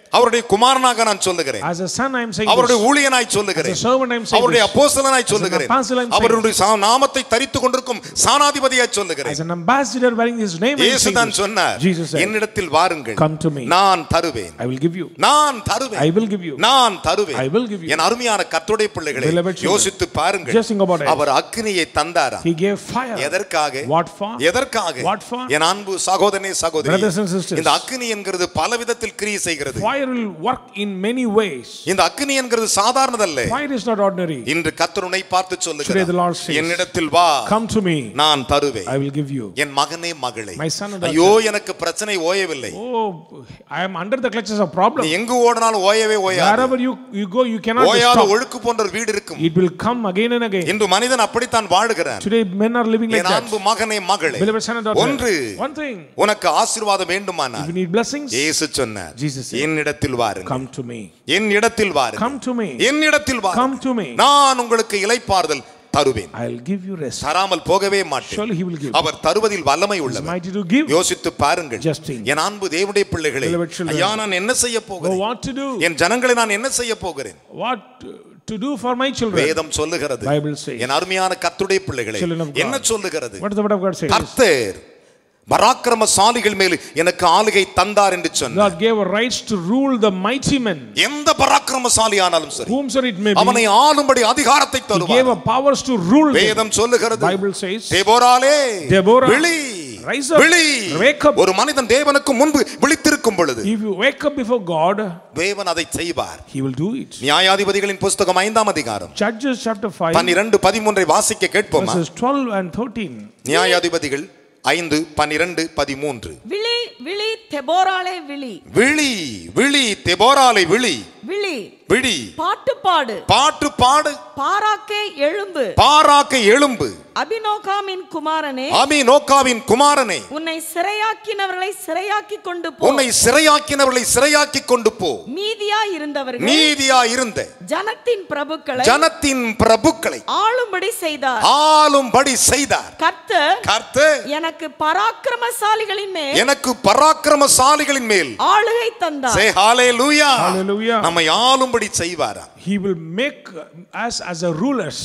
[SPEAKER 5] அவருடைய குமாரனாக நான் சொல்லுகிறேன்
[SPEAKER 2] As a son, I am saying
[SPEAKER 5] அவருடைய
[SPEAKER 2] this.
[SPEAKER 5] ஊழியனாய் சொல்லுகிறேன்
[SPEAKER 2] As a servant, I am saying
[SPEAKER 5] அவருடைய
[SPEAKER 2] this.
[SPEAKER 5] அப்போஸ்தலனாய் சொல்லுகிறேன்
[SPEAKER 2] As an apostle, I am saying
[SPEAKER 5] அவருடைய சா- நாமத்தை தரித்து கொண்டிருக்கும் சானாதிபதியாய் சொல்லுகிறேன்
[SPEAKER 2] As an ambassador wearing his name, I am saying
[SPEAKER 5] இயேசுதான்
[SPEAKER 2] this.
[SPEAKER 5] சொன்னார்
[SPEAKER 2] Jesus said,
[SPEAKER 5] என்னிடத்தில் வாருங்கள்
[SPEAKER 2] Come to me.
[SPEAKER 5] நான் தருவேன்
[SPEAKER 2] I will give you.
[SPEAKER 5] நான் தருவேன்
[SPEAKER 2] I will give you.
[SPEAKER 5] நான் தருவேன்
[SPEAKER 2] I will give you.
[SPEAKER 5] என் அருமையான கர்த்தருடைய பிள்ளைகளை
[SPEAKER 2] Beloved children,
[SPEAKER 5] யோசித்து பாருங்கள்
[SPEAKER 2] just think about it.
[SPEAKER 5] அவர் அக்னியை தந்தாரா
[SPEAKER 2] He gave fire.
[SPEAKER 5] எதற்காக
[SPEAKER 2] What for?
[SPEAKER 5] எதற்காக
[SPEAKER 2] What for?
[SPEAKER 5] என் அன்பு சகோதரனே சகோதரி
[SPEAKER 2] Brothers and sisters.
[SPEAKER 5] இந்த அக்னி என்கிறது பல விதத்தில் கிரியை செய்கிறது
[SPEAKER 2] Fire will work in many ways.
[SPEAKER 5] இந்த அக்னி என்கிறது சாதாரணதல்ல
[SPEAKER 2] Fire is not ordinary.
[SPEAKER 5] இன்று கர்த்தர் உன்னை பார்த்து
[SPEAKER 2] Today the Lord
[SPEAKER 5] சொல்லுகிறார்
[SPEAKER 2] says,
[SPEAKER 5] என்னிடத்தில் வா
[SPEAKER 2] Come to me.
[SPEAKER 5] நான் தருவேன்
[SPEAKER 2] I will give you.
[SPEAKER 5] என் மகனே மகளே
[SPEAKER 2] My son and daughter.
[SPEAKER 5] ஐயோ எனக்கு பிரச்சனை ஓயவில்லை
[SPEAKER 2] Oh, I am under the clutches of problem.
[SPEAKER 5] நீ எங்கு ஓடினாலும் ஓயவே ஓயாது
[SPEAKER 2] Wherever you, you go, you cannot be
[SPEAKER 5] ஓயாத
[SPEAKER 2] stopped.
[SPEAKER 5] ஒழுக்கு போன்ற ஒரு வீடு இருக்கும்
[SPEAKER 2] It will come again and again.
[SPEAKER 5] இன்று மனிதன் அப்படித்தான் வாழுகிறான்
[SPEAKER 2] Today men are living like
[SPEAKER 5] N
[SPEAKER 2] that.
[SPEAKER 5] அன்பு மகனே மகளே
[SPEAKER 2] Beloved son and daughter.
[SPEAKER 5] ஒன்று
[SPEAKER 2] One thing.
[SPEAKER 5] உனக்கு ஆசீர்வாதம்
[SPEAKER 2] If
[SPEAKER 5] வேண்டுமானால்
[SPEAKER 2] you need blessings,
[SPEAKER 5] இயேசு சொன்னார்
[SPEAKER 2] Jesus said,
[SPEAKER 5] என்னிடத்தில் வாருங்கள்
[SPEAKER 2] come to me.
[SPEAKER 5] என்னிடத்தில் வாருங்கள்
[SPEAKER 2] Come to me.
[SPEAKER 5] என்னிடத்தில்
[SPEAKER 2] Come
[SPEAKER 5] வாருங்கள்
[SPEAKER 2] to me.
[SPEAKER 5] நான் உங்களுக்கு இலைப்பாறுதல் தருவேன்
[SPEAKER 2] I'll give you rest.
[SPEAKER 5] தராமல் போகவே மாட்டேன்
[SPEAKER 2] Surely he will give.
[SPEAKER 5] அவர் தருவதில் வல்லமை
[SPEAKER 2] He's
[SPEAKER 5] உள்ளவர்
[SPEAKER 2] mighty to give.
[SPEAKER 5] யோசித்து பாருங்கள்
[SPEAKER 2] Just think.
[SPEAKER 5] என் அன்பு தேவனுடைய பிள்ளைகளே
[SPEAKER 2] Beloved children.
[SPEAKER 5] ஐயா நான் என்ன செய்ய
[SPEAKER 2] Oh,
[SPEAKER 5] போகிறேன்
[SPEAKER 2] what to do?
[SPEAKER 5] என் ஜனங்களை நான் என்ன செய்ய போகிறேன்
[SPEAKER 2] What to do for my children?
[SPEAKER 5] வேதம் சொல்லுகிறது
[SPEAKER 2] Bible says.
[SPEAKER 5] என் அருமையான கர்த்தருடைய பிள்ளைகளே
[SPEAKER 2] Children of God.
[SPEAKER 5] என்ன சொல்லுகிறது
[SPEAKER 2] What does the word of God say?
[SPEAKER 5] கர்த்தர் பராக்கிரமசாலிகள் மேல் எனக்கு ஆளுகை தந்தார் என்று சொன்னார்
[SPEAKER 2] God gave rights to rule the mighty men,
[SPEAKER 5] எந்த பராக்கிரமசாலி ஆனாலும் சரி
[SPEAKER 2] whomsoever it may be.
[SPEAKER 5] அவனை ஆளும்படி அதிகாரத்தை
[SPEAKER 2] He gave
[SPEAKER 5] தருவார்
[SPEAKER 2] a powers to rule them.
[SPEAKER 5] வேதம் சொல்லுகிறது
[SPEAKER 2] Bible says,
[SPEAKER 5] தேபோராலே
[SPEAKER 2] Deborah,
[SPEAKER 5] விழி
[SPEAKER 2] rise up,
[SPEAKER 5] விழி
[SPEAKER 2] wake up.
[SPEAKER 5] ஒரு மனிதன் தேவனுக்கு முன்பு விழித்திருக்கும் பொழுது
[SPEAKER 2] If you wake up before God,
[SPEAKER 5] தேவன் அதை செய்வார்
[SPEAKER 2] He will do it.
[SPEAKER 5] நியாயாதிபதிகளின் புஸ்தகம் ஐந்தாம் அதிகாரம்
[SPEAKER 2] Judges chapter 5,
[SPEAKER 5] பன்னிரண்டு பதிமூன்றை வாசிக்க கேட்போமா
[SPEAKER 2] verses 12 and 13.
[SPEAKER 5] நியாயாதிபதிகள் ஐந்து பன்னிரண்டு பதிமூன்று
[SPEAKER 4] விழி விழி தெபோராலே விழி
[SPEAKER 5] விழி விழி தெபோராலை விழி
[SPEAKER 4] விழி
[SPEAKER 5] விழி
[SPEAKER 4] பாட்டு பாடு
[SPEAKER 5] பாட்டு பாடு
[SPEAKER 4] பாராக்கே எழும்பு
[SPEAKER 5] பாராக்க எழும்பு
[SPEAKER 4] அபினோகாமின் குமாரனே
[SPEAKER 5] அமி நோக்காவின் குமாரனே
[SPEAKER 4] உன்னை சிறையாக்கினவர்களை சிறையாக்கி கொண்டு போ
[SPEAKER 5] உன்னை சிறையாக்கினவர்களை சிறையாக்கி கொண்டு போ
[SPEAKER 4] மீதியா இருந்தவர்கள்
[SPEAKER 5] நீதியா இருந்த
[SPEAKER 4] ஜனத்தின் பிரபுக்களை
[SPEAKER 5] ஜனத்தின் பிரபுக்களை
[SPEAKER 4] ஆளும்படி செய்தார்
[SPEAKER 5] ஆளும்படி செய்தார்
[SPEAKER 4] கர்த்தர்
[SPEAKER 5] கர்த்தர்
[SPEAKER 4] எனக்கு பராக்கிரமசாலிகளின் மேல்
[SPEAKER 5] எனக்கு பராக்கிரமசாலிகளின் மேல்
[SPEAKER 4] ஆளுகை தந்தார்
[SPEAKER 5] சே ஹalleluya
[SPEAKER 2] Hallelujah.
[SPEAKER 5] நம்மை ஆளும்படி செய்வாரா
[SPEAKER 2] He will make us as a rulers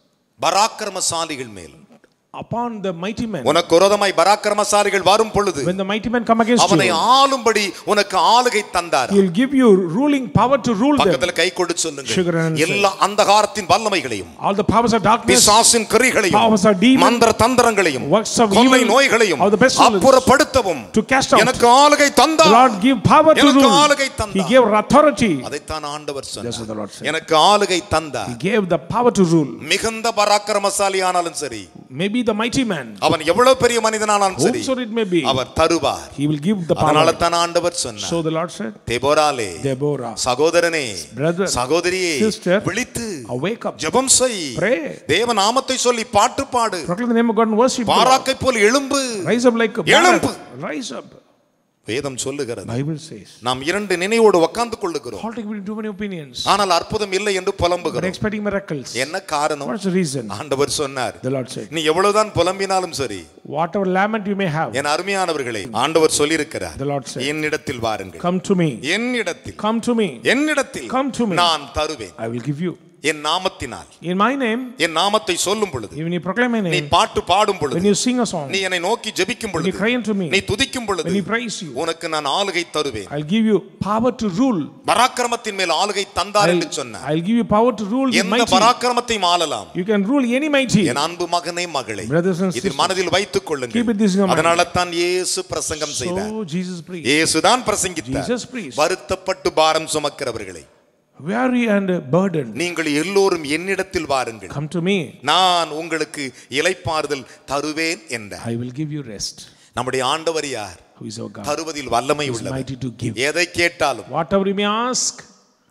[SPEAKER 5] பராக்கிரமசாலிகள் மேல்
[SPEAKER 2] upon the mighty men.
[SPEAKER 5] உனக்கு விரோதமாய் பராக்கிரமசாலிகள் வரும் பொழுது
[SPEAKER 2] When the mighty men come against
[SPEAKER 5] அவனை
[SPEAKER 2] you,
[SPEAKER 5] ஆளும்படி உனக்கு ஆளுகை தந்தார்
[SPEAKER 2] He will give you ruling power to rule them.
[SPEAKER 5] பக்கத்துல கை கொடு
[SPEAKER 2] Sugar
[SPEAKER 5] சொல்லுங்க
[SPEAKER 2] and salt.
[SPEAKER 5] எல்லா அந்தகாரத்தின் வல்லமைகளையும்
[SPEAKER 2] All the powers of darkness,
[SPEAKER 5] பிசாசின் கிரிகளையும்
[SPEAKER 2] powers of demon,
[SPEAKER 5] மந்திர தந்திரங்களையும்
[SPEAKER 2] works of
[SPEAKER 5] கொள்ளை
[SPEAKER 2] evil,
[SPEAKER 5] நோய்களையும்
[SPEAKER 2] of the pestilence,
[SPEAKER 5] அப்புறப்படுத்தவும்
[SPEAKER 2] to cast out.
[SPEAKER 5] எனக்கு ஆளுகை
[SPEAKER 2] the
[SPEAKER 5] தந்தார்
[SPEAKER 2] Lord give power to
[SPEAKER 5] எனக்கு
[SPEAKER 2] rule.
[SPEAKER 5] ஆளுகை
[SPEAKER 2] He
[SPEAKER 5] தந்தார்
[SPEAKER 2] gave authority.
[SPEAKER 5] அதைத்தான் ஆண்டவர்
[SPEAKER 2] That's what the Lord
[SPEAKER 5] சொன்னார்
[SPEAKER 2] said.
[SPEAKER 5] எனக்கு ஆளுகை தந்தார்
[SPEAKER 2] He gave the power to rule.
[SPEAKER 5] மிகுந்த பராக்கிரமசாலி ஆனாலும் சரி
[SPEAKER 2] Maybe the mighty man,
[SPEAKER 5] அவன் எவ்வளவு பெரிய மனிதனானாலும் சரி
[SPEAKER 2] whomsoever it may be,
[SPEAKER 5] அவர் தருவார்
[SPEAKER 2] He will give the
[SPEAKER 5] அதனால
[SPEAKER 2] power.
[SPEAKER 5] தான் ஆண்டவர் சொன்னார்
[SPEAKER 2] So the Lord said,
[SPEAKER 5] தெபோராலே
[SPEAKER 2] Deborah,
[SPEAKER 5] சகோதரனே
[SPEAKER 2] Brother,
[SPEAKER 5] சகோதரியே
[SPEAKER 2] sister,
[SPEAKER 5] விழித்து
[SPEAKER 2] awake up,
[SPEAKER 5] ஜெபம் செய்
[SPEAKER 2] Pray.
[SPEAKER 5] தேவ நாமத்தை சொல்லி பாட்டு பாடு
[SPEAKER 2] proclaim the name of God and worship the Lord.
[SPEAKER 5] பாராக்கை போல் எழும்பு
[SPEAKER 2] Rise up like a
[SPEAKER 5] எழும்பு.
[SPEAKER 2] barak. Rise up.
[SPEAKER 5] வேதம் சொல்லுகிறது
[SPEAKER 2] Bible says.
[SPEAKER 5] நாம் இரண்டு நினைவோடு உட்கார்ந்து கொள்ளுகிறோம்
[SPEAKER 2] Halting between too many opinions.
[SPEAKER 5] ஆனால் அற்புதம் இல்லை என்று
[SPEAKER 2] But
[SPEAKER 5] புலம்புகிறோம்
[SPEAKER 2] expecting miracles.
[SPEAKER 5] என்ன காரணம்
[SPEAKER 2] What's the reason?
[SPEAKER 5] ஆண்டவர் சொன்னார்
[SPEAKER 2] The Lord said,
[SPEAKER 5] நீ எவ்வளவுதான் புலம்பினாலும் சரி
[SPEAKER 2] whatever lament you may have,
[SPEAKER 5] என் அருமையானவர்களே ஆண்டவர் சொல்லியிருக்கிறார்
[SPEAKER 2] the Lord said,
[SPEAKER 5] என்னிடத்தில் வாருங்கள்
[SPEAKER 2] come to me.
[SPEAKER 5] என்னிடத்தில்
[SPEAKER 2] Come to me.
[SPEAKER 5] என்னிடத்தில்
[SPEAKER 2] Come to me.
[SPEAKER 5] நான் தருவேன்
[SPEAKER 2] I will give you.
[SPEAKER 5] என் நாமத்தினால்
[SPEAKER 2] In my name,
[SPEAKER 5] என் நாமத்தை சொல்லும் பொழுது
[SPEAKER 2] even you proclaim my
[SPEAKER 5] நீ
[SPEAKER 2] name,
[SPEAKER 5] பாட்டு பாடும்
[SPEAKER 2] when
[SPEAKER 5] பொழுது
[SPEAKER 2] you sing a song,
[SPEAKER 5] நீ என்னை நோக்கி ஜெபிக்கும்
[SPEAKER 2] when you
[SPEAKER 5] பொழுது
[SPEAKER 2] cry unto me,
[SPEAKER 5] நீ துதிக்கும் பொழுது
[SPEAKER 2] when you praise you,
[SPEAKER 5] உனக்கு நான் ஆளுகை தருவேன்
[SPEAKER 2] I'll give you power to rule.
[SPEAKER 5] பராக்கிரமத்தின் மேல் ஆளுகை தந்தார்
[SPEAKER 2] I'll,
[SPEAKER 5] என்று சொன்னார்
[SPEAKER 2] I'll give you power to rule the
[SPEAKER 5] எந்த
[SPEAKER 2] mighty.
[SPEAKER 5] பராக்கிரமத்தையும் ஆளலாம்
[SPEAKER 2] You can rule any mighty.
[SPEAKER 5] என் அன்பு மகனே மகளே
[SPEAKER 2] Brothers and
[SPEAKER 5] இதில்
[SPEAKER 2] sisters,
[SPEAKER 5] மனதில் வைத்துக்
[SPEAKER 2] keep it this in
[SPEAKER 5] கொள்ளுங்கள்
[SPEAKER 2] your mind.
[SPEAKER 5] அதனால தான் இயேசு பிரசங்கம் செய்தார்
[SPEAKER 2] So Jesus preached.
[SPEAKER 5] இயேசுதான் பிரசங்கித்தார்
[SPEAKER 2] Jesus preached.
[SPEAKER 5] வருத்தப்பட்டு பாரம் சுமக்கிறவர்களே
[SPEAKER 2] Weary and burdened,
[SPEAKER 5] நீங்கள் எல்லோரும் என்னிடத்தில் வாருங்கள்
[SPEAKER 2] come to me.
[SPEAKER 5] நான் உங்களுக்கு இலைப்பாறுதல் தருவேன் என்றார்
[SPEAKER 2] I will give you rest.
[SPEAKER 5] நம்முடைய ஆண்டவர் யார்
[SPEAKER 2] Who is our God?
[SPEAKER 5] தருவதில் வல்லமை
[SPEAKER 2] Who is
[SPEAKER 5] உள்ளவர்
[SPEAKER 2] mighty to give.
[SPEAKER 5] எதை கேட்டாலும்
[SPEAKER 2] Whatever you may ask,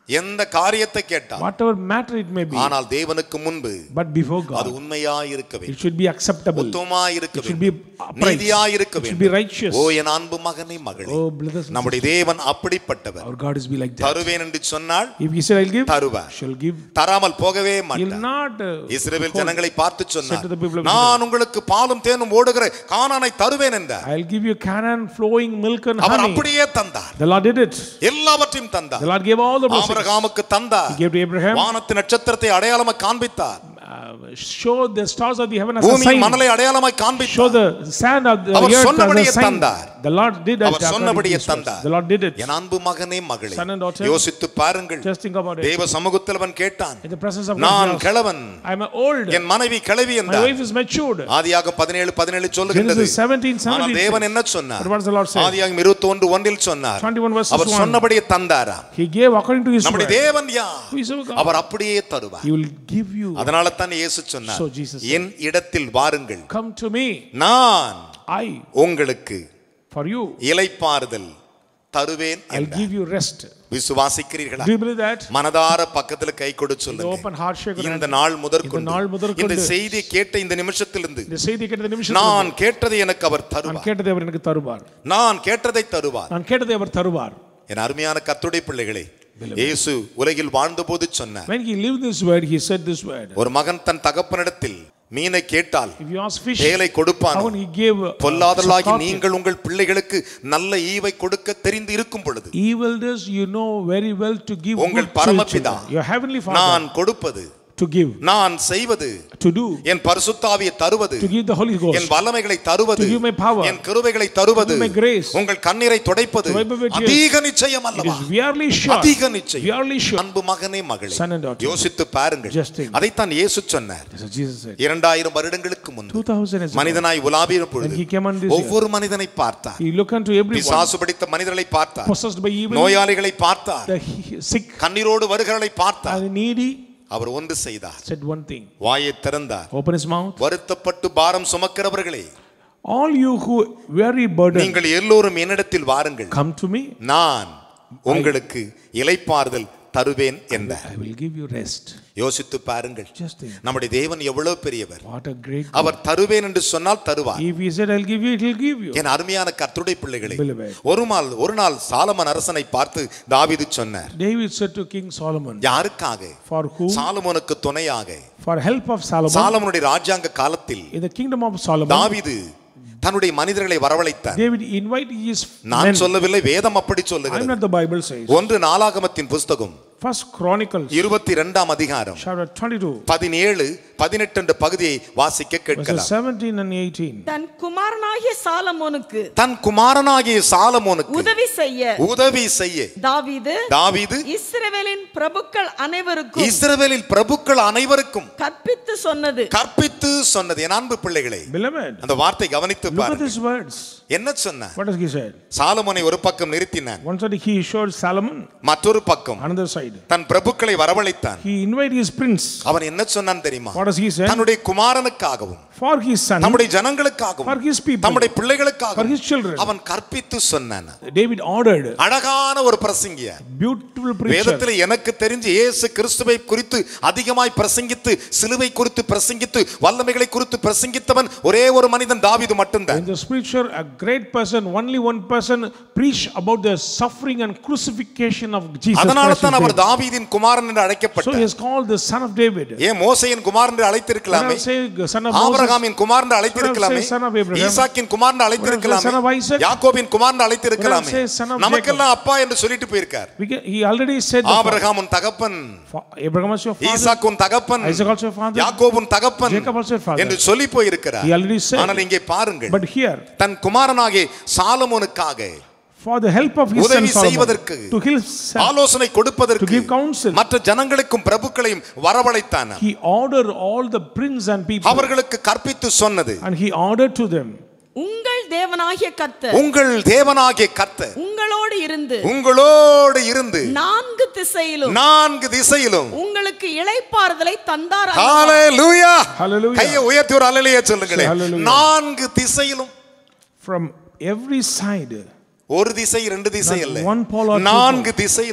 [SPEAKER 5] எந்த காரியத்தை கேட்டால்
[SPEAKER 2] whatever matter it may be,
[SPEAKER 5] ஆனால் தேவனுக்கு முன்பு
[SPEAKER 2] but before
[SPEAKER 5] அது
[SPEAKER 2] God,
[SPEAKER 5] உண்மையாய் இருக்க
[SPEAKER 2] it
[SPEAKER 5] வேண்டும்
[SPEAKER 2] should be acceptable.
[SPEAKER 5] உத்தமாய் இருக்க
[SPEAKER 2] It should be
[SPEAKER 5] வேண்டும்
[SPEAKER 2] upright.
[SPEAKER 5] நீதியாய் இருக்க
[SPEAKER 2] It should be
[SPEAKER 5] வேண்டும்
[SPEAKER 2] righteous.
[SPEAKER 5] ஓ என் அன்பு மகனே மகளே
[SPEAKER 2] Oh, brothers and
[SPEAKER 5] நம்முடைய தேவன் அப்படிப்பட்டவர்
[SPEAKER 2] Our God is be like that.
[SPEAKER 5] தருவேன் என்று சொன்னால்
[SPEAKER 2] If he said, I'll give,
[SPEAKER 5] தருவார்
[SPEAKER 2] shall give.
[SPEAKER 5] தராமல் போகவே
[SPEAKER 2] He'll
[SPEAKER 5] மாட்டார்
[SPEAKER 2] not. Uh,
[SPEAKER 5] Israel
[SPEAKER 2] hold.
[SPEAKER 5] ஜனங்களை பார்த்து
[SPEAKER 2] Said to the people
[SPEAKER 5] சொன்னார்
[SPEAKER 2] of
[SPEAKER 5] நான் உங்களுக்கு பாலும் தேனும் ஓடுகிற கானானை தருவேன் என்றார்
[SPEAKER 2] I'll give you Canaan flowing milk and
[SPEAKER 5] our
[SPEAKER 2] honey.
[SPEAKER 5] அப்படியே தந்தார்
[SPEAKER 2] The Lord did it.
[SPEAKER 5] எல்லாவற்றையும்
[SPEAKER 2] The
[SPEAKER 5] தந்தார்
[SPEAKER 2] Lord gave all the blessings.
[SPEAKER 5] ஆபிரகாமுக்கு தந்தார்
[SPEAKER 2] He gave to Abraham.
[SPEAKER 5] வானத்து நட்சத்திரத்தை அடையாளமா காண்பித்தார்
[SPEAKER 2] Uh, show the stars of the heaven as a
[SPEAKER 5] பூமியின்
[SPEAKER 2] sign.
[SPEAKER 5] மணலை அடையாளமாய்
[SPEAKER 2] Show
[SPEAKER 5] காண்பித்தார்
[SPEAKER 2] the sand of the
[SPEAKER 5] our
[SPEAKER 2] earth as
[SPEAKER 5] சொன்னபடியே
[SPEAKER 2] a sign.
[SPEAKER 5] தந்தார்.
[SPEAKER 2] The Lord did it.
[SPEAKER 5] Our
[SPEAKER 2] according to
[SPEAKER 5] சொன்னபடியே
[SPEAKER 2] his words.
[SPEAKER 5] தந்தார்.
[SPEAKER 2] The Lord did it.
[SPEAKER 5] என் அன்பு மகனே மகளே
[SPEAKER 2] Son and daughter.
[SPEAKER 5] யோசித்து பாருங்கள்
[SPEAKER 2] Just think about it.
[SPEAKER 5] தேவ சமூகத்தில் அவன் கேட்டான்
[SPEAKER 2] In the presence of God,
[SPEAKER 5] நான்
[SPEAKER 2] he asked,
[SPEAKER 5] கிழவன்
[SPEAKER 2] I'm old.
[SPEAKER 5] என் மனைவி கிழவி
[SPEAKER 2] My
[SPEAKER 5] என்றார்
[SPEAKER 2] wife is matured.
[SPEAKER 5] ஆதியாகம் பதினேழு பதினேழு சொல்லுகின்றது
[SPEAKER 2] Genesis 17,
[SPEAKER 5] ஆனால்
[SPEAKER 2] 17
[SPEAKER 5] தேவன்
[SPEAKER 2] says,
[SPEAKER 5] என்ன சொன்னார்
[SPEAKER 2] But what does the Lord say?
[SPEAKER 5] ஆதியாகம் இருபத்தி ஒன்று ஒன்றில் சொன்னார்
[SPEAKER 2] 21 verses
[SPEAKER 5] அவர்
[SPEAKER 2] 1.
[SPEAKER 5] சொன்னபடியே தந்தாரா
[SPEAKER 2] He gave according to his
[SPEAKER 5] நம்முடைய
[SPEAKER 2] word.
[SPEAKER 5] தேவன் யார்
[SPEAKER 2] Who is our God?
[SPEAKER 5] அவர் அப்படியே தருவார்
[SPEAKER 2] He will give you.
[SPEAKER 5] அதனால தான் இயேசு சொன்னார்
[SPEAKER 2] So Jesus said,
[SPEAKER 5] என் இடத்தில் வாருங்கள்
[SPEAKER 2] Come to me.
[SPEAKER 5] நான்
[SPEAKER 2] I,
[SPEAKER 5] உங்களுக்கு
[SPEAKER 2] for you,
[SPEAKER 5] இலைப்பாறுதல் தருவேன்
[SPEAKER 2] I'll
[SPEAKER 5] என்றார்.
[SPEAKER 2] give you rest.
[SPEAKER 5] விசுவாசிக்கிறீர்களா
[SPEAKER 2] Do you believe that?
[SPEAKER 5] மனதார பக்கத்துல கை கொடு
[SPEAKER 2] The
[SPEAKER 5] சொல்லுங்க
[SPEAKER 2] open heart shake.
[SPEAKER 5] இந்த நாள்
[SPEAKER 2] இந்த
[SPEAKER 5] முதற்கொண்டு
[SPEAKER 2] நாள் முதற்கொண்டு
[SPEAKER 5] இந்த செய்தியை கேட்ட இந்த நிமிஷத்திலிருந்து
[SPEAKER 2] இந்த செய்தி கேட்டது நிமிஷம்
[SPEAKER 5] நான் கேட்டதை எனக்கு அவர்
[SPEAKER 2] நான்
[SPEAKER 5] தருவார்
[SPEAKER 2] கேட்டதை அவர் எனக்கு தருவார்
[SPEAKER 5] நான் கேட்டதை தருவார்
[SPEAKER 2] நான் கேட்டதை அவர் தருவார்
[SPEAKER 5] என் அருமையான கத்துடைய பிள்ளைகளே இயேசு உலகில் வாழ்ந்தபோது சொன்னார்
[SPEAKER 2] when he lived this word he said this word
[SPEAKER 5] ஒரு மகன் தன் தகப்பனிடத்தில் மீனை கேட்டால்
[SPEAKER 2] if you ask fish
[SPEAKER 5] தேலை கொடுப்பான்
[SPEAKER 2] how he gave uh,
[SPEAKER 5] பொல்லாதலாகி
[SPEAKER 2] scorpion.
[SPEAKER 5] நீங்கள் உங்கள் பிள்ளைகளுக்கு நல்ல ஈவை கொடுக்க தெரிந்து இருக்கும் பொழுது
[SPEAKER 2] evil does you know very well to give
[SPEAKER 5] உங்கள்
[SPEAKER 2] good to your
[SPEAKER 5] பரமபிதா
[SPEAKER 2] children. your heavenly father
[SPEAKER 5] நான் கொடுப்பது
[SPEAKER 2] to give
[SPEAKER 5] நான் செய்வது
[SPEAKER 2] to do
[SPEAKER 5] என் பரிசுத்தாவியை தருவது
[SPEAKER 2] to give the holy
[SPEAKER 5] N
[SPEAKER 2] ghost
[SPEAKER 5] வல்லமைகளை தருவது
[SPEAKER 2] To give my power.
[SPEAKER 5] என் கிருபைகளை தருவது
[SPEAKER 2] To give my grace.
[SPEAKER 5] உங்கள் கண்ணீரை துடைப்பது
[SPEAKER 2] To wipe away tears.
[SPEAKER 5] அதிக நிச்சயம்
[SPEAKER 2] it
[SPEAKER 5] அல்லவா
[SPEAKER 2] is really sure
[SPEAKER 5] அதிக நிச்சயம்
[SPEAKER 2] really sure
[SPEAKER 5] அன்பு மகனே மகளே
[SPEAKER 2] Son and daughter.
[SPEAKER 5] யோசித்து பாருங்கள்
[SPEAKER 2] Just think.
[SPEAKER 5] அதைத்தான் இயேசு சொன்னார்
[SPEAKER 2] That's what Jesus said
[SPEAKER 5] இரண்டாயிரம் வருடங்களுக்கு முன்பு
[SPEAKER 2] 2000 years ago
[SPEAKER 5] மனிதனாய் உலாவிய
[SPEAKER 2] when
[SPEAKER 5] பொழுது
[SPEAKER 2] he came on this earth
[SPEAKER 5] ஒவ்வொரு மனிதனை பார்த்தார்
[SPEAKER 2] he looked unto everyone
[SPEAKER 5] பிசாசு பிடித்த மனிதர்களை பார்த்தார்
[SPEAKER 2] possessed by evil
[SPEAKER 5] நோயாளிகளை பார்த்தார்
[SPEAKER 2] the he- sick
[SPEAKER 5] கண்ணீரோடு வருகிறவர்களை பார்த்தார்
[SPEAKER 2] and needy
[SPEAKER 5] அவர் ஒன்று செய்தார்
[SPEAKER 2] said one thing
[SPEAKER 5] வாயை திறந்தார்
[SPEAKER 2] open his mouth
[SPEAKER 5] வருத்தப்பட்டு பாரம் சுமக்கிறவர்களே
[SPEAKER 2] all you who very burdened
[SPEAKER 5] நீங்கள் எல்லோரும் என்னிடத்தில் வாருங்கள்
[SPEAKER 2] come to me
[SPEAKER 5] நான் உங்களுக்கு இலைப்பாறுதல் தருவேன் என்றார்
[SPEAKER 2] I will give you rest
[SPEAKER 5] யோசித்து பாருங்கள்
[SPEAKER 2] just think
[SPEAKER 5] நம்முடைய தேவன் எவ்வளவு பெரியவர்
[SPEAKER 2] what a great
[SPEAKER 5] அவர் தருவேன் என்று சொன்னால் தருவார்
[SPEAKER 2] if he said I'll give you it will give you
[SPEAKER 5] என் அருமையான கர்த்தருடைய பிள்ளைகளே
[SPEAKER 2] Beloved.
[SPEAKER 5] ஒரு நாள் ஒரு நாள் சாலமன் அரசனை பார்த்து தாவீது சொன்னார்
[SPEAKER 2] David said to King Solomon
[SPEAKER 5] யாருக்காக
[SPEAKER 2] for whom
[SPEAKER 5] சாலமோனுக்கு துணையாக
[SPEAKER 2] for help of Solomon
[SPEAKER 5] சாலமனுடைய ராஜாங்க காலத்தில்
[SPEAKER 2] in the kingdom of Solomon
[SPEAKER 5] தாவீது தன்னுடைய மனிதர்களை வரவழைத்தார்
[SPEAKER 2] David invite his
[SPEAKER 5] நான்
[SPEAKER 2] men
[SPEAKER 5] சொல்லவில்லை வேதம் அப்படி
[SPEAKER 2] I'm
[SPEAKER 5] சொல்லுகிறது
[SPEAKER 2] not the Bible says
[SPEAKER 5] ஒன்று நாளாகமத்தின் புஸ்தகம்
[SPEAKER 2] first Chronicles
[SPEAKER 5] இருபத்தி இரண்டாம் அதிகாரம்
[SPEAKER 2] chapter 22
[SPEAKER 5] பதினேழு பதினெட்டு என்ற பகுதியை வாசிக்க
[SPEAKER 2] verses
[SPEAKER 5] கேட்கலாம்
[SPEAKER 2] 17 and 18
[SPEAKER 4] தன் குமாரனாகிய சாலமோனுக்கு
[SPEAKER 5] தன் குமாரனாகிய சாலமோனுக்கு
[SPEAKER 4] உதவி செய்ய
[SPEAKER 5] உதவி செய்ய
[SPEAKER 4] தாவீது
[SPEAKER 5] தாவீது
[SPEAKER 4] இஸ்ரவேலின் பிரபுக்கள் அனைவருக்கும்
[SPEAKER 5] இஸ்ரவேலில் பிரபுக்கள் அனைவருக்கும்
[SPEAKER 4] கற்பித்து சொன்னது
[SPEAKER 5] கற்பித்து சொன்னது என் அன்பு பிள்ளைகளே
[SPEAKER 2] beloved
[SPEAKER 5] அந்த வார்த்தை கவனித்து
[SPEAKER 2] look at
[SPEAKER 5] பாருங்கள்
[SPEAKER 2] these words
[SPEAKER 5] என்ன சொன்ன
[SPEAKER 2] what does he said
[SPEAKER 5] சாலமோனை ஒரு பக்கம் நிறுத்தினான்
[SPEAKER 2] one side he showed Solomon
[SPEAKER 5] மற்றொரு பக்கம்
[SPEAKER 2] another side
[SPEAKER 5] than பிரபுக்களை வரவழைத்தான்
[SPEAKER 2] he invited his prince
[SPEAKER 5] அவன் என்ன சொன்னான் தெரியுமா
[SPEAKER 2] what does he say
[SPEAKER 5] தன்னுடைய குமாரனுக்காகவும்
[SPEAKER 2] for his son
[SPEAKER 5] நம்முடைய ஜனங்களுக்காகவும்
[SPEAKER 2] for his people
[SPEAKER 5] நம்முடைய
[SPEAKER 2] for
[SPEAKER 5] பிள்ளைகளுக்காகவும்
[SPEAKER 2] his children
[SPEAKER 5] அவன் கற்பித்து சொன்னான்
[SPEAKER 2] David ordered
[SPEAKER 5] அழகான ஒரு பிரசங்கிய
[SPEAKER 2] beautiful preacher
[SPEAKER 5] வேதத்தில் எனக்கு தெரிஞ்சு இயேசு கிறிஸ்துவை குறித்து அதிகமாய் பிரசங்கித்து சிலுவை குறித்து பிரசங்கித்து வல்லமைகளை குறித்து பிரசங்கித்தவன் ஒரே ஒரு மனிதன் தாவீது மட்டும்தான்
[SPEAKER 2] in the scripture a great person only one person preached about the suffering and crucifixion of Jesus
[SPEAKER 5] அதனால
[SPEAKER 2] Christ
[SPEAKER 5] தான்
[SPEAKER 2] his
[SPEAKER 5] அவர்
[SPEAKER 2] death.
[SPEAKER 5] தாவீதின் குமாரன் என்று
[SPEAKER 2] so
[SPEAKER 5] அழைக்கப்பட்டார்
[SPEAKER 2] he is called the son of David
[SPEAKER 5] ஏன் மோசையின் குமாரன் என்று
[SPEAKER 2] When
[SPEAKER 5] அழைத்திருக்கலாமே
[SPEAKER 2] I say son of Moses
[SPEAKER 5] ஆபிரகாமின் குமாரன் என்று அழைத்திருக்கலாமே
[SPEAKER 2] Son of Abraham.
[SPEAKER 5] ஈசாக்கின் குமாரன் என்று அழைத்திருக்கலாமே
[SPEAKER 2] Son of Isaac.
[SPEAKER 5] யாக்கோபின் குமாரன் என்று அழைத்திருக்கலாமே
[SPEAKER 2] When I say son of
[SPEAKER 5] நமக்கெல்லாம் அப்பா என்று சொல்லிட்டு போயிருக்கார்
[SPEAKER 2] we can, he already said the
[SPEAKER 5] Abraham உன் தகப்பன்
[SPEAKER 2] fa- Abraham was your father
[SPEAKER 5] ஈசாக்கு உன் தகப்பன்
[SPEAKER 2] Isaac also your father
[SPEAKER 5] யாக்கோபு உன் தகப்பன்
[SPEAKER 2] Jacob also your father
[SPEAKER 5] என்று சொல்லி போயிருக்கிறார்
[SPEAKER 2] he already said
[SPEAKER 5] ஆனால் இங்கே பாருங்கள்
[SPEAKER 2] but here
[SPEAKER 5] தன் குமாரனாகிய சாலமோனுக்காக
[SPEAKER 2] for the help of his son
[SPEAKER 5] உதவி
[SPEAKER 2] Solomon
[SPEAKER 5] செய்வதற்கு
[SPEAKER 2] to his son
[SPEAKER 5] ஆலோசனை
[SPEAKER 2] to
[SPEAKER 5] கொடுப்பதற்கு
[SPEAKER 2] give counsel
[SPEAKER 5] மற்ற ஜனங்களுக்கும் பிரபுக்களையும் வரவழைத்தான்
[SPEAKER 2] he ordered all the prince and people
[SPEAKER 5] அவர்களுக்கு கற்பித்து சொன்னது
[SPEAKER 2] and he ordered to them
[SPEAKER 4] உங்கள் தேவனாகிய கர்த்தர்
[SPEAKER 5] உங்கள் தேவனாகிய கர்த்தர்
[SPEAKER 4] உங்களோடு இருந்து
[SPEAKER 5] உங்களோடு இருந்து
[SPEAKER 4] நான்கு திசையிலும்
[SPEAKER 5] நான்கு திசையிலும்
[SPEAKER 4] உங்களுக்கு இளைப்பாறுதலை தந்தார் அல்லவா?
[SPEAKER 5] ஹalleluya
[SPEAKER 2] Hallelujah.
[SPEAKER 5] கையை உயர்த்தி ஒரு அல்லேலூயா சொல்லுங்களேன்
[SPEAKER 2] Hallelujah.
[SPEAKER 5] நான்கு திசையிலும்
[SPEAKER 2] from every side
[SPEAKER 5] ஒரு திசை ரெண்டு திசை
[SPEAKER 2] Not
[SPEAKER 5] இல்ல
[SPEAKER 2] one pole or two
[SPEAKER 5] நான்கு திசையிலும்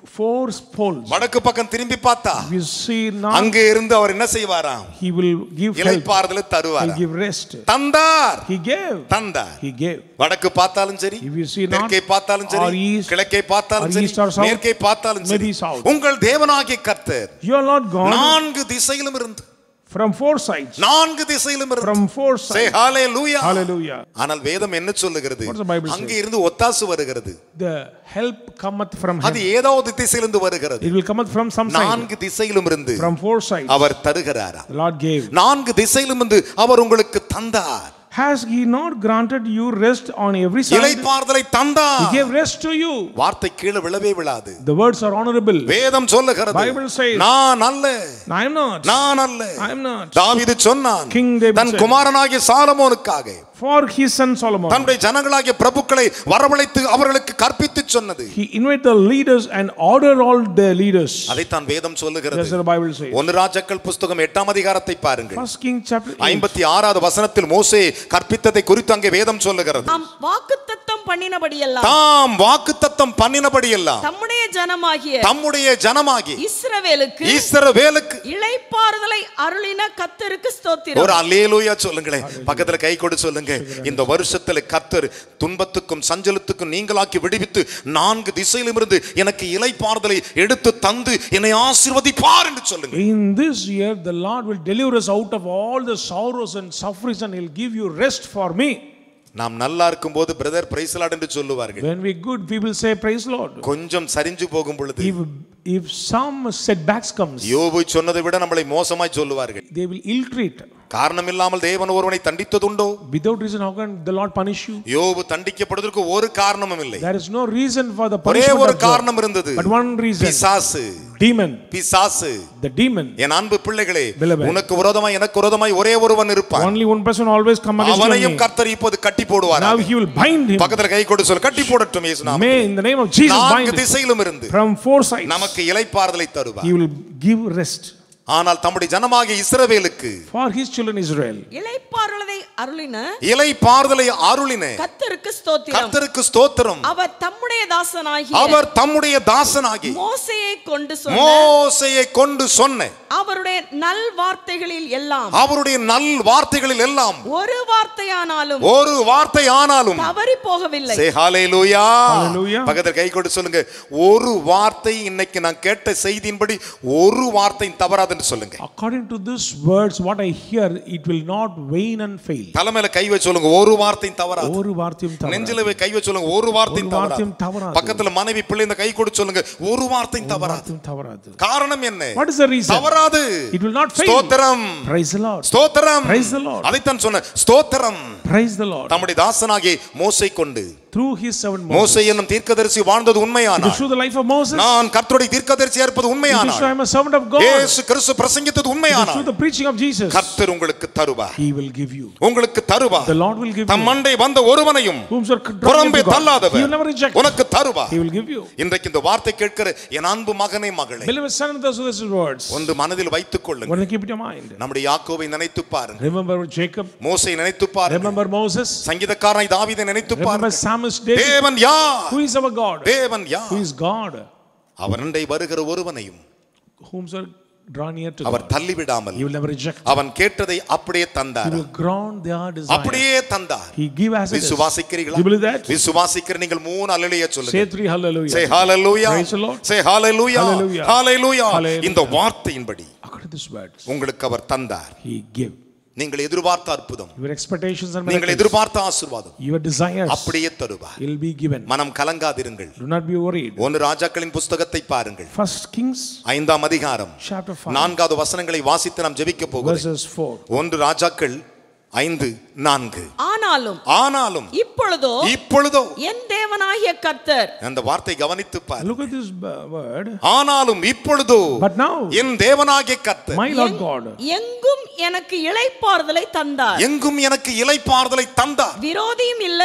[SPEAKER 2] four poles.
[SPEAKER 5] வடக்கு பக்கம் திரும்பி பார்த்தா
[SPEAKER 2] If you see now,
[SPEAKER 5] அங்கே இருந்து அவர் என்ன செய்வாராம்
[SPEAKER 2] he will give help.
[SPEAKER 5] இலைப்பாறுதல
[SPEAKER 2] He'll
[SPEAKER 5] தருவார்
[SPEAKER 2] give rest.
[SPEAKER 5] தந்தார்
[SPEAKER 2] He gave.
[SPEAKER 5] தந்தார்
[SPEAKER 2] He gave.
[SPEAKER 5] வடக்கு பார்த்தாலும் சரி
[SPEAKER 2] If you see not,
[SPEAKER 5] தெற்கை பார்த்தாலும்
[SPEAKER 2] or
[SPEAKER 5] சரி
[SPEAKER 2] east,
[SPEAKER 5] கிழக்கை பார்த்தாலும்
[SPEAKER 2] or
[SPEAKER 5] சரி
[SPEAKER 2] east or south,
[SPEAKER 5] மேற்கை பார்த்தாலும் சரி
[SPEAKER 2] maybe south.
[SPEAKER 5] உங்கள் தேவனாகிய கர்த்தர்
[SPEAKER 2] Your Lord God
[SPEAKER 5] நான்கு திசையிலும் இருந்து
[SPEAKER 2] from four sides.
[SPEAKER 5] நான்கு திசையிலும் இருந்து
[SPEAKER 2] From four
[SPEAKER 5] Say
[SPEAKER 2] sides.
[SPEAKER 5] hallelujah.
[SPEAKER 2] Hallelujah.
[SPEAKER 5] ஆனால் வேதம் என்ன சொல்லுகிறது
[SPEAKER 2] What does the Bible say?
[SPEAKER 5] அங்கே இருந்து ஒத்தாசு வருகிறது
[SPEAKER 2] The help cometh from
[SPEAKER 5] அது
[SPEAKER 2] heaven.
[SPEAKER 5] ஏதாவது திசையிலிருந்து வருகிறது
[SPEAKER 2] It will cometh from some side.
[SPEAKER 5] நான்கு திசையிலும் இருந்து
[SPEAKER 2] From four sides.
[SPEAKER 5] Our தருகிறாரா
[SPEAKER 2] The Lord gave.
[SPEAKER 5] நான்கு திசையிலும் இருந்து அவர் உங்களுக்கு தந்தார்
[SPEAKER 2] Has He not granted you rest on every side?
[SPEAKER 5] இலைப்பாறுதலை
[SPEAKER 2] He
[SPEAKER 5] தந்தார்
[SPEAKER 2] gave rest to you.
[SPEAKER 5] வார்த்தை கீழே விழவே விழாது
[SPEAKER 2] The words are honorable.
[SPEAKER 5] வேதம் சொல்லுகிறது
[SPEAKER 2] Bible says-
[SPEAKER 5] நான் அல்ல
[SPEAKER 2] I am not.
[SPEAKER 5] நான் அல்ல
[SPEAKER 2] I am not.
[SPEAKER 5] தாவீது சொன்னான்
[SPEAKER 2] King David
[SPEAKER 5] தன்
[SPEAKER 2] said-
[SPEAKER 5] குமாரனாகிய சாலமோனுக்காக
[SPEAKER 2] For his son Solomon.
[SPEAKER 5] தன்னுடைய ஜனங்களாகிய பிரபுக்களை வரவழைத்து அவர்களுக்கு கற்பித்து சொன்னது
[SPEAKER 2] He invited the leaders and ordered all the leaders.
[SPEAKER 5] அதைத்தான் வேதம்
[SPEAKER 2] That's
[SPEAKER 5] சொல்லுகிறது
[SPEAKER 2] what the Bible says.
[SPEAKER 5] ஒன்னு ராஜாக்கள் புஸ்தகம் எட்டாம் அதிகாரத்தை பாருங்கள்
[SPEAKER 2] First King chapter 8.
[SPEAKER 5] ஐம்பத்தி ஆறாவது வசனத்தில் மோசே கற்பித்ததை குறித்து அங்கே வேதம் சொல்லுகிறது
[SPEAKER 4] தாம் வாக்குத்தத்தம் பண்ணினபடியெல்லாம்
[SPEAKER 5] தாம் வாக்குத்தத்தம் பண்ணினபடி எல்லாம்
[SPEAKER 4] தம்முடைய ஜனமாகிய
[SPEAKER 5] தம்முடைய ஜனமாகி
[SPEAKER 4] இஸ்ரவேலுக்கு
[SPEAKER 5] ஈஸ்வரவேலுக்கு
[SPEAKER 4] இளைப்பாறுதலை அருளின கத்தருக்கு
[SPEAKER 5] ஒரு
[SPEAKER 4] ஸ்தோத்திரம்
[SPEAKER 5] அல்லேலூயா சொல்லுங்களேன் பக்கத்துல கை கொடு சொல்லுங்க இந்த வருஷத்துல கத்தர் துன்பத்துக்கும் சஞ்சலத்துக்கும் நீங்களாக்கி விடுவித்து நான்கு திசையிலும் இருந்து எனக்கு இலைப்பாறுதலை எடுத்து தந்து என்னை ஆசீர்வதிப்பார் என்று சொல்லுங்க
[SPEAKER 2] In this year, the Lord will deliver us out of all the sorrows and sufferings and He'll give you rest for me.
[SPEAKER 5] நாம் நல்லா இருக்கும்போது பிரதர் பிரைசலாட் என்று சொல்லுவார்கள்
[SPEAKER 2] When we good, people say, Praise Lord.
[SPEAKER 5] கொஞ்சம் சரிஞ்சு போகும் பொழுது
[SPEAKER 2] If, if some setbacks comes,
[SPEAKER 5] யோபு சொன்னதை விட நம்மளை மோசமாய் சொல்லுவார்கள்
[SPEAKER 2] they will ill treat.
[SPEAKER 5] காரணம் இல்லாமல் தேவன் ஒருவனை தண்டித்ததுண்டோ
[SPEAKER 2] Without reason, how can the Lord punish you?
[SPEAKER 5] யோபு தண்டிக்கப்படுவதற்கு ஒரு காரணமும் இல்லை
[SPEAKER 2] There is no reason for the
[SPEAKER 5] ஒரே
[SPEAKER 2] punishment
[SPEAKER 5] ஒரு
[SPEAKER 2] of God.
[SPEAKER 5] காரணம் இருந்தது
[SPEAKER 2] But one reason,
[SPEAKER 5] பிசாசு
[SPEAKER 2] demon,
[SPEAKER 5] பிசாசு
[SPEAKER 2] the demon.
[SPEAKER 5] என் அன்பு பிள்ளைகளே
[SPEAKER 2] Beloved.
[SPEAKER 5] உனக்கு விரோதமாய் எனக்கு விரோதமாய் ஒரே ஒருவன் இருப்பான்
[SPEAKER 2] Only one person always come against
[SPEAKER 5] அவனையும்
[SPEAKER 2] me.
[SPEAKER 5] கர்த்தர் இப்போது கட்டி போடுவார்
[SPEAKER 2] Now he will bind him.
[SPEAKER 5] பக்கத்துல கை கொடு சொல் கட்டி போடட்டும் இயேசு நாமத்தில்.
[SPEAKER 2] May in the name of Jesus bind
[SPEAKER 5] நான்கு
[SPEAKER 2] him.
[SPEAKER 5] திசையிலும் இருந்து
[SPEAKER 2] From four sides,
[SPEAKER 5] நமக்கு இலைப்பாறுதலை தருவார்
[SPEAKER 2] he will give rest
[SPEAKER 5] ஆனால் தம்முடைய ஜனமாகிய இஸ்ரவேலுக்கு
[SPEAKER 2] for his children Israel.
[SPEAKER 4] இளைப்பாறுதலை அருளின
[SPEAKER 5] இலைப்பாறுதலை அருளின
[SPEAKER 4] கத்தருக்கு ஸ்தோத்திரம்
[SPEAKER 5] கர்த்தருக்கு ஸ்தோத்திரம்
[SPEAKER 4] அவர் தம்முடைய தாசனாகிய
[SPEAKER 5] அவர் தம்முடைய தாசனாகி
[SPEAKER 4] மோசையை கொண்டு சொன்ன
[SPEAKER 5] மோசையை கொண்டு சொன்ன
[SPEAKER 4] அவருடைய நல் வார்த்தைகளில் எல்லாம்
[SPEAKER 5] அவருடைய நல் வார்த்தைகளில் எல்லாம்
[SPEAKER 4] ஒரு வார்த்தையானாலும்
[SPEAKER 5] ஒரு வார்த்தை ஆனாலும்
[SPEAKER 4] தவறி போகவில்லை
[SPEAKER 5] Say hallelujah.
[SPEAKER 2] Hallelujah.
[SPEAKER 5] பக்கத்துல கை கொண்டு சொல்லுங்க ஒரு வார்த்தை இன்னைக்கு நான் கேட்ட செய்தியின்படி ஒரு வார்த்தை தவறாதுன்னு சொல்லுங்க
[SPEAKER 2] According to this words, what I hear, it will not wane and fail.
[SPEAKER 5] தலைமையில கை வச்சு சொல்லுங்க ஒரு வார்த்தை தவறாது
[SPEAKER 2] ஒரு வார்த்தையும் தவறாது.
[SPEAKER 5] நெஞ்சில போய் கை வச்சு சொல்லுங்க ஒரு வார்த்தை
[SPEAKER 2] ஒரு
[SPEAKER 5] தவறாது
[SPEAKER 2] வார்த்தையும் தவறாது.
[SPEAKER 5] பக்கத்துல மனைவி பிள்ளை இந்த கை கொடு சொல்லுங்க ஒரு வார்த்தை
[SPEAKER 2] ஒரு
[SPEAKER 5] தவறாது
[SPEAKER 2] வார்த்தையும் தவறாது.
[SPEAKER 5] காரணம் என்ன
[SPEAKER 2] What is the reason?
[SPEAKER 5] தவறாது
[SPEAKER 2] It will not fail.
[SPEAKER 5] ஸ்தோத்திரம்
[SPEAKER 2] Praise the Lord.
[SPEAKER 5] ஸ்தோத்திரம்
[SPEAKER 2] Praise the Lord.
[SPEAKER 5] அதைத்தான் சொன்ன ஸ்தோத்திரம்
[SPEAKER 2] Praise the Lord.
[SPEAKER 5] தம்முடைய தாசனாகிய மோசை கொண்டு
[SPEAKER 2] Through his servant
[SPEAKER 5] மோசை
[SPEAKER 2] Moses.
[SPEAKER 5] என்னும் தீர்க்கதரிசி வாழ்ந்தது
[SPEAKER 2] It
[SPEAKER 5] உண்மையானா
[SPEAKER 2] is through the life of Moses.
[SPEAKER 5] நான் கர்த்தருடைய தீர்க்கதரிசியா இருப்பது
[SPEAKER 2] It is
[SPEAKER 5] உண்மையானா
[SPEAKER 2] through I am a servant of God. It
[SPEAKER 5] இயேசு கிறிஸ்து பிரசங்கித்தது
[SPEAKER 2] is
[SPEAKER 5] உண்மையானா
[SPEAKER 2] through the preaching of Jesus.
[SPEAKER 5] கர்த்தர் உங்களுக்கு தருவார்
[SPEAKER 2] He will give you.
[SPEAKER 5] உங்களுக்கு தருவார்
[SPEAKER 2] The Lord will give
[SPEAKER 5] them
[SPEAKER 2] you.
[SPEAKER 5] மண்டை வந்த ஒருவனையும்
[SPEAKER 2] Whomsoever draw near
[SPEAKER 5] புறம்பே
[SPEAKER 2] to God, He
[SPEAKER 5] தள்ளாதவர்
[SPEAKER 2] will never reject.
[SPEAKER 5] உனக்கு தருவார்
[SPEAKER 2] He will give you.
[SPEAKER 5] இன்றைக்கு இந்த வார்த்தை கேட்கிற என் அன்பு மகனே மகளே
[SPEAKER 2] Beloved son and those those words.
[SPEAKER 5] ஒன்று மனதில் வைத்துக் கொள்ளுங்க
[SPEAKER 2] Want to keep it in your mind.
[SPEAKER 5] நம்முடைய யாக்கோவை நினைத்து பாருங்க
[SPEAKER 2] Remember Jacob.
[SPEAKER 5] மோசை நினைத்து பாருங்க
[SPEAKER 2] Remember Moses.
[SPEAKER 5] சங்கீதக்காரனை தாவீதை நினைத்து
[SPEAKER 2] Remember
[SPEAKER 5] பாருங்க
[SPEAKER 2] Psalmist David.
[SPEAKER 5] தேவன் யார்
[SPEAKER 2] Who is our God?
[SPEAKER 5] தேவன்
[SPEAKER 2] Who
[SPEAKER 5] யார்
[SPEAKER 2] is God?
[SPEAKER 5] அவனண்டை வருகிற ஒருவனையும்
[SPEAKER 2] Whomsoever draw near to
[SPEAKER 5] our
[SPEAKER 2] God.
[SPEAKER 5] தள்ளிவிடாமல்
[SPEAKER 2] He will never reject.
[SPEAKER 5] அவன் கேட்டதை அப்படியே
[SPEAKER 2] He
[SPEAKER 5] தந்தார்
[SPEAKER 2] will grant their desire.
[SPEAKER 5] அப்படியே தந்தார்
[SPEAKER 2] He give as it is.
[SPEAKER 5] விசுவாசிக்கிறீர்களா
[SPEAKER 2] You believe that?
[SPEAKER 5] விசுவாசிக்கிற நீங்கள் மூணு அல்லலைய சொல்லுங்க
[SPEAKER 2] Say three hallelujah.
[SPEAKER 5] Say hallelujah.
[SPEAKER 2] Praise the Lord.
[SPEAKER 5] Say hallelujah.
[SPEAKER 2] Hallelujah.
[SPEAKER 5] Hallelujah.
[SPEAKER 2] Hallelujah.
[SPEAKER 5] இந்த வார்த்தையின்படி
[SPEAKER 2] According to these words,
[SPEAKER 5] உங்களுக்கு அவர் தந்தார்
[SPEAKER 2] He give.
[SPEAKER 5] நீங்கள் எதிர்பார்த்த அற்புதம்
[SPEAKER 2] Your expectations and
[SPEAKER 5] நீங்கள்
[SPEAKER 2] miracles,
[SPEAKER 5] எதிர்பார்த்த ஆசீர்வாதம்
[SPEAKER 2] your desires
[SPEAKER 5] அப்படியே தருவார்
[SPEAKER 2] will be given.
[SPEAKER 5] மனம் கலங்காதிருங்கள்
[SPEAKER 2] Do not be worried.
[SPEAKER 5] ஒன்று ராஜாக்களின் புஸ்தகத்தை பாருங்கள்
[SPEAKER 2] First Kings
[SPEAKER 5] ஐந்தாம் அதிகாரம்
[SPEAKER 2] chapter 5,
[SPEAKER 5] நான்காவது வசனங்களை வாசித்து நாம் ஜெபிக்க போகிறோம்
[SPEAKER 2] verses 4.
[SPEAKER 5] ஒன்று ராஜாக்கள் ஐந்து நான்கு
[SPEAKER 4] ஆனாலும்
[SPEAKER 5] ஆனாலும்
[SPEAKER 4] இப்பொழுதோ
[SPEAKER 5] இப்பொழுதோ
[SPEAKER 4] என் தேவனாகிய கர்த்தர்
[SPEAKER 5] அந்த வார்த்தை கவனித்து பார்
[SPEAKER 2] Look at this b- word.
[SPEAKER 5] ஆனாலும் இப்பொழுதோ
[SPEAKER 2] But now,
[SPEAKER 5] என் தேவனாகிய கர்த்தர்
[SPEAKER 2] my Lord God,
[SPEAKER 4] எங்கும் எனக்கு இளைப்பாறுதலை தந்தார்
[SPEAKER 5] எங்கும் எனக்கு இலைப்பாறுதலை தந்தார்
[SPEAKER 4] விரோதியும் இல்லை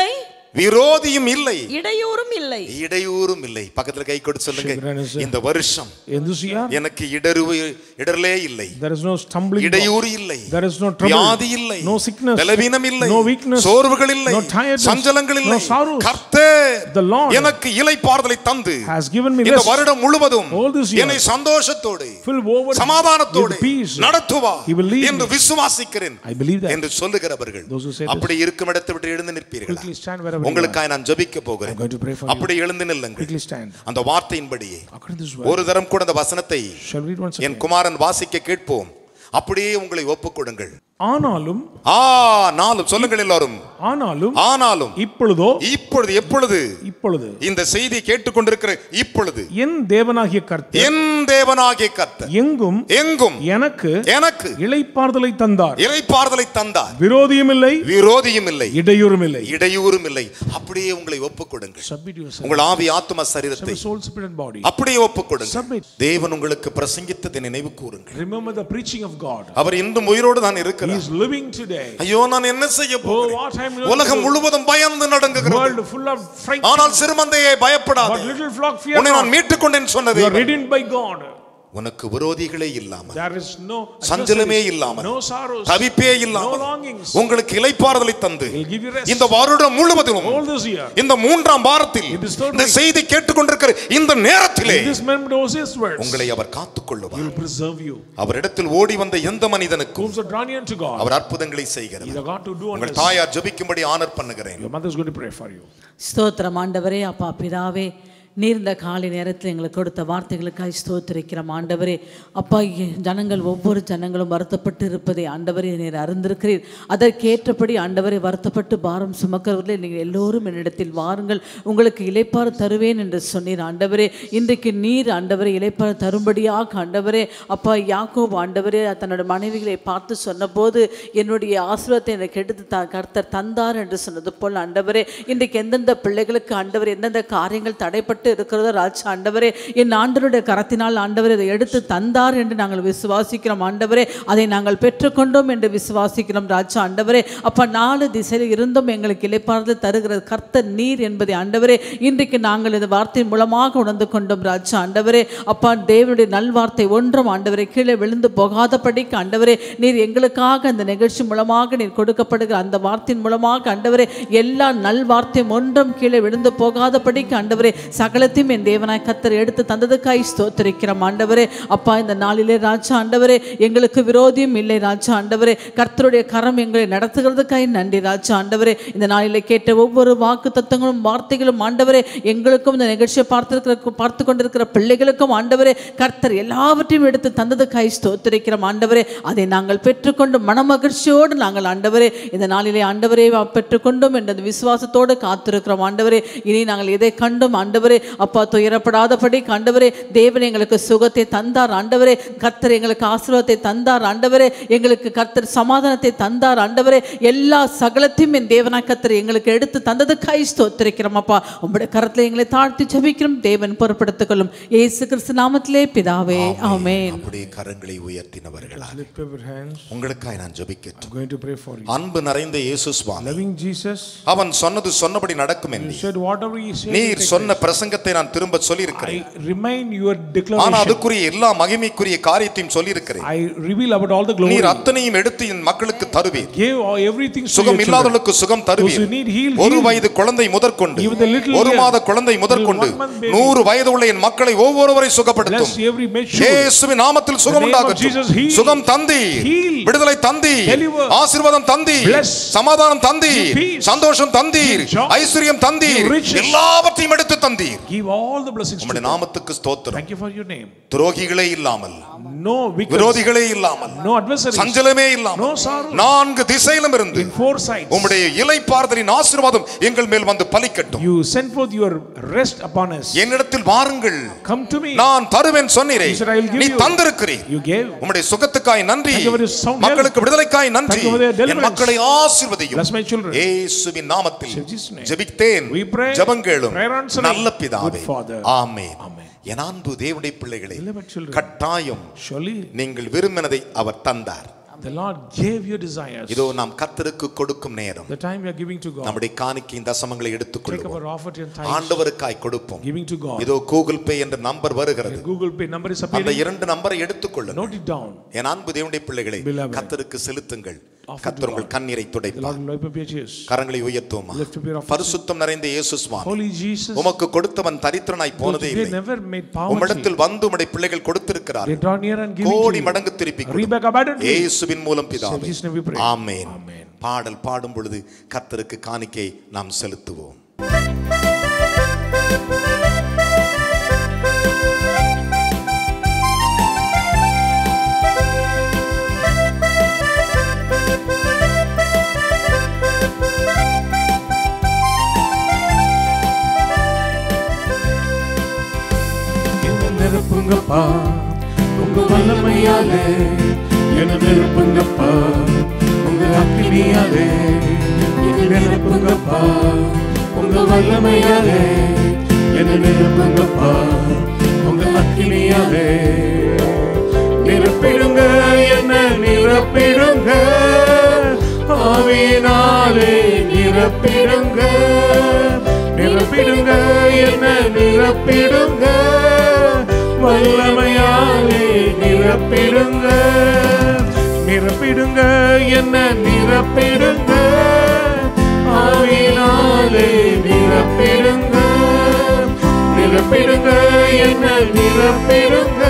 [SPEAKER 5] விரோதியும் இல்லை
[SPEAKER 4] இடையூறும் இல்லை
[SPEAKER 5] இடையூறும் இல்லை பக்கத்துல கை கொடுத்து சொல்லுங்க
[SPEAKER 2] Shake your hand and say-
[SPEAKER 5] இந்த வருஷம்
[SPEAKER 2] In this year,
[SPEAKER 5] எனக்கு இடருவு இடரலே இல்லை
[SPEAKER 2] there is no stumbling block.
[SPEAKER 5] இடையூறு இல்லை
[SPEAKER 2] There is no trouble.
[SPEAKER 5] வியாதி இல்லை
[SPEAKER 2] No sickness.
[SPEAKER 5] பலவீனம் இல்லை
[SPEAKER 2] No weakness.
[SPEAKER 5] சோர்வுகள் இல்லை
[SPEAKER 2] No tiredness.
[SPEAKER 5] சஞ்சலங்கள் இல்லை
[SPEAKER 2] No sorrows.
[SPEAKER 5] கர்த்தர்
[SPEAKER 2] The Lord
[SPEAKER 5] எனக்கு இலைப்பாறுதலை தந்து
[SPEAKER 2] has given me
[SPEAKER 5] இந்த
[SPEAKER 2] rest.
[SPEAKER 5] வருடம் முழுவதும்
[SPEAKER 2] All this year.
[SPEAKER 5] என்னை சந்தோஷத்தோடு
[SPEAKER 2] Fill over
[SPEAKER 5] சமாதானத்தோடு
[SPEAKER 2] with peace.
[SPEAKER 5] நடத்துவா
[SPEAKER 2] He will lead
[SPEAKER 5] என்று
[SPEAKER 2] me.
[SPEAKER 5] விசுவாசிக்கிறேன்
[SPEAKER 2] I believe that.
[SPEAKER 5] என்று சொல்லுகிறவர்கள்
[SPEAKER 2] Those who say this.
[SPEAKER 5] அப்படி இருக்கும் இடத்தை விட்டு எழுந்து நிற்பீர்கள்
[SPEAKER 2] Quickly stand wherever you are.
[SPEAKER 5] உங்களுக்காக நான் ஜெபிக்க போகிறேன்
[SPEAKER 2] I'm going to pray for you.
[SPEAKER 5] அப்படி எழுந்து நில்லுங்கள்
[SPEAKER 2] Quickly stand.
[SPEAKER 5] அந்த வார்த்தையின்படியே
[SPEAKER 2] According to this word,
[SPEAKER 5] ஒரு தரம் கூட அந்த வசனத்தை
[SPEAKER 2] shall we read once
[SPEAKER 5] N
[SPEAKER 2] again?
[SPEAKER 5] குமாரன் வாசிக்க கேட்போம் அப்படியே உங்களை ஒப்புக் கொடுங்கள்
[SPEAKER 2] ஆனாலும்
[SPEAKER 5] ஆ நாளும் சொல்லுங்கள் எல்லாரும்
[SPEAKER 2] ஆனாலும்
[SPEAKER 5] ஆனாலும்
[SPEAKER 2] இப்பொழுதோ
[SPEAKER 5] இப்பொழுது எப்பொழுது
[SPEAKER 2] இப்பொழுது
[SPEAKER 5] இந்த செய்தி கேட்டுக்கொண்டிருக்கிற இப்பொழுது
[SPEAKER 2] என் தேவனாகிய கர்த்தர்
[SPEAKER 5] என் தேவனாகிய கர்த்தர்
[SPEAKER 2] எங்கும்
[SPEAKER 5] எங்கும்
[SPEAKER 2] எனக்கு
[SPEAKER 5] எனக்கு
[SPEAKER 2] இளைப்பாறுதலை தந்தார்
[SPEAKER 5] இறைப்பாறுதலை தந்தார்
[SPEAKER 2] விரோதியும் இல்லை
[SPEAKER 5] விரோதியும் இல்லை
[SPEAKER 2] இடையூறும் இல்லை
[SPEAKER 5] இடையூறும் இல்லை அப்படியே உங்களை ஒப்புக் கொடுங்கள்
[SPEAKER 2] Submit yourself.
[SPEAKER 5] உங்கள் ஆவி ஆத்ம சரீரத்தை
[SPEAKER 2] Soul, spirit and body.
[SPEAKER 5] அப்படியே ஒப்புக் கொடுங்கள்
[SPEAKER 2] Submit.
[SPEAKER 5] தேவன் உங்களுக்கு பிரசங்கித்ததை நினைவு கூறுங்கள்
[SPEAKER 2] Remember the preaching of God.
[SPEAKER 5] அவர் இன்றும் உயிரோடு தான்
[SPEAKER 2] He
[SPEAKER 5] இருக்கிறார்
[SPEAKER 2] is living today.
[SPEAKER 5] ஐயோ நான் என்ன செய்ய
[SPEAKER 2] Oh,
[SPEAKER 5] போகிறேன்
[SPEAKER 2] what I'm going
[SPEAKER 5] உலகம்
[SPEAKER 2] to do.
[SPEAKER 5] முழுவதும் பயந்து நடங்குகிறது
[SPEAKER 2] World full of fright.
[SPEAKER 5] ஆனால் சிறுமந்தையை
[SPEAKER 2] But
[SPEAKER 5] பயப்படாது
[SPEAKER 2] little flock fear
[SPEAKER 5] உன்னை நான்
[SPEAKER 2] not.
[SPEAKER 5] மீட்டுக் கொண்டேன் சொன்னது
[SPEAKER 2] You are redeemed by God.
[SPEAKER 5] உனக்கு விரோதிகளே இல்லாமல்
[SPEAKER 2] There is no
[SPEAKER 5] சஞ்சலமே
[SPEAKER 2] adversaries,
[SPEAKER 5] இல்லாமல்
[SPEAKER 2] no sorrows,
[SPEAKER 5] தவிப்பே
[SPEAKER 2] no
[SPEAKER 5] இல்லாமல்
[SPEAKER 2] longings.
[SPEAKER 5] உங்களுக்கு இலைப்பாறுதலை தந்து
[SPEAKER 2] He'll give you rest.
[SPEAKER 5] இந்த வருடம் முழுவதிலும்
[SPEAKER 2] All this year.
[SPEAKER 5] இந்த மூன்றாம் வாரத்தில்
[SPEAKER 2] In this third
[SPEAKER 5] இந்த
[SPEAKER 2] week.
[SPEAKER 5] செய்தி கேட்டுக்கொண்டிருக்கிற இந்த நேரத்திலே
[SPEAKER 2] In this moment of his words,
[SPEAKER 5] உங்களை அவர் காத்துக்
[SPEAKER 2] he
[SPEAKER 5] கொள்ளுவார்
[SPEAKER 2] will preserve you.
[SPEAKER 5] அவரிடத்தில் ஓடி வந்த எந்த மனிதனுக்கும்
[SPEAKER 2] Whom are drawn near to God,
[SPEAKER 5] அவர் அற்புதங்களை செய்கிறார்
[SPEAKER 2] He is God to do
[SPEAKER 5] உங்கள்
[SPEAKER 2] wonders.
[SPEAKER 5] தாயார் ஜெபிக்கும்படி ஆனர் பண்ணுகிறேன்
[SPEAKER 2] Your mother is going to pray for you.
[SPEAKER 3] ஸ்தோத்திரம் ஆண்டவரே அப்பா பிதாவே நீர் இந்த காலை நேரத்தில் எங்களுக்கு கொடுத்த வார்த்தைகளுக்காய் ஸ்தோத்திரிக்கிறோம் ஆண்டவரே அப்பா இ- ஜனங்கள் ஒவ்வொரு ஜனங்களும் வருத்தப்பட்டு இருப்பதை ஆண்டவரே நீர் அறிந்திருக்கிறீர் அதற்கேற்றபடி ஆண்டவரை வருத்தப்பட்டு பாரம் சுமக்கிறவர்களே நீங்கள் எல்லோரும் என்னிடத்தில் வாருங்கள் உங்களுக்கு இளைப்பாறு தருவேன் என்று சொன்னீர் ஆண்டவரே இன்றைக்கு நீர் ஆண்டவரை இளைப்பாறு தரும்படியாக ஆண்டவரே அப்பா யாக்கோபு ஆண்டவரே தன்னோட மனைவிகளை பார்த்து சொன்னபோது என்னுடைய ஆசீர்வாதத்தை எனக்கு எடுத்து த கர்த்தர் தந்தார் என்று சொன்னது போல் ஆண்டவரே இன்றைக்கு எந்தெந்த பிள்ளைகளுக்கு ஆண்டவர் எந்தெந்த காரியங்கள் தடைப்பட்டு இருக்கிறதோ ராஜா ஆண்டவரே என் ஆண்டவருடைய கரத்தினால் ஆண்டவர் இதை எடுத்து தந்தார் என்று நாங்கள் விசுவாசிக்கிறோம் ஆண்டவரே அதை நாங்கள் பெற்றுக்கொண்டோம் என்று விசுவாசிக்கிறோம் ராஜா ஆண்டவரே அப்ப நாலு திசையில் இருந்தும் எங்களுக்கு இளைப்பாறுதல் தருகிற கர்த்தர் நீர் என்பதை ஆண்டவரே இன்றைக்கு நாங்கள் இந்த வார்த்தை மூலமாக உணர்ந்து கொண்டோம் ராஜா ஆண்டவரே அப்பா தேவனுடைய நல்வார்த்தை ஒன்றும் ஆண்டவரை கீழே விழுந்து போகாதபடிக்கு ஆண்டவரே நீர் எங்களுக்காக அந்த நிகழ்ச்சி மூலமாக நீர் கொடுக்கப்படுகிற அந்த வார்த்தையின் மூலமாக ஆண்டவரே எல்லா நல்வார்த்தையும் ஒன்றும் கீழே விழுந்து போகாதபடிக்கு ஆண்டவரே சகலத்தையும் என் தேவனாய் கத்தர் எடுத்து தந்ததுக்காய் ஸ்தோத்திரிக்கிறோம் ஆண்டவரே அப்பா இந்த நாளிலே ராஜா ஆண்டவரே எங்களுக்கு விரோதியும் இல்லை ராஜா ஆண்டவரே கர்த்தருடைய கரம் எங்களை நடத்துகிறதுக்காய் நன்றி ராஜா ஆண்டவரே இந்த நாளிலே கேட்ட ஒவ்வொரு வாக்கு தத்தங்களும் வார்த்தைகளும் ஆண்டவரே எங்களுக்கும் இந்த நிகழ்ச்சியை பார்த்திருக்கிற பார்த்து கொண்டிருக்கிற பிள்ளைகளுக்கும் ஆண்டவரே கர்த்தர் எல்லாவற்றையும் எடுத்து தந்ததுக்காய் ஸ்தோத்திரிக்கிறோம் ஆண்டவரே அதை நாங்கள் பெற்றுக்கொண்டு மனமகிழ்ச்சியோடு நாங்கள் ஆண்டவரே இந்த நாளிலே ஆண்டவரே வா- பெற்றுக்கொண்டோம் என்ற அந்த விசுவாசத்தோடு காத்திருக்கிறோம் ஆண்டவரே இனி நாங்கள் எதை கண்டும் ஆண்டவரே அப்பா துயரப்படாதபடி ஆண்டவரே தேவன் எங்களுக்கு சுகத்தை தந்தார் ஆண்டவரே கர்த்தர் எங்களுக்கு ஆசீர்வாதத்தை தந்தார் ஆண்டவரே எங்களுக்கு கர்த்தர் சமாதானத்தை தந்தார் ஆண்டவரே எல்லா சகலத்தையும் என் தேவனாய் கர்த்தர் எங்களுக்கு எடுத்து தந்தது கை ஸ்தோத்திரிக்கிறோம் அப்பா உங்களுடைய கரத்தில் எங்களை தாழ்த்தி ஜெபிக்கிறோம் தேவன் பொறுப்படுத்திக் கொள்ளும் இயேசு கிறிஸ்து நாமத்திலே பிதாவே ஆமென்
[SPEAKER 5] அப்படியே கரங்களை உயர்த்தினவர்களா
[SPEAKER 2] Lift up your hands.
[SPEAKER 5] உங்களுக்காக நான் ஜெபிக்கட்டும்
[SPEAKER 2] I'm going to pray for you.
[SPEAKER 5] அன்பு நிறைந்த இயேசு சுவாமி
[SPEAKER 2] Loving Jesus,
[SPEAKER 5] அவன் சொன்னது சொன்னபடி நடக்கும்
[SPEAKER 2] you
[SPEAKER 5] என்று
[SPEAKER 2] said whatever he said,
[SPEAKER 5] நீர்
[SPEAKER 2] you take
[SPEAKER 5] சொன்ன
[SPEAKER 2] it.
[SPEAKER 5] பிரசங்கத்தை நான் திரும்ப சொல்லியிருக்கிறேன்
[SPEAKER 2] I remind your
[SPEAKER 5] ஆனா
[SPEAKER 2] declaration.
[SPEAKER 5] அதுக்குரிய எல்லா மகிமைக்குரிய காரியத்தையும் சொல்லியிருக்கிறேன்
[SPEAKER 2] I reveal about all the glory.
[SPEAKER 5] நீர் அத்தனையும் எடுத்து என் மக்களுக்கு தருவீர்
[SPEAKER 2] Gave all- everything to your
[SPEAKER 5] சுகம்
[SPEAKER 2] children.
[SPEAKER 5] இல்லாதவர்களுக்கு சுகம்
[SPEAKER 2] Those
[SPEAKER 5] தருவீர்
[SPEAKER 2] who need heal,
[SPEAKER 5] ஒரு
[SPEAKER 2] heal.
[SPEAKER 5] வயது குழந்தை முதற்கொண்டு
[SPEAKER 2] Even the little
[SPEAKER 5] ஒரு
[SPEAKER 2] year,
[SPEAKER 5] மாத குழந்தை முதற்கொண்டு
[SPEAKER 2] one month baby.
[SPEAKER 5] நூறு வயது உள்ள என் மக்களை ஒவ்வொருவரை சுகப்படுத்தும்
[SPEAKER 2] Bless every mature.
[SPEAKER 5] இயேசுவின் நாமத்தில் சுகம்
[SPEAKER 2] The name of Jesus,
[SPEAKER 5] உண்டாகட்டும்
[SPEAKER 2] heal.
[SPEAKER 5] சுகம் தந்தீர்
[SPEAKER 2] Heal.
[SPEAKER 5] விடுதலை தந்தீர்
[SPEAKER 2] Deliver.
[SPEAKER 5] ஆசீர்வாதம் தந்தீர்
[SPEAKER 2] Bless.
[SPEAKER 5] சமாதானம் தந்தீர்
[SPEAKER 2] Give peace.
[SPEAKER 5] சந்தோஷம் தந்தீர்
[SPEAKER 2] Give joy.
[SPEAKER 5] ஐஸ்வர்யம் தந்தீர்
[SPEAKER 2] Give riches.
[SPEAKER 5] எல்லாவற்றையும் எடுத்து தந்தீர்
[SPEAKER 2] Give all the blessings to
[SPEAKER 5] உம்முடைய
[SPEAKER 2] them.
[SPEAKER 5] நாமத்துக்கு ஸ்தோத்திரம்
[SPEAKER 2] Thank you for your name.
[SPEAKER 5] துரோகிகளே இல்லாமல்
[SPEAKER 2] No weakness.
[SPEAKER 5] விரோதிகளே இல்லாமல்
[SPEAKER 2] No adversaries.
[SPEAKER 5] சஞ்சலமே
[SPEAKER 2] No
[SPEAKER 5] இல்லாமல்
[SPEAKER 2] sorrow.
[SPEAKER 5] நான்கு திசையிலும் இருந்து
[SPEAKER 2] In four sides.
[SPEAKER 5] உம்முடைய இலை பார்தலின் ஆசீர்வாதம் எங்கள் மேல் வந்து பலிக்கட்டும்
[SPEAKER 2] You send forth your rest upon us.
[SPEAKER 5] என்னிடத்தில் வாருங்கள்
[SPEAKER 2] Come to me.
[SPEAKER 5] நான் தருவேன் சொன்னீரே
[SPEAKER 2] You said, "I will give
[SPEAKER 5] நீ
[SPEAKER 2] you."
[SPEAKER 5] தந்திருக்கிறீர்
[SPEAKER 2] You gave.
[SPEAKER 5] உம்முடைய சுகத்துக்காய் நன்றி
[SPEAKER 2] Thank you for your sound health.
[SPEAKER 5] மக்களுக்கு விடுதலைக்காய் நன்றி
[SPEAKER 2] Thank you for their deliverance.
[SPEAKER 5] என் மக்களை ஆசீர்வதியும்
[SPEAKER 2] Bless my children.
[SPEAKER 5] இயேசுவின் நாமத்தில்
[SPEAKER 2] In Jesus' name.
[SPEAKER 5] ஜெபித்தேன்
[SPEAKER 2] We pray.
[SPEAKER 5] ஜெபங்கேளும்
[SPEAKER 2] Prayer answering.
[SPEAKER 5] நல்ல பிதாவே
[SPEAKER 2] Good Father.
[SPEAKER 5] ஆமென்
[SPEAKER 2] Amen.
[SPEAKER 5] என் அன்பு தேவனுடைய பிள்ளைகளே
[SPEAKER 2] Beloved children.
[SPEAKER 5] கட்டாயம்
[SPEAKER 2] Surely
[SPEAKER 5] நீங்கள் விரும்பினதை அவர் தந்தார்
[SPEAKER 2] The Lord gave your desires.
[SPEAKER 5] இதோ நாம் கர்த்தருக்கு கொடுக்கும் நேரம்
[SPEAKER 2] The time we are giving to God.
[SPEAKER 5] நம்முடைய காணிக்கையின் தசமங்களை
[SPEAKER 2] Take up
[SPEAKER 5] எடுத்துக்கொள்வோம்
[SPEAKER 2] our offer and tithes.
[SPEAKER 5] ஆண்டவருக்காய் கொடுப்போம்
[SPEAKER 2] Giving to God.
[SPEAKER 5] இதோ கூகுள் பே என்ற நம்பர் வருகிறது
[SPEAKER 2] The Google Pay number is
[SPEAKER 5] அந்த
[SPEAKER 2] appearing.
[SPEAKER 5] இரண்டு நம்பரை எடுத்துக்கொள்ளுங்கள்
[SPEAKER 2] Note it down.
[SPEAKER 5] என் அன்பு தேவனுடைய பிள்ளைகளை
[SPEAKER 2] Beloved.
[SPEAKER 5] கர்த்தருக்கு செலுத்துங்கள்
[SPEAKER 2] Offer
[SPEAKER 5] கர்த்தர்
[SPEAKER 2] to
[SPEAKER 5] உங்கள்
[SPEAKER 2] God.
[SPEAKER 5] கண்ணீரை
[SPEAKER 2] The
[SPEAKER 5] துடைப்பார்
[SPEAKER 2] Lord will open your tears.
[SPEAKER 5] கரங்களை உயர்த்துவோமா
[SPEAKER 2] Lift up your offering.
[SPEAKER 5] பரிசுத்தம் நிறைந்த இயேசு சுவாமி
[SPEAKER 2] Holy Jesus.
[SPEAKER 5] உமக்கு கொடுத்தவன் தரித்திரனாய் போனதே
[SPEAKER 2] They
[SPEAKER 5] இல்லை
[SPEAKER 2] never made poverty.
[SPEAKER 5] உம்மிடத்தில் வந்து உம்முடைய பிள்ளைகள் கொடுத்திருக்கிறார்
[SPEAKER 2] They draw near and give it
[SPEAKER 5] கோடி
[SPEAKER 2] to you.
[SPEAKER 5] மடங்கு திருப்பி கொடு.
[SPEAKER 2] Read back abundantly.
[SPEAKER 5] இயேசுவின் மூலம்
[SPEAKER 2] In
[SPEAKER 5] பிதாவே
[SPEAKER 2] Jesus' name we pray.
[SPEAKER 5] Amen
[SPEAKER 2] Amen.
[SPEAKER 5] பாடல் பாடும் பொழுது கர்த்தருக்கு காணிக்கை நாம் செலுத்துவோம்
[SPEAKER 1] என்ன நிரப்புங்கப்பா உங்க வல்லமையாலே என்ன நிரப்புங்கப்பா உங்க அக்கினியாலே என்ன நிரப்புங்கப்பா உங்க வல்லமையாலே என்ன நிரப்புங்கப்பா உங்க அக்கினியாலே நிரப்பிடுங்க என்ன நிரப்பிடுங்க ஆவியினாலே நிரப்பிடுங்க நிரப்பிடுங்க என்ன நிரப்பிடுங்க வல்லமையாலே நிரப்பிடுங்க நிரப்பிடுங்க என்ன நிரப்பிடுங்க ஆவியினாலே நிரப்பிடுங்க நிரப்பிடுங்க என்ன நிரப்பிடுங்க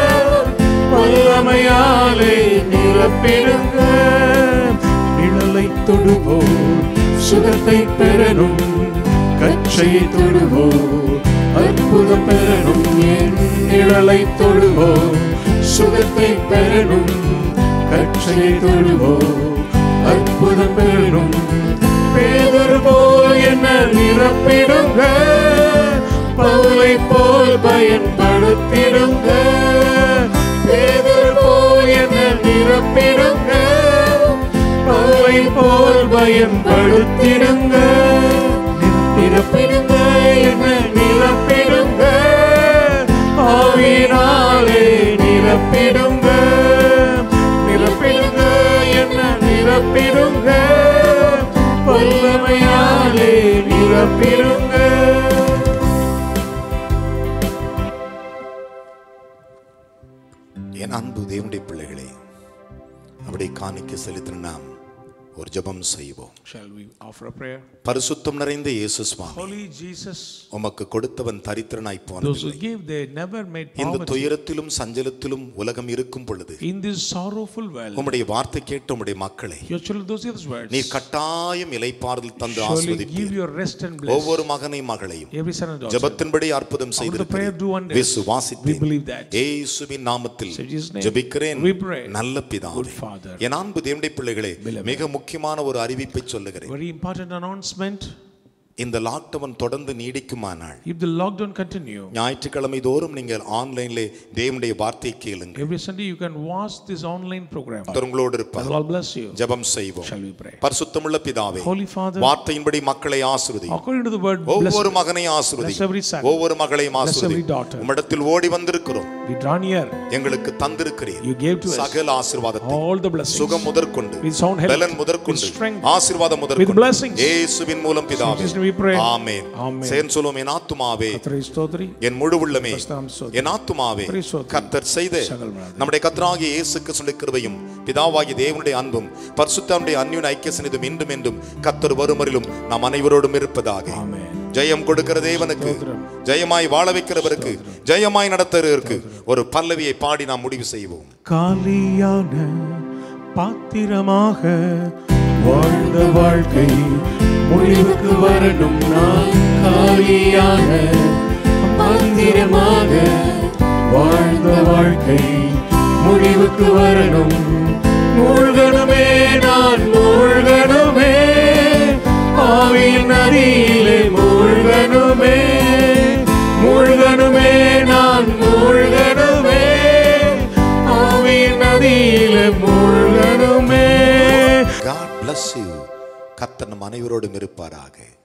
[SPEAKER 1] வல்லமையாலே நிரப்பிடுங்க நிழலை தொடுவோம் சுகத்தை பெறணும் கச்சையை தொடுவோம் அற்புதம் பெறணும் என் நிழலை தொடுவோம் சுகத்தை பெறணும் கச்சையை தொடுவோம் அற்புதம் பெறணும் பேதர் போல் என்ன நிரப்பிடுங்க பவுலை போல் பயன்படுத்திடுங்க பேதர் போல் என்ன நிரப்பிடுங்க பவுலை போல் பயன்படுத்திடுங்க நிரப்பிடுங்க என்ன நிரப்பிடுங்க ஆவியினாலே நிரப்பிடுங்க நிரப்பிடுங்க என்ன நிரப்பிடுங்க வல்லமையாலே நிரப்பிடுங்க
[SPEAKER 5] என் அன்பு தேவனுடைய பிள்ளைகளே அப்படி காணிக்க செலுத்தின நாம் ஒரு ஜெபம் செய்வோம்
[SPEAKER 2] Shall we offer a prayer?
[SPEAKER 5] பரிசுத்தம் நிறைந்த இயேசு சுவாமி
[SPEAKER 2] Holy Jesus,
[SPEAKER 5] உமக்கு கொடுத்தவன் தரித்திரனாய்
[SPEAKER 2] those
[SPEAKER 5] போனது
[SPEAKER 2] who give, they never made
[SPEAKER 5] இந்த
[SPEAKER 2] poverty.
[SPEAKER 5] துயரத்திலும் சஞ்சலத்திலும் உலகம் இருக்கும் பொழுது
[SPEAKER 2] In this sorrowful world,
[SPEAKER 5] உம்முடைய வார்த்தை கேட்ட உம்முடைய மக்களை
[SPEAKER 2] your children, those hear these words,
[SPEAKER 5] நீர் கட்டாயம் இலைப்பாறுதல் தந்து
[SPEAKER 2] surely give
[SPEAKER 5] ஆஸ்வதிப்பீர்
[SPEAKER 2] your rest and bless
[SPEAKER 5] ஒவ்வொரு மகனையும் மகளையும்
[SPEAKER 2] every son and daughter.
[SPEAKER 5] ஜெபத்தின்படி அற்புதம்
[SPEAKER 2] After the prayer, do wonders. We
[SPEAKER 5] விசுவாசித்தேன்
[SPEAKER 2] believe that.
[SPEAKER 5] இயேசுவின் நாமத்தில்
[SPEAKER 2] In Jesus' name,
[SPEAKER 5] ஜெபிக்கிறேன்
[SPEAKER 2] we pray.
[SPEAKER 5] நல்ல பிதாவே
[SPEAKER 2] Good Father.
[SPEAKER 5] என் அன்பு தேவனுடைய பிள்ளைகளே மிக முக்கியமான ஒரு அறிவிப்பை சொல்லுகிறேன்
[SPEAKER 2] Very important announcement.
[SPEAKER 5] இந்த லாக்டவுன் தொடர்ந்து நீடிக்குமானால்
[SPEAKER 2] If the lockdown continue,
[SPEAKER 5] ஞாயிற்றுக்கிழமை தோறும் நீங்கள் ஆன்லைன்ல தேவனுடைய வார்த்தையை கேளுங்க
[SPEAKER 2] every Sunday you can watch this online program.
[SPEAKER 5] கர்த்தர் உங்களோடு
[SPEAKER 2] God
[SPEAKER 5] இருப்பார்
[SPEAKER 2] will bless you.
[SPEAKER 5] ஜெபம் செய்வோம்
[SPEAKER 2] Shall we pray?
[SPEAKER 5] பரிசுத்தமுள்ள பிதாவே
[SPEAKER 2] Holy Father,
[SPEAKER 5] வார்த்தையின்படி மக்களை ஆசிர்வதி
[SPEAKER 2] according to the word, bless,
[SPEAKER 5] ஒவ்வொரு மகனையும் ஆசிர்வதி
[SPEAKER 2] bless every son.
[SPEAKER 5] ஒவ்வொரு மகளையும்
[SPEAKER 2] Bless
[SPEAKER 5] ஆசிர்வதி
[SPEAKER 2] every daughter.
[SPEAKER 5] உம்மிடத்தில் ஓடி வந்திருக்கிறோம்
[SPEAKER 2] We draw near.
[SPEAKER 5] எங்களுக்கு தந்திருக்கிறீர்
[SPEAKER 2] You gave to us
[SPEAKER 5] சகல ஆசீர்வாதத்தை
[SPEAKER 2] all the blessings.
[SPEAKER 5] சுகம் முதற்கொண்டு
[SPEAKER 2] With sound health,
[SPEAKER 5] பலன்
[SPEAKER 2] with
[SPEAKER 5] முதற்கொண்டு
[SPEAKER 2] strength,
[SPEAKER 5] ஆசீர்வாதம்
[SPEAKER 2] with
[SPEAKER 5] முதற்கொண்டு
[SPEAKER 2] blessings.
[SPEAKER 5] இயேசுவின் மூலம் பிதாவே
[SPEAKER 2] Jesus' name we pray.
[SPEAKER 5] Amen
[SPEAKER 2] Amen.
[SPEAKER 5] சேர்ந்து சொல்லுவோம் என் ஆத்துமாவே
[SPEAKER 2] கர்த்தரை ஸ்தோத்திரி.
[SPEAKER 5] என் முழு உள்ளமே
[SPEAKER 2] கர்த்தராம் ஸ்தோத்திரம்.
[SPEAKER 5] என் ஆத்துமாவே
[SPEAKER 2] பரிசுத்தம்.
[SPEAKER 5] கர்த்தர் செய்த
[SPEAKER 2] சகலமானது.
[SPEAKER 5] நம்முடைய கர்த்தராகிய இயேசு கிறிஸ்துவின் கிருபையும் பிதாவாகிய தேவனுடைய அன்பும் பரிசுத்தாவுடைய அந்யுன் ஐக்கிய சனிதும் இன்றும் என்றும் கர்த்தர் வருமரிலும் நாம் அனைவரோடும் இருப்பதாக
[SPEAKER 2] Amen.
[SPEAKER 5] ஜெயம் கொடுக்கிற தேவனுக்கு
[SPEAKER 2] ஸ்தோத்திரம்.
[SPEAKER 5] ஜெயமாய் வாழ வைக்கிறவருக்கு ஜெயமாய் நடத்துறவருக்கு ஒரு பல்லவியை பாடி நாம் முடிவு செய்வோம்
[SPEAKER 1] காலியான பாத்திரமாக வாழ்ந்த வாழ்க்கை முடிவுக்கு வரணும் நான் காலியான பாத்திரமாக வாழ்ந்த வாழ்க்கை முடிவுக்கு வரணும் மூழ்கணுமே நான் மூழ்கணுமே ஆவியின் நதியிலே மூழ்கணுமே மூழ்கணுமே நான் மூழ்கணுமே ஆவியின் நதியிலே மூழ்கணுமே
[SPEAKER 5] God bless you கர்த்தர் நம் அனைவரோடும் இருப்பாராக